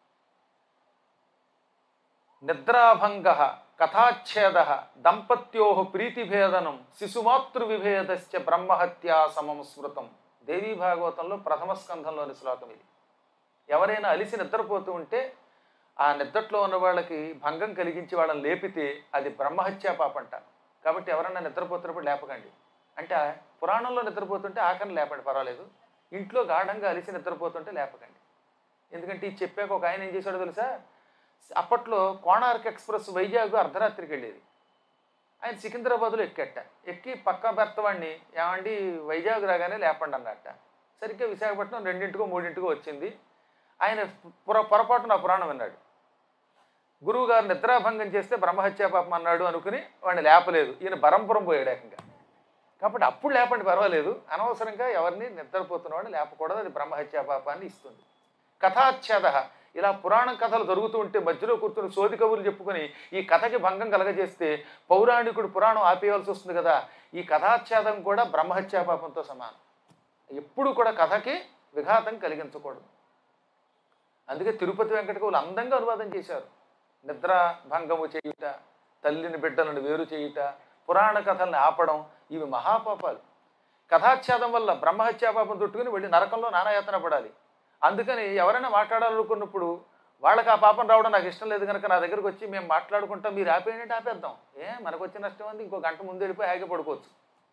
నిద్రాభంగ కథాచ్ఛేద దంపత్యో ప్రీతిభేదనం శిశుమాతృ విభేదశ్చ బ్రహ్మహత్యా సమం స్మృతం దేవీ భాగవతంలో ప్రథమ స్కంధంలోని శ్లోకం ఇది ఎవరైనా అలిసి నిద్రపోతూ ఉంటే ఆ నిద్రలో ఉన్న వాళ్ళకి భంగం కలిగించి వాళ్ళని లేపితే అది బ్రహ్మహత్యా పాపంట కాబట్టి ఎవరైనా నిద్రపోతున్నప్పుడు లేపకండి అంటే పురాణంలో నిద్రపోతుంటే ఆకని లేపండి పర్వాలేదు ఇంట్లో గాఢంగా అలిసి నిద్రపోతుంటే లేపకండి ఎందుకంటే ఇది చెప్పాక ఒక ఆయన ఏం చేశాడో తెలుసా అప్పట్లో కోణార్క్ ఎక్స్ప్రెస్ వైజాగ్ అర్ధరాత్రికి వెళ్ళేది ఆయన సికింద్రాబాద్లో ఎక్కట ఎక్కి పక్క భర్త వాడిని ఏమండి వైజాగ్ రాగానే లేపండి అన్నట్ట సరిగ్గా విశాఖపట్నం రెండింటికో మూడింటికో వచ్చింది ఆయన పొర పొరపాటున పురాణం విన్నాడు గురువు గారు నిద్రాభంగం చేస్తే బ్రహ్మహత్యా పాపం అన్నాడు అనుకుని వాడిని లేపలేదు ఈయన బరంపురం పోయాడు ఏకంగా కాబట్టి అప్పుడు లేపండి పర్వాలేదు అనవసరంగా ఎవరిని నిద్రపోతున్నవాడిని లేపకూడదు అది బ్రహ్మహత్యా పాపాన్ని ఇస్తుంది కథాచ్ఛేద ఇలా పురాణం కథలు జరుగుతూ ఉంటే మధ్యలో కూర్చుని సోది కబుర్లు చెప్పుకొని ఈ కథకి భంగం కలగజేస్తే పౌరాణికుడు పురాణం ఆపేయాల్సి వస్తుంది కదా ఈ కథాచ్ఛేదం కూడా బ్రహ్మహత్యా పాపంతో సమానం ఎప్పుడు కూడా కథకి విఘాతం కలిగించకూడదు అందుకే తిరుపతి వెంకటకవులు అందంగా అనువాదం చేశారు నిద్ర భంగము చేయుట తల్లిని బిడ్డలను వేరు చేయుట పురాణ కథల్ని ఆపడం ఇవి మహాపాపాలు కథాచ్ఛేదం వల్ల బ్రహ్మహత్యా పాపం చుట్టుకుని వెళ్ళి నరకంలో నానాయాతన పడాలి అందుకని ఎవరైనా మాట్లాడాలనుకున్నప్పుడు వాళ్ళకి ఆ పాపం రావడం నాకు ఇష్టం లేదు కనుక నా దగ్గరకు వచ్చి మేము మాట్లాడుకుంటాం మీరు ఆపేయండి ఆపేద్దాం ఏ మనకు వచ్చిన నష్టం ఉంది ఇంకో గంట ముందు వెళ్ళిపోయి ఆగి పడుకోవచ్చు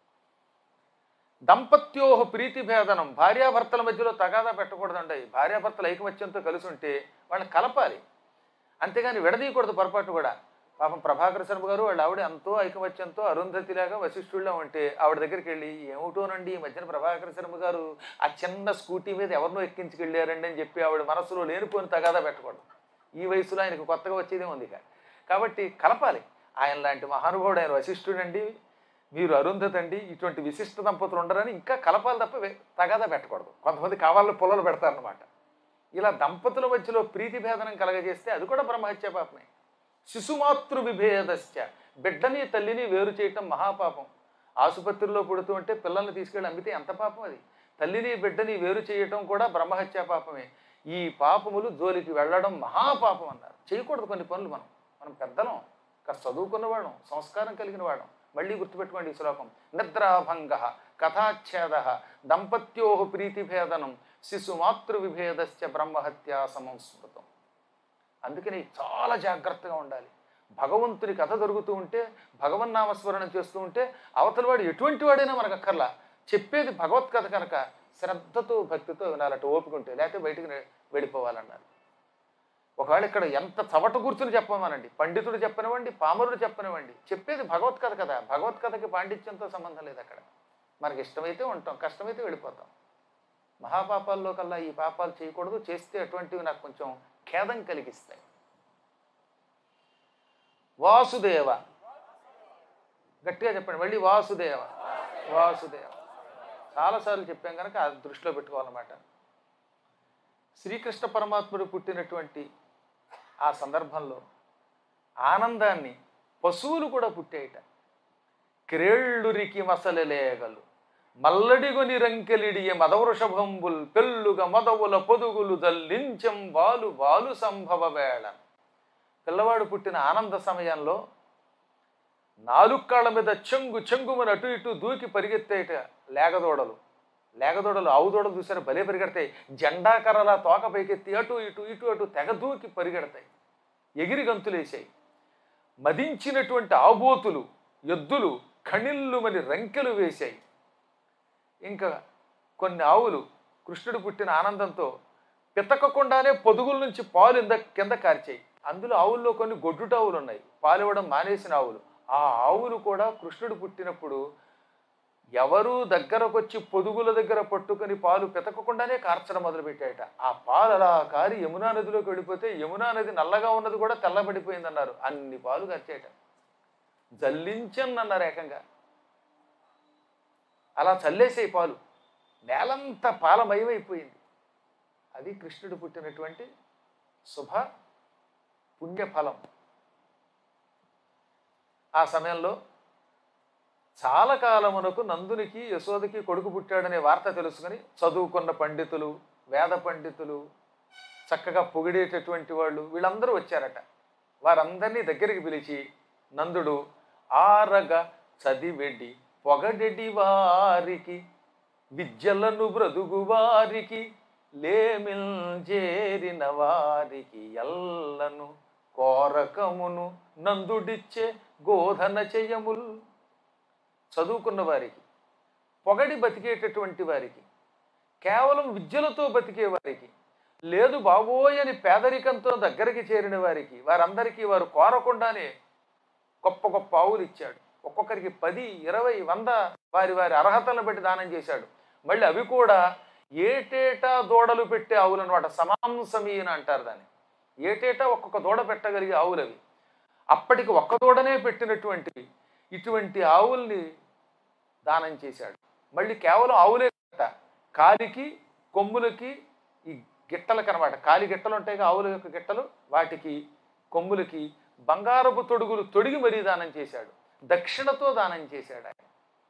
దంపత్యో ప్రీతి భేదనం భార్యాభర్తల మధ్యలో తగాదా పెట్టకూడదండి భార్యాభర్తల ఐకమత్యంతో కలిసి ఉంటే వాళ్ళని కలపాలి అంతేగాని విడదీయకూడదు పొరపాటు కూడా పాపం ప్రభాకర శర్మ గారు వాళ్ళ ఆవిడ ఎంతో ఐకమత్యంతో అరుంధతిలాగా వశిష్ఠుల్లో ఉంటే ఆవిడ దగ్గరికి వెళ్ళి ఏమిటోనండి ఈ మధ్యన ప్రభాకర శర్మ గారు ఆ చిన్న స్కూటీ మీద ఎవరినో ఎక్కించుకెళ్ళారండి అని చెప్పి ఆవిడ మనసులో లేనిపోని తగాదా పెట్టకూడదు ఈ వయసులో ఆయనకు కొత్తగా వచ్చేదే ఉంది ఇక కాబట్టి కలపాలి ఆయన లాంటి మహానుభావుడు ఆయన వశిష్ఠుడండి మీరు అరుంధతి అండి ఇటువంటి విశిష్ట దంపతులు ఉండరని ఇంకా కలపాలి తప్ప వే- తగాదా పెట్టకూడదు కొంతమంది కావాలని పొలలు పెడతారనమాట ఇలా దంపతుల మధ్యలో ప్రీతి భేదనం కలగజేస్తే అది కూడా బ్రహ్మహత్య పాపమే శిశుమాతృ విభేదశ్చ బిడ్డని తల్లిని వేరు చేయటం మహాపాపం ఆసుపత్రిలో పుడుతూ ఉంటే పిల్లల్ని తీసుకెళ్ళి అమ్మితే ఎంత పాపం అది తల్లిని బిడ్డని వేరు చేయటం కూడా బ్రహ్మహత్యా పాపమే ఈ పాపములు జోలికి వెళ్ళడం మహాపాపం అన్నారు చేయకూడదు కొన్ని పనులు మనం మనం పెద్దలం కాస్త చదువుకున్నవాళ్ళం సంస్కారం కలిగిన వాళ్ళం మళ్ళీ గుర్తుపెట్టుకోండి ఈ శ్లోకం నిద్రాభంగ కథాచ్ఛేద దంపత్యో ప్రీతిభేదనం శిశు మాతృ విభేదశ్చ బ్రహ్మహత్యా సంస్మృతం అందుకని చాలా జాగ్రత్తగా ఉండాలి భగవంతుని కథ జరుగుతూ ఉంటే భగవన్నామస్మరణం చేస్తూ ఉంటే అవతల వాడు ఎటువంటి వాడైనా మనకు అక్కర్లా చెప్పేది భగవత్కథ కనుక శ్రద్ధతో భక్తితో వినాలట ఓపిక ఉంటే లేకపోతే బయటికి నె- వెళ్ళిపోవాలన్నారు ఒకవేళ ఇక్కడ ఎంత చవట కూర్చుని చెప్పమనండి పండితుడు చెప్పనివ్వండి పామరుడు చెప్పనివ్వండి చెప్పేది భగవత్కథ కదా భగవత్కథకి పాండిత్యంతో సంబంధం లేదు అక్కడ మనకి ఇష్టమైతే ఉంటాం కష్టమైతే వెళ్ళిపోతాం మహాపాపాల్లో కల్లా ఈ పాపాలు చేయకూడదు చేస్తే అటువంటివి నాకు కొంచెం ఖేదం కలిగిస్తాయి వాసుదేవ గట్టిగా చెప్పండి మళ్ళీ వాసుదేవ వాసుదేవ చాలాసార్లు చెప్పాం కనుక అది దృష్టిలో పెట్టుకోవాలన్నమాట శ్రీకృష్ణ పరమాత్ముడు పుట్టినటువంటి ఆ సందర్భంలో ఆనందాన్ని పశువులు కూడా పుట్టాయిట క్రేళ్ళురికి మసలలేగలు మల్లడిగొని రంకెలిడియ మదవృషభంబుల్ పెళ్ళుగ మదవుల పొదుగులు దల్లించం బాలు బాలు సంభవ వేళ పిల్లవాడు పుట్టిన ఆనంద సమయంలో నాలుగు కాళ్ళ మీద చెంగు చెంగుమని అటు ఇటు దూకి పరిగెత్తేట లేగదోడలు లేగదోడలు ఆవు దూడలు చూసారు భలే పరిగెడతాయి జెండా కర్రలా తోక పైకెత్తి అటు ఇటు ఇటు అటు తెగ దూకి పరిగెడతాయి ఎగిరి గంతులేసాయి మదించినటువంటి ఆబోతులు ఎద్దులు కణిల్లుమని రంకెలు వేశాయి ఇంకా కొన్ని ఆవులు కృష్ణుడు పుట్టిన ఆనందంతో పితకకుండానే పొదుగుల నుంచి పాలు ఇంద కింద కార్చాయి అందులో ఆవుల్లో కొన్ని గొడ్డుటావులు ఉన్నాయి పాలు ఇవ్వడం మానేసిన ఆవులు ఆ ఆవులు కూడా కృష్ణుడు పుట్టినప్పుడు ఎవరు దగ్గరకు వచ్చి పొదుగుల దగ్గర పట్టుకొని పాలు పితకకుండానే కార్చడం మొదలుపెట్టాయట ఆ పాలు అలా కారి యమునా నదిలోకి వెళ్ళిపోతే యమునా నది నల్లగా ఉన్నది కూడా తెల్లబడిపోయిందన్నారు అన్ని పాలు కార్చాయట జల్లించన్ అన్నారు ఏకంగా అలా చల్లేసే పాలు నేలంతా పాలమయమైపోయింది అది కృష్ణుడు పుట్టినటువంటి శుభ పుణ్యఫలం ఆ సమయంలో చాలా కాలమునకు నందునికి యశోదకి కొడుకు పుట్టాడనే వార్త తెలుసుకుని చదువుకున్న పండితులు వేద పండితులు చక్కగా పొగిడేటటువంటి వాళ్ళు వీళ్ళందరూ వచ్చారట వారందరినీ దగ్గరికి పిలిచి నందుడు ఆరగ చదివెడి పొగడెడి వారికి విద్యలను బ్రతుకు వారికి లేమిల్ చేరిన వారికి ఎల్లను కోరకమును నందుడిచ్చే గోధన చెయ్యముల్ చదువుకున్న వారికి పొగడి బతికేటటువంటి వారికి కేవలం విద్యలతో బతికే వారికి లేదు బాబోయ్ అని పేదరికంతో దగ్గరికి చేరిన వారికి వారందరికీ వారు కోరకుండానే గొప్ప గొప్ప ఆవులు ఇచ్చాడు ఒక్కొక్కరికి పది ఇరవై వంద వారి వారి అర్హతలను బట్టి దానం చేశాడు మళ్ళీ అవి కూడా ఏటేటా దూడలు పెట్టే ఆవులు అనమాట సమాంసమీన అంటారు దాన్ని ఏటేటా ఒక్కొక్క దూడ పెట్టగలిగే ఆవులు అవి అప్పటికి ఒక్క దూడనే పెట్టినటువంటివి ఇటువంటి ఆవుల్ని దానం చేశాడు మళ్ళీ కేవలం ఆవులే కాదట, కాలికి కొమ్ములకి ఈ గిట్టలకు అనమాట కాలి గిట్టలు ఉంటాయి కదా, ఆవుల యొక్క గిట్టలు వాటికి కొమ్ములకి బంగారపు తొడుగులు తొడిగి మరీ దానం చేశాడు దక్షిణతో దానం చేశాడు ఆయన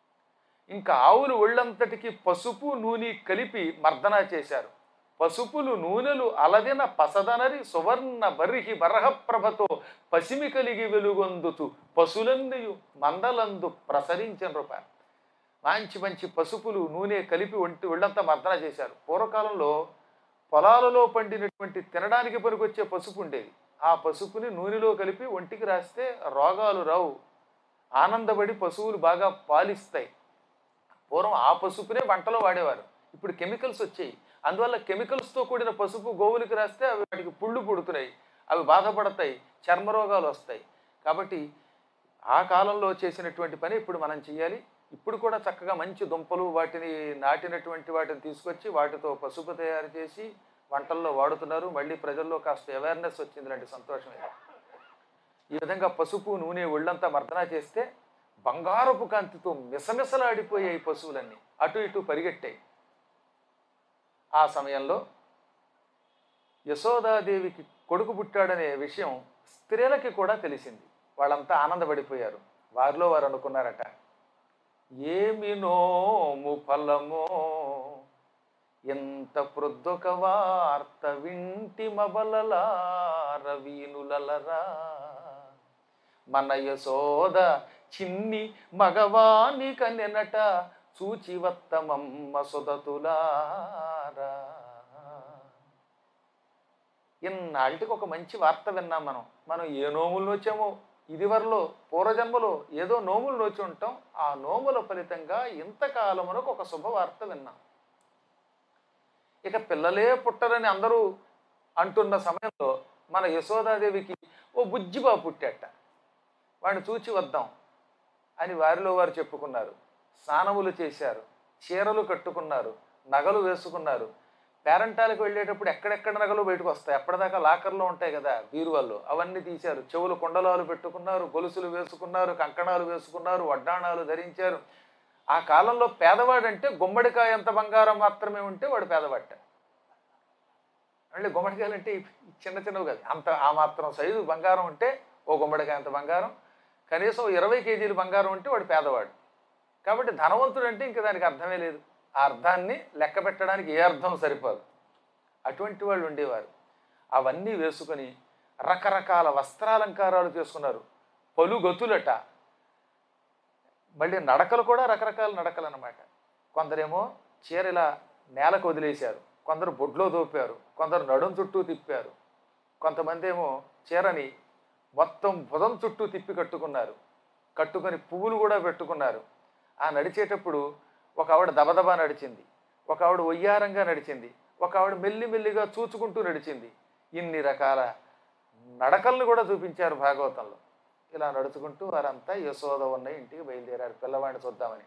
ఇంకా ఆవులు ఒళ్ళంతటికి పసుపు నూనె కలిపి మర్దన చేశారు పసుపులు నూనెలు అలదిన పసదనరి సువర్ణ బర్హి బరహప్రభతో పసిమి కలిగి వెలుగొందుతూ పశులందియు మందలందు ప్రసరించిన రూప మంచి మంచి పసుపులు నూనె కలిపి ఒంటి ఒళ్ళంతా మర్దన చేశారు పూర్వకాలంలో పొలాలలో పండినటువంటి తినడానికి పనికొచ్చే పసుపు ఉండేది ఆ పసుపుని నూనెలో కలిపి ఒంటికి రాస్తే రోగాలు రావు ఆనందపడి పశువులు బాగా పాలిస్తాయి పూర్వం ఆ పసుపునే వంటలో వాడేవారు ఇప్పుడు కెమికల్స్ వచ్చాయి అందువల్ల కెమికల్స్తో కూడిన పసుపు గోవులకి రాస్తే అవి వాటికి పుళ్ళు పుడుతున్నాయి అవి బాధపడతాయి చర్మ రోగాలు వస్తాయి కాబట్టి ఆ కాలంలో చేసినటువంటి పని ఇప్పుడు మనం చేయాలి ఇప్పుడు కూడా చక్కగా మంచి దుంపలు వాటిని నాటినటువంటి వాటిని తీసుకొచ్చి వాటితో పసుపు తయారు చేసి వంటల్లో వాడుతున్నారు మళ్ళీ ప్రజల్లో కాస్త అవేర్నెస్ వచ్చిందిలాంటి సంతోషమే ఈ విధంగా పసుపు నూనె ఒళ్ళంతా మర్దన చేస్తే బంగారపు కాంతితో మిసమిసలాడిపోయాయి పశువులన్నీ అటు ఇటు పరిగెట్టాయి ఆ సమయంలో యశోదాదేవికి కొడుకు పుట్టాడనే విషయం స్త్రీలకి కూడా తెలిసింది వాళ్ళంతా ఆనందపడిపోయారు వారిలో వారు అనుకున్నారట ఏమి నోము ఫలమో ఎంత ప్రొద్దొక వార్త వింటి మబలలార వీనులలరా మన యశోద చిన్ని మగవాని కనెనట చూచివత్తమమ్మ సుదతులారా ఇన్నాళ్ళకి ఒక మంచి వార్త విన్నాం మనం మనం ఏ నోములు నోచామో ఇదివరలో పూర్వజన్మలో ఏదో నోములు నోచి ఉంటాం ఆ నోముల ఫలితంగా ఇంతకాలమునకు ఒక శుభవార్త విన్నాం ఇక పిల్లలే పుట్టరని అందరూ అంటున్న సమయంలో మన యశోదాదేవికి ఓ బుజ్జిబా పుట్టాట వాడిని చూచి వద్దాం అని వారిలో వారు చెప్పుకున్నారు స్నానములు చేశారు చీరలు కట్టుకున్నారు నగలు వేసుకున్నారు పేరంటాలకు వెళ్ళేటప్పుడు ఎక్కడెక్కడ నగలు బయటకు వస్తాయి అప్పటిదాకా లాకర్లో ఉంటాయి కదా బీరువాళ్ళు అవన్నీ తీశారు చెవులు కొండలాలు పెట్టుకున్నారు గొలుసులు వేసుకున్నారు కంకణాలు వేసుకున్నారు వడ్డాణాలు ధరించారు ఆ కాలంలో పేదవాడంటే గుమ్మడికాయ ఎంత బంగారం మాత్రమే ఉంటే వాడు పేదవాట మళ్ళీ గుమ్మడికాయలు అంటే ఈ చిన్న చిన్నవి కాదు అంత ఆ మాత్రం సైజు బంగారం ఉంటే ఓ గుమ్మడికాయ అంత బంగారం కనీసం ఇరవై కేజీలు బంగారం ఉంటే వాడు పేదవాడు కాబట్టి ధనవంతుడు అంటే ఇంకా దానికి అర్థమే లేదు ఆ అర్థాన్ని లెక్క పెట్టడానికి ఏ అర్థం సరిపోదు అటువంటి వాళ్ళు ఉండేవారు అవన్నీ వేసుకొని రకరకాల వస్త్రాలంకారాలు చేసుకున్నారు పలుగతులట మళ్ళీ నడకలు కూడా రకరకాల నడకలు అన్నమాట కొందరేమో చీర ఇలా నేలకు వదిలేశారు కొందరు బొడ్లో దోపారు కొందరు నడుం చుట్టూ తిప్పారు కొంతమంది ఏమో చీరని మొత్తం భుజం చుట్టూ తిప్పి కట్టుకున్నారు కట్టుకొని పువ్వులు కూడా పెట్టుకున్నారు ఆ నడిచేటప్పుడు ఒక ఆవిడ దబదబా నడిచింది ఒక ఆవిడ ఒయ్యారంగా నడిచింది ఒక ఆవిడ మెల్లిమెల్లిగా చూచుకుంటూ నడిచింది ఇన్ని రకాల నడకలను కూడా చూపించారు భాగవతంలో ఇలా నడుచుకుంటూ వారంతా యశోద ఉన్న ఇంటికి బయలుదేరారు పిల్లవాడిని చూద్దామని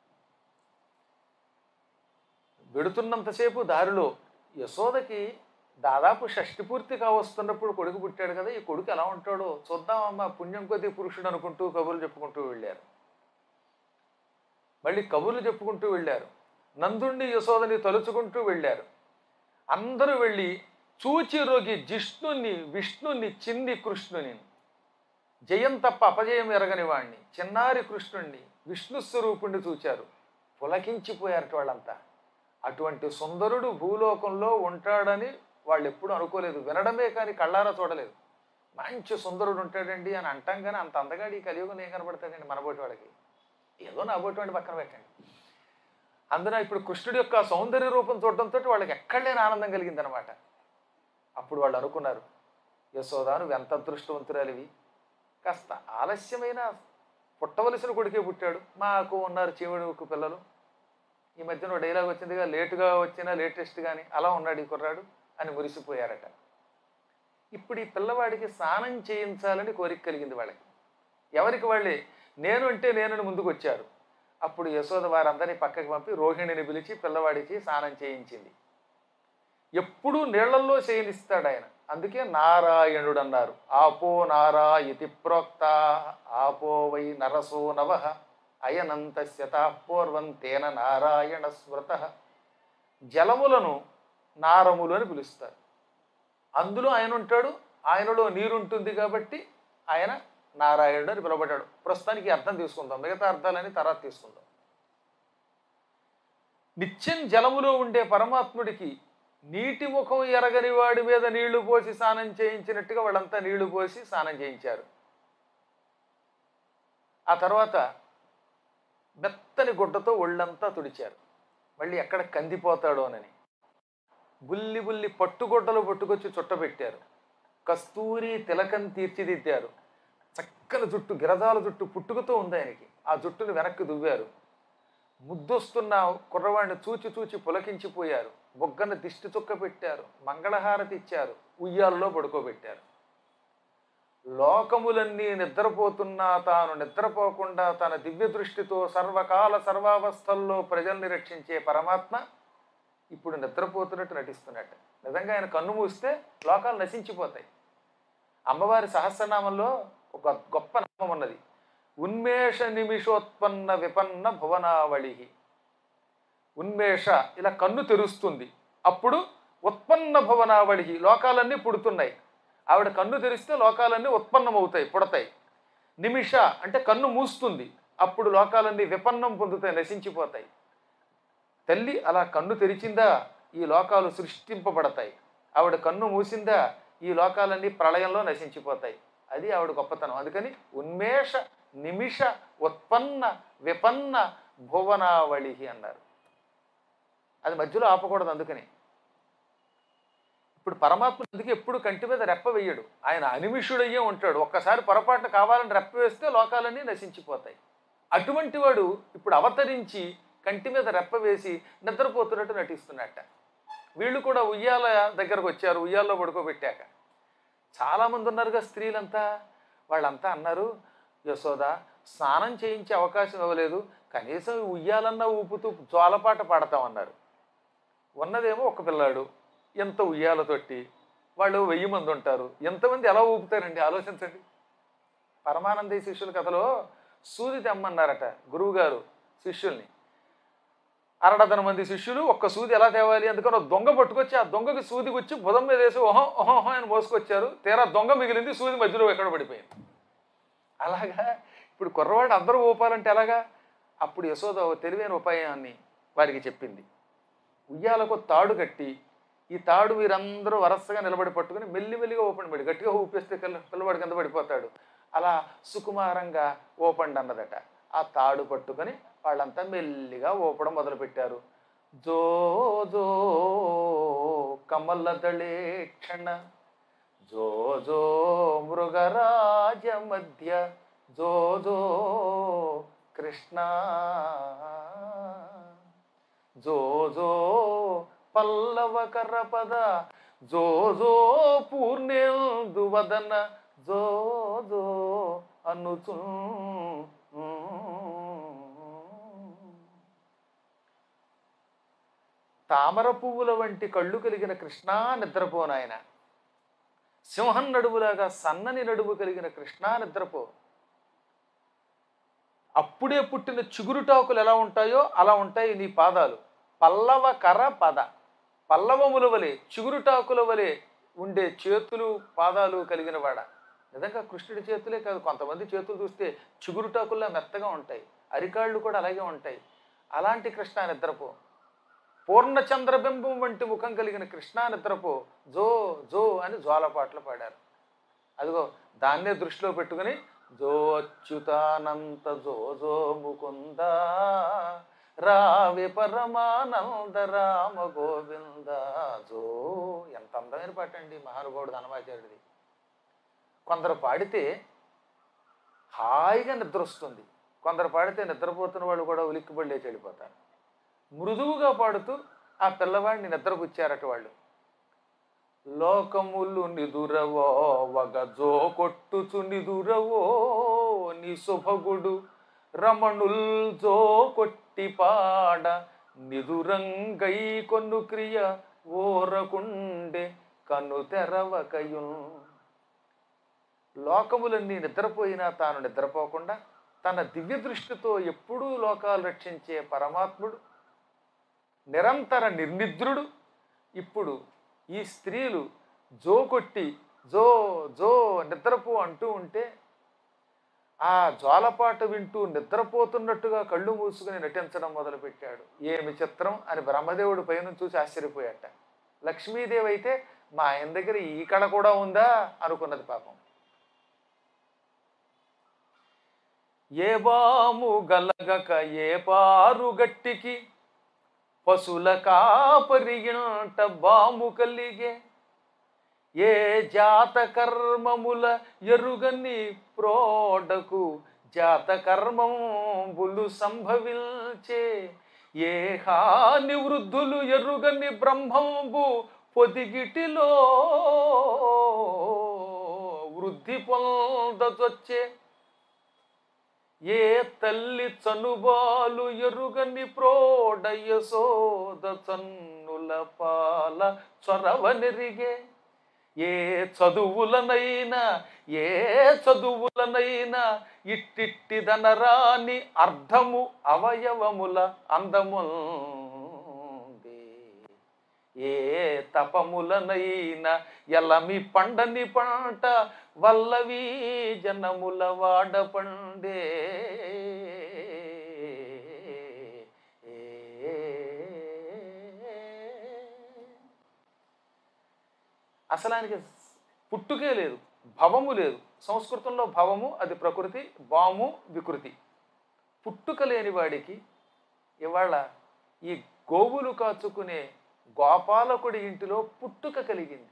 వెడుతున్నంతసేపు దారిలో యశోదకి దాదాపు షష్టి పూర్తి కావస్తున్నప్పుడు కొడుకు పుట్టాడు కదా ఈ కొడుకు ఎలా ఉంటాడో చూద్దామమ్మా పుణ్యం కొద్ది పురుషుడు అనుకుంటూ కబుర్లు చెప్పుకుంటూ వెళ్ళారు మళ్ళీ కబుర్లు చెప్పుకుంటూ వెళ్ళారు నందుణ్ణి యశోదని తలుచుకుంటూ వెళ్ళారు అందరూ వెళ్ళి చూచి రోగి జిష్ణుని విష్ణుని చింది కృష్ణుని జయం తప్ప అపజయం ఎరగని వాణ్ణి చిన్నారి కృష్ణుణ్ణి విష్ణు స్వరూపుణ్ణి చూచారు పులకించిపోయారట వాళ్ళంతా అటువంటి సుందరుడు భూలోకంలో ఉంటాడని వాళ్ళు ఎప్పుడు అనుకోలేదు వినడమే కానీ కళ్ళారా చూడలేదు మంచి సుందరుడు ఉంటాడండి అని అంటాం కానీ అంత అందగాడి ఈ కలియుగం ఏం కనబడతాడండి మనబోటి వాడికి ఏదో నాబోటి వాడిని పక్కన పెట్టండి అందున ఇప్పుడు కృష్ణుడి యొక్క సౌందర్య రూపం చూడడంతో వాళ్ళకి ఎక్కడ లేని ఆనందం కలిగిందనమాట అప్పుడు వాళ్ళు అనుకున్నారు యశోదా నువ్వు ఎంత అదృష్టవంతురాలివి కాస్త ఆలస్యమైన పుట్టవలసిన కొడుకే పుట్టాడు మాకు ఉన్నారు చీవుడుకు పిల్లలు ఈ మధ్యన ఓ డైలాగ్ వచ్చిందిగా లేటుగా వచ్చినా లేటెస్ట్ కానీ అలా ఉన్నాడు ఈ కుర్రాడు అని మురిసిపోయారట ఇప్పుడు ఈ పిల్లవాడికి స్నానం చేయించాలని కోరిక కలిగింది వాళ్ళకి ఎవరికి వాళ్ళే నేను అంటే నేనని ముందుకు వచ్చారు అప్పుడు యశోద వారందరినీ పక్కకి పంపి రోహిణిని పిలిచి పిల్లవాడికి స్నానం చేయించింది ఎప్పుడూ నీళ్లల్లో శయనిస్తాడు ఆయన అందుకే నారాయణుడు అన్నారు ఆపో నారా ఇతి ప్రోక్త ఆపో వై నరసో నవ అయనంతస్యత పూర్వం తేన నారాయణ స్మృత జలములను నారములు అని పిలుస్తారు అందులో ఆయన ఉంటాడు ఆయనలో నీరుంటుంది కాబట్టి ఆయన నారాయణుడు అని పిలువబడ్డాడు ప్రస్తుతానికి ఈ అర్థం తీసుకుందాం మిగతా అర్థాలని తర్వాత తీసుకుందాం నిత్యం జలములో ఉండే పరమాత్ముడికి నీటి ముఖం ఎరగని వాడి మీద నీళ్లు పోసి స్నానం చేయించినట్టుగా వాళ్ళంతా నీళ్లు పోసి స్నానం చేయించారు ఆ తర్వాత మెత్తని గుడ్డతో ఒళ్ళంతా తుడిచారు మళ్ళీ ఎక్కడ కందిపోతాడోనని బుల్లి బుల్లి పట్టుగుడ్డలు పట్టుకొచ్చి చుట్టబెట్టారు కస్తూరి తిలకం తీర్చిదిద్దారు చక్కని జుట్టు గిరజాల జుట్టు పుట్టుకతో ఉంది ఆయనకి ఆ జుట్టును వెనక్కి దువ్వారు ముద్దొస్తున్న కుర్రవాడిని చూచి చూచి పులకించిపోయారు బొగ్గన దిష్టి చుక్క పెట్టారు మంగళహారతి ఇచ్చారు ఉయ్యాల్లో పడుకోబెట్టారు లోకములన్నీ నిద్రపోతున్నా తాను నిద్రపోకుండా తన దివ్య దృష్టితో సర్వకాల సర్వావస్థల్లో ప్రజల్ని రక్షించే పరమాత్మ ఇప్పుడు నిద్రపోతున్నట్టు నటిస్తున్నట్టు నిజంగా ఆయన కన్ను మూస్తే లోకాలు నశించిపోతాయి అమ్మవారి సహస్రనామంలో ఒక గొప్ప నామం ఉన్నది ఉన్మేష నిమిషోత్పన్న విపన్న భువనావళి ఉన్మేష ఇలా కన్ను తెరుస్తుంది అప్పుడు ఉత్పన్న భువనావళి లోకాలన్నీ పుడుతున్నాయి ఆవిడ కన్ను తెరిస్తే లోకాలన్నీ ఉత్పన్నమవుతాయి పుడతాయి నిమిష అంటే కన్ను మూస్తుంది అప్పుడు లోకాలన్నీ విపన్నం పొందుతాయి నశించిపోతాయి తల్లి అలా కన్ను తెరిచిందా ఈ లోకాలు సృష్టింపబడతాయి ఆవిడ కన్ను మూసిందా ఈ లోకాలన్నీ ప్రళయంలో నశించిపోతాయి అది ఆవిడ గొప్పతనం అందుకని ఉన్మేష నిమిష ఉత్పన్న విపన్న భువనావళి అన్నారు అది మధ్యలో ఆపకూడదు అందుకని ఇప్పుడు పరమాత్మ అందుకే ఎప్పుడు కంటి మీద రెప్ప వేయడు ఆయన అనిమిషుడయ్యే ఉంటాడు ఒక్కసారి పొరపాటున కావాలని రెప్ప వేస్తే లోకాలన్నీ నశించిపోతాయి అటువంటి వాడు ఇప్పుడు అవతరించి కంటి మీద రెప్ప వేసి నిద్రపోతున్నట్టు నటిస్తున్నట్ట వీళ్ళు కూడా ఉయ్యాల దగ్గరకు వచ్చారు ఉయ్యాల్లో పడుకోబెట్టాక చాలామంది ఉన్నారుగా స్త్రీలంతా వాళ్ళంతా అన్నారు యశోద స్నానం చేయించే అవకాశం ఇవ్వలేదు కనీసం ఉయ్యాలన్నా ఊపుతూ జోలపాట పాడతామన్నారు ఉన్నదేమో ఒక పిల్లాడు ఎంత ఉయ్యాల తొట్టి వాళ్ళు వెయ్యి మంది ఉంటారు ఎంతమంది ఎలా ఊపుతారండి ఆలోచించండి పరమానంద శిష్యుల కథలో సూది తెమ్మన్నారట గురువుగారు శిష్యుల్ని అరడదన మంది శిష్యులు ఒక్క సూది ఎలా తేవాలి అందుకని ఒక దొంగ పట్టుకొచ్చి ఆ దొంగకి సూది వచ్చి బుధం మీద వేసి ఓహో ఓహో అని మోసుకొచ్చారు తీరా దొంగ మిగిలింది సూది మధ్యలో ఎక్కడ పడిపోయింది అలాగా ఇప్పుడు కుర్రవాడు అందరూ ఊపాలంటే ఎలాగా అప్పుడు యశోద ఓ తెలివైన ఉపాయాన్ని వారికి చెప్పింది ఉయ్యాలకు తాడు కట్టి ఈ తాడు వీరందరూ వరసగా నిలబడి పట్టుకుని మెల్లిమెల్లిగా ఓపెన్ పడి గట్టిగా ఊపేస్తే పిల్ల పిల్లవాడు కింద పడిపోతాడు అలా సుకుమారంగా ఓపెండ్ అన్నదట ఆ తాడు పట్టుకొని వాళ్ళంతా మెల్లిగా ఊపడం మొదలుపెట్టారు జో జో కమలదళే క్షణ జో జో మృగరాజ మధ్య జో జో కృష్ణ జో జో పల్లవ కరపద జో జో పూర్ణేందు వదన జో జో అనుచు తామర పువ్వుల వంటి కళ్ళు కలిగిన కృష్ణ నిద్రపోనాయన సింహం నడుములాగా సన్నని నడుము కలిగిన కృష్ణ నిద్రపో అప్పుడే పుట్టిన చిగురుటాకులు ఎలా ఉంటాయో అలా ఉంటాయి నీ పాదాలు పల్లవ కర పద పల్లవముల వలె చిగురుటాకుల వలె ఉండే చేతులు పాదాలు కలిగిన వాడ నిజంగా కృష్ణుడి చేతులే కాదు కొంతమంది చేతులు చూస్తే చిగురుటాకుల్లా మెత్తగా ఉంటాయి అరికాళ్ళు కూడా అలాగే ఉంటాయి అలాంటి కృష్ణ నిద్రపో పూర్ణ చంద్రబింబం వంటి ముఖం కలిగిన కృష్ణ నిద్రపో జో జో అని జ్వాలపాటలు పాడారు అదిగో దాన్నే దృష్టిలో పెట్టుకుని జో అచ్యుతానంత జో జో ముకుంద రావి పరమానంద రామ గోవింద జో ఎంత అందమైన పాట అండి మహానుభావుడు ధనమాచార్యుడిది కొందరు పాడితే హాయిగా నిద్ర వస్తుంది కొందరు పాడితే నిద్రపోతున్న వాళ్ళు కూడా ఉలిక్కిపడి లేచి వెళ్ళిపోతారు మృదువుగా పాడుతూ ఆ పిల్లవాడిని నిద్రపుచ్చారట వాళ్ళు లోకములు నిదురవో వగ జో కొట్టుచు నిదురవో నీ శుభగుడు రమణుల్ జో కొట్టి పాడ నిదురంగై కొన్ను క్రియ ఓరకుండే కను తెరవకయున్ లోకములన్నీ నిద్రపోయినా తాను నిద్రపోకుండా తన దివ్య దృష్టితో ఎప్పుడూ లోకాలు రక్షించే పరమాత్ముడు నిరంతర నిర్నిద్రుడు ఇప్పుడు ఈ స్త్రీలు జో కొట్టి జో జో నిద్రపో అంటూ ఉంటే ఆ జ్వాలపాట వింటూ నిద్రపోతున్నట్టుగా కళ్ళు మూసుకుని నటించడం మొదలుపెట్టాడు ఏమి చిత్రం అని బ్రహ్మదేవుడు పైన చూసి ఆశ్చర్యపోయాట లక్ష్మీదేవి అయితే మా ఆయన దగ్గర ఈ కళ కూడా ఉందా అనుకున్నది పాపం ఏ బాము గలగక ఏ పారు గట్టికి పశుల కాపరియంట బాము కలిగే ఏ జాత కర్మముల ఎరుగని ప్రోడకు జాత కర్మములు సంభవించే ఏ హాని వృద్ధులు ఎరుగని బ్రహ్మంబు పొదిగిటిలో వృద్ధి పొందచొచ్చే ఏ తల్లి చనుబాలు ఎరుగని ప్రోడయ్య సోద చన్నుల పాల చొరవనెరిగే ఏ చదువులనైనా ఏ చదువులనైనా ఇట్టిట్టిదనరాని అర్థము అవయవముల అందముందే ఏ తపములనైనా ఎల్లమి పండని పంట వల్లవి జనముల వాడ పండే అసలు ఆయనకి పుట్టుకే లేదు భవము లేదు సంస్కృతంలో భవము అది ప్రకృతి బాము వికృతి పుట్టుక లేని వాడికి ఇవాళ ఈ గోవులు కాచుకునే గోపాలకుడి ఇంటిలో పుట్టుక కలిగింది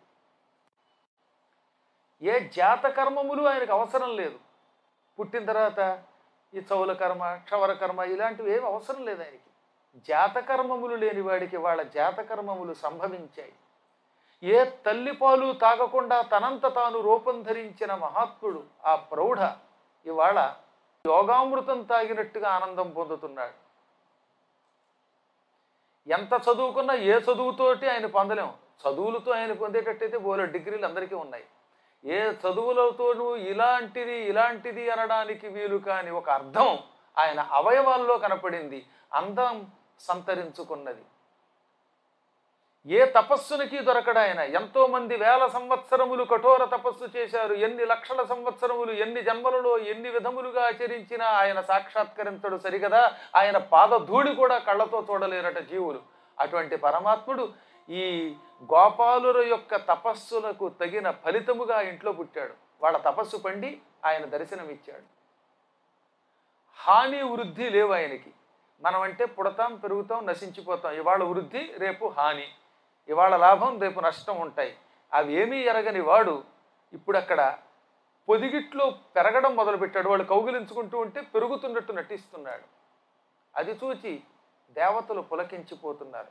ఏ జాతకర్మములు ఆయనకు అవసరం లేదు పుట్టిన తర్వాత ఈ చౌల కర్మ క్షవర కర్మ ఇలాంటివి ఏమి అవసరం లేదు ఆయనకి జాతకర్మములు లేని వాడికి వాళ్ళ జాతకర్మములు సంభవించాయి ఏ తల్లిపాలు తాగకుండా తనంత తాను రూపం ధరించిన మహాత్ముడు ఆ ప్రౌఢ ఇవాళ యోగామృతం తాగినట్టుగా ఆనందం పొందుతున్నాడు ఎంత చదువుకున్నా ఏ చదువుతోటి ఆయన పొందలేం చదువులతో ఆయన పొందేటట్టయితే బోలే డిగ్రీలు అందరికీ ఉన్నాయి ఏ చదువులతోనూ ఇలాంటిది ఇలాంటిది అనడానికి వీలు కాని ఒక అర్థం ఆయన అవయవాల్లో కనపడింది అందం సంతరించుకున్నది ఏ తపస్సునికి దొరకడాయన ఎంతో మంది వేల సంవత్సరములు కఠోర తపస్సు చేశారు ఎన్ని లక్షల సంవత్సరములు ఎన్ని జన్మలలో ఎన్ని విధములుగా ఆచరించినా ఆయన సాక్షాత్కరించడు సరిగదా ఆయన పాదధూళి కూడా కళ్ళతో చూడలేరట జీవులు అటువంటి పరమాత్ముడు ఈ గోపాలుల యొక్క తపస్సులకు తగిన ఫలితముగా ఇంట్లో పుట్టాడు వాళ్ళ తపస్సు పండి ఆయన దర్శనమిచ్చాడు హాని వృద్ధి లేవు ఆయనకి మనం అంటే పుడతాం పెరుగుతాం నశించిపోతాం ఇవాళ వృద్ధి రేపు హాని ఇవాళ లాభం రేపు నష్టం ఉంటాయి అవి ఏమీ ఎరగని వాడు ఇప్పుడు అక్కడ పొదిగిట్లో పెరగడం మొదలుపెట్టాడు వాళ్ళు కౌగిలించుకుంటూ ఉంటే పెరుగుతున్నట్టు నటిస్తున్నాడు అది చూచి దేవతలు పులకించిపోతున్నారు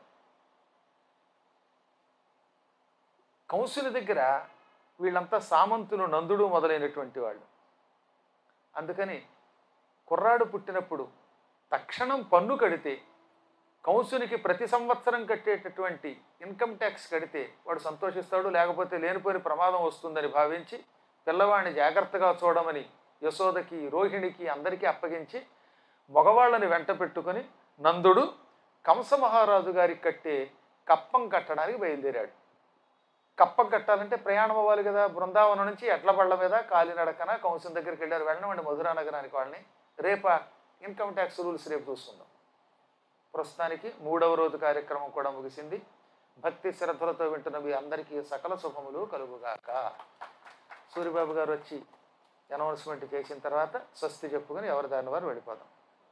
కంసుని దగ్గర వీళ్ళంతా సామంతులు నందుడు మొదలైనటువంటి వాళ్ళు అందుకని కుర్రాడు పుట్టినప్పుడు తక్షణం పన్ను కడితే కంసునికి ప్రతి సంవత్సరం కట్టేటటువంటి ఇన్కమ్ ట్యాక్స్ కడితే వాడు సంతోషిస్తాడు లేకపోతే లేనిపోయిన ప్రమాదం వస్తుందని భావించి పిల్లవాడిని జాగ్రత్తగా చూడమని యశోదకి రోహిణికి అందరికీ అప్పగించి మగవాళ్ళని వెంట పెట్టుకొని నందుడు కంస మహారాజు గారికి కట్టే కప్పం కట్టడానికి బయలుదేరాడు కప్పం కట్టాలంటే ప్రయాణం అవ్వాలి కదా బృందావనం నుంచి ఎడ్ల బళ్ళ మీద కాలినడకన కంసం దగ్గరికి వెళ్ళారు వెళ్ళమండి మధురా నగరానికి వాళ్ళని రేపా ఇన్కమ్ ట్యాక్స్ రూల్స్ రేపు చూసుకుందాం ప్రస్తుతానికి మూడవ రోజు కార్యక్రమం కూడా ముగిసింది భక్తి శ్రద్ధలతో వింటున్న మీ అందరికీ సకల శుభములు కలుగుగాక సూర్యబాబు గారు వచ్చి అనౌన్స్మెంట్ చేసిన తర్వాత స్వస్తి చెప్పుకొని ఎవరి దాని వారు వెళ్ళిపోదాం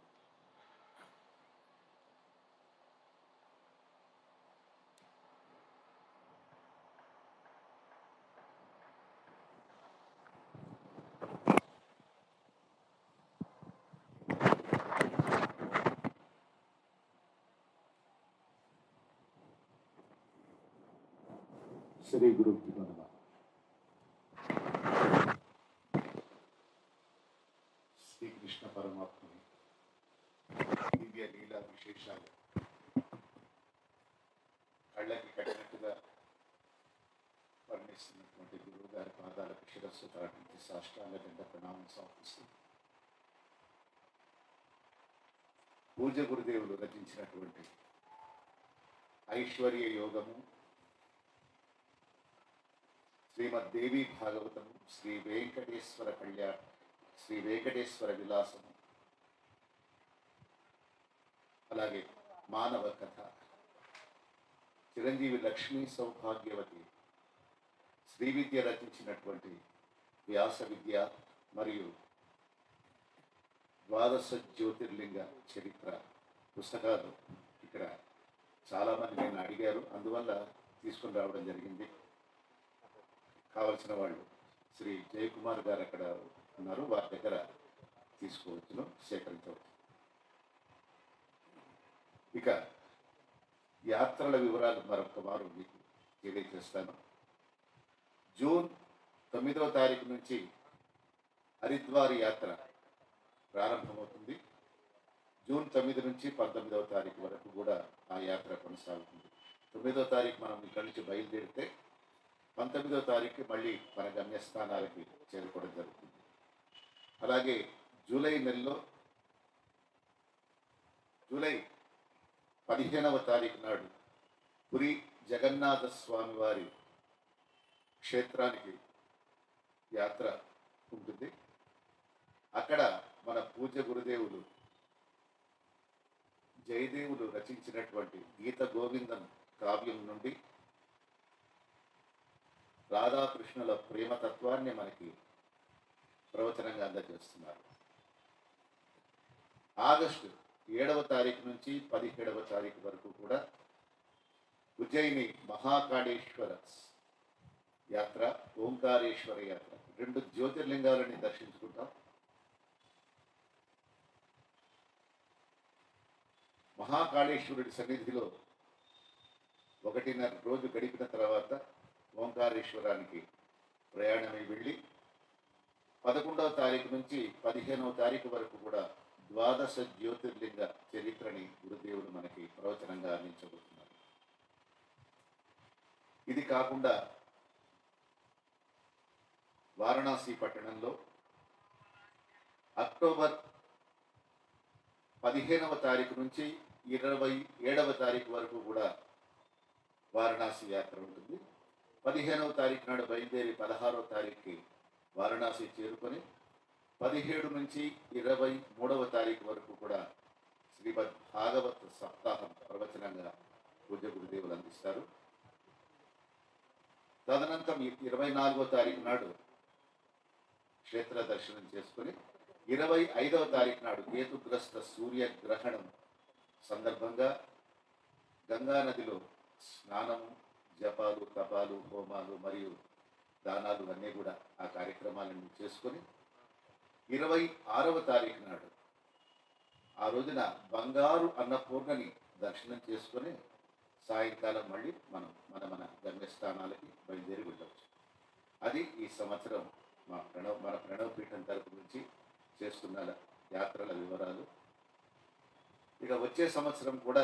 శ్రీ గురు నమ శ్రీకృష్ణ పరమాత్మని దివ్య లీలా విశేషాలు కళ్ళకి కట్టినట్టుగా వర్ణిస్తున్నటువంటి గురువు గారి పాదాలకు శిరస్సు తాటించి సాష్టాంగ దండ ప్రణామం సమర్పిస్తూ పూజ గురుదేవులు రచించినటువంటి ఐశ్వర్య యోగము శ్రీమద్దేవి భాగవతము శ్రీ వెంకటేశ్వర కళ్యాణ శ్రీ వెంకటేశ్వర విలాసము అలాగే మానవ కథ చిరంజీవి లక్ష్మీ సౌభాగ్యవతి శ్రీ విద్య రచించినటువంటి వ్యాస విద్య మరియు ద్వాదశ జ్యోతిర్లింగ చరిత్ర పుస్తకాలు ఇక్కడ చాలామంది నేను అడిగారు అందువల్ల తీసుకుని రావడం జరిగింది కావలసిన వాళ్ళు శ్రీ జయకుమార్ గారు అక్కడ ఉన్నారు వారి దగ్గర తీసుకోవచ్చును సేకరించవచ్చు ఇక యాత్రల వివరాలు మరొక వారు మీకు తెలియజేస్తాను జూన్ తొమ్మిదవ తారీఖు నుంచి హరిద్వార్ యాత్ర ప్రారంభమవుతుంది జూన్ తొమ్మిది నుంచి పంతొమ్మిదవ తారీఖు వరకు కూడా ఆ యాత్ర కొనసాగుతుంది తొమ్మిదవ తారీఖు మనం ఇక్కడి నుంచి బయలుదేరితే పంతొమ్మిదవ తారీఖు మళ్ళీ మన గమ్యస్థానాలకి చేరుకోవడం జరుగుతుంది అలాగే జూలై నెలలో జూలై పదిహేనవ తారీఖు నాడు పురి జగన్నాథ స్వామి వారి క్షేత్రానికి యాత్ర ఉంటుంది అక్కడ మన పూజ్య గురుదేవులు జయదేవులు రచించినటువంటి గీత గోవిందం కావ్యం నుండి రాధాకృష్ణుల ప్రేమతత్వాన్ని మనకి ప్రవచనంగా అందజేస్తున్నారు ఆగస్టు ఏడవ తారీఖు నుంచి పదిహేడవ తారీఖు వరకు కూడా ఉజ్జయిని మహాకాళేశ్వర యాత్ర ఓంకారేశ్వర యాత్ర రెండు జ్యోతిర్లింగాలని దర్శించుకుంటాం మహాకాళేశ్వరుడి సన్నిధిలో ఒకటిన్నర రోజు గడిపిన తర్వాత ఓంకారేశ్వరానికి ప్రయాణమై వెళ్ళి పదకొండవ తారీఖు నుంచి పదిహేనవ తారీఖు వరకు కూడా ద్వాదశ జ్యోతిర్లింగ చరిత్రని గురుదేవుడు మనకి ప్రవచనంగా అందించబోతున్నారు ఇది కాకుండా వారణాసి పట్టణంలో అక్టోబర్ పదిహేనవ తారీఖు నుంచి ఇరవై ఏడవ తారీఖు వరకు కూడా వారణాసి యాత్ర ఉంటుంది పదిహేనవ తారీఖు నాడు బయలుదేరి పదహారవ తారీఖుకి వారణాసి చేరుకొని పదిహేడు నుంచి ఇరవై మూడవ తారీఖు వరకు కూడా శ్రీమద్ భాగవత్ సప్తాహం ప్రవచనంగా పూజ గురుదేవులు అందిస్తారు తదనంతరం ఇరవై నాలుగో తారీఖు నాడు క్షేత్ర దర్శనం చేసుకుని ఇరవై ఐదవ తారీఖు నాడు కేతుగ్రస్త సూర్యగ్రహణం సందర్భంగా గంగా నదిలో స్నానము జపాలు తపాలు హోమాలు మరియు దానాలు అన్నీ కూడా ఆ కార్యక్రమాలను చేసుకొని ఇరవై ఆరవ తారీఖు నాడు ఆ రోజున బంగారు అన్నపూర్ణని దర్శనం చేసుకొని సాయంకాలం మళ్ళీ మనం మన మన గమ్యస్థానాలకి బయలుదేరి వెళ్ళవచ్చు అది ఈ సంవత్సరం మా ప్రణవ్ మన ప్రణవ్ పీఠం తరపు నుంచి చేస్తున్న యాత్రల వివరాలు ఇక వచ్చే సంవత్సరం కూడా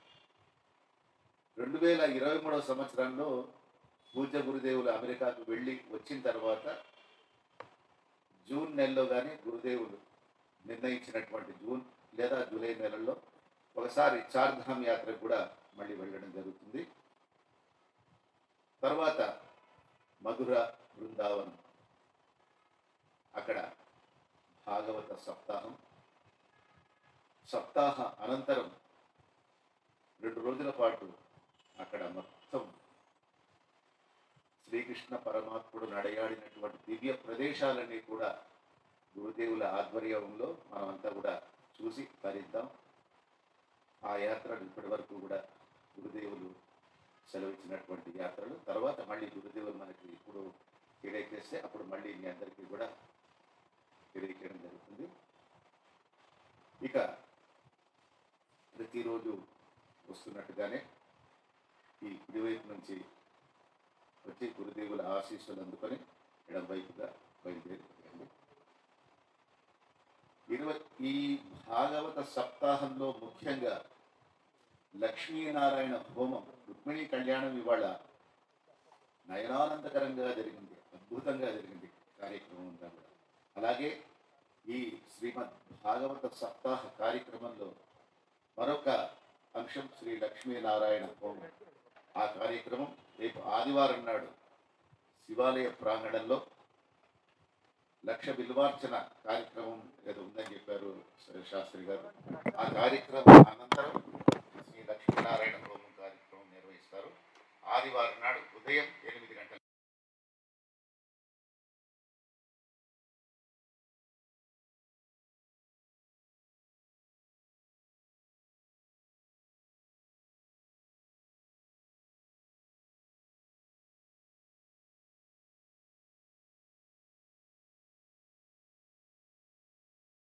రెండు వేల ఇరవై మూడవ సంవత్సరంలో పూజ్య గురుదేవులు అమెరికాకు వెళ్ళి వచ్చిన తర్వాత జూన్ నెలలో కానీ గురుదేవులు నిర్ణయించినటువంటి జూన్ లేదా జూలై నెలల్లో ఒకసారి చార్ధామ్ యాత్ర కూడా మళ్ళీ వెళ్ళడం జరుగుతుంది తర్వాత మధుర బృందావనం అక్కడ భాగవత సప్తాహం సప్తాహ అనంతరం రెండు రోజుల పాటు అక్కడ మొత్తం శ్రీకృష్ణ పరమాత్ముడు నడయాడినటువంటి దివ్య ప్రదేశాలన్నీ కూడా గురుదేవుల ఆధ్వర్యంలో మనమంతా కూడా చూసి తరిద్దాం ఆ యాత్రలు ఇప్పటి వరకు కూడా గురుదేవులు సెలవిచ్చినటువంటి యాత్రలు తర్వాత మళ్ళీ గురుదేవులు మనకి ఇప్పుడు తెలియజేస్తే అప్పుడు మళ్ళీ మీ అందరికీ కూడా తెలియజేయడం జరుగుతుంది ఇక ప్రతిరోజు వస్తున్నట్టుగానే ఈ కుడివైపు నుంచి వచ్చి గురుదేవుల ఆశీస్సులు అందుకొని ఎడం వైపుగా బయలుదేరి వెళ్ళండి. ఇరవై ఈ భాగవత సప్తాహంలో ముఖ్యంగా లక్ష్మీనారాయణ హోమం రుక్మిణీ కళ్యాణం ఇవాళ నయనానందకరంగా జరిగింది అద్భుతంగా జరిగింది కార్యక్రమం అంతా కూడా అలాగే ఈ శ్రీమద్ భాగవత సప్తాహ కార్యక్రమంలో మరొక అంశం శ్రీ లక్ష్మీనారాయణ హోమం ఆ కార్యక్రమం రేపు ఆదివారం నాడు శివాలయ ప్రాంగణంలో లక్ష బిల్వార్చన కార్యక్రమం ఏదో ఉందని చెప్పారు శాస్త్రి గారు ఆ కార్యక్రమం అనంతరం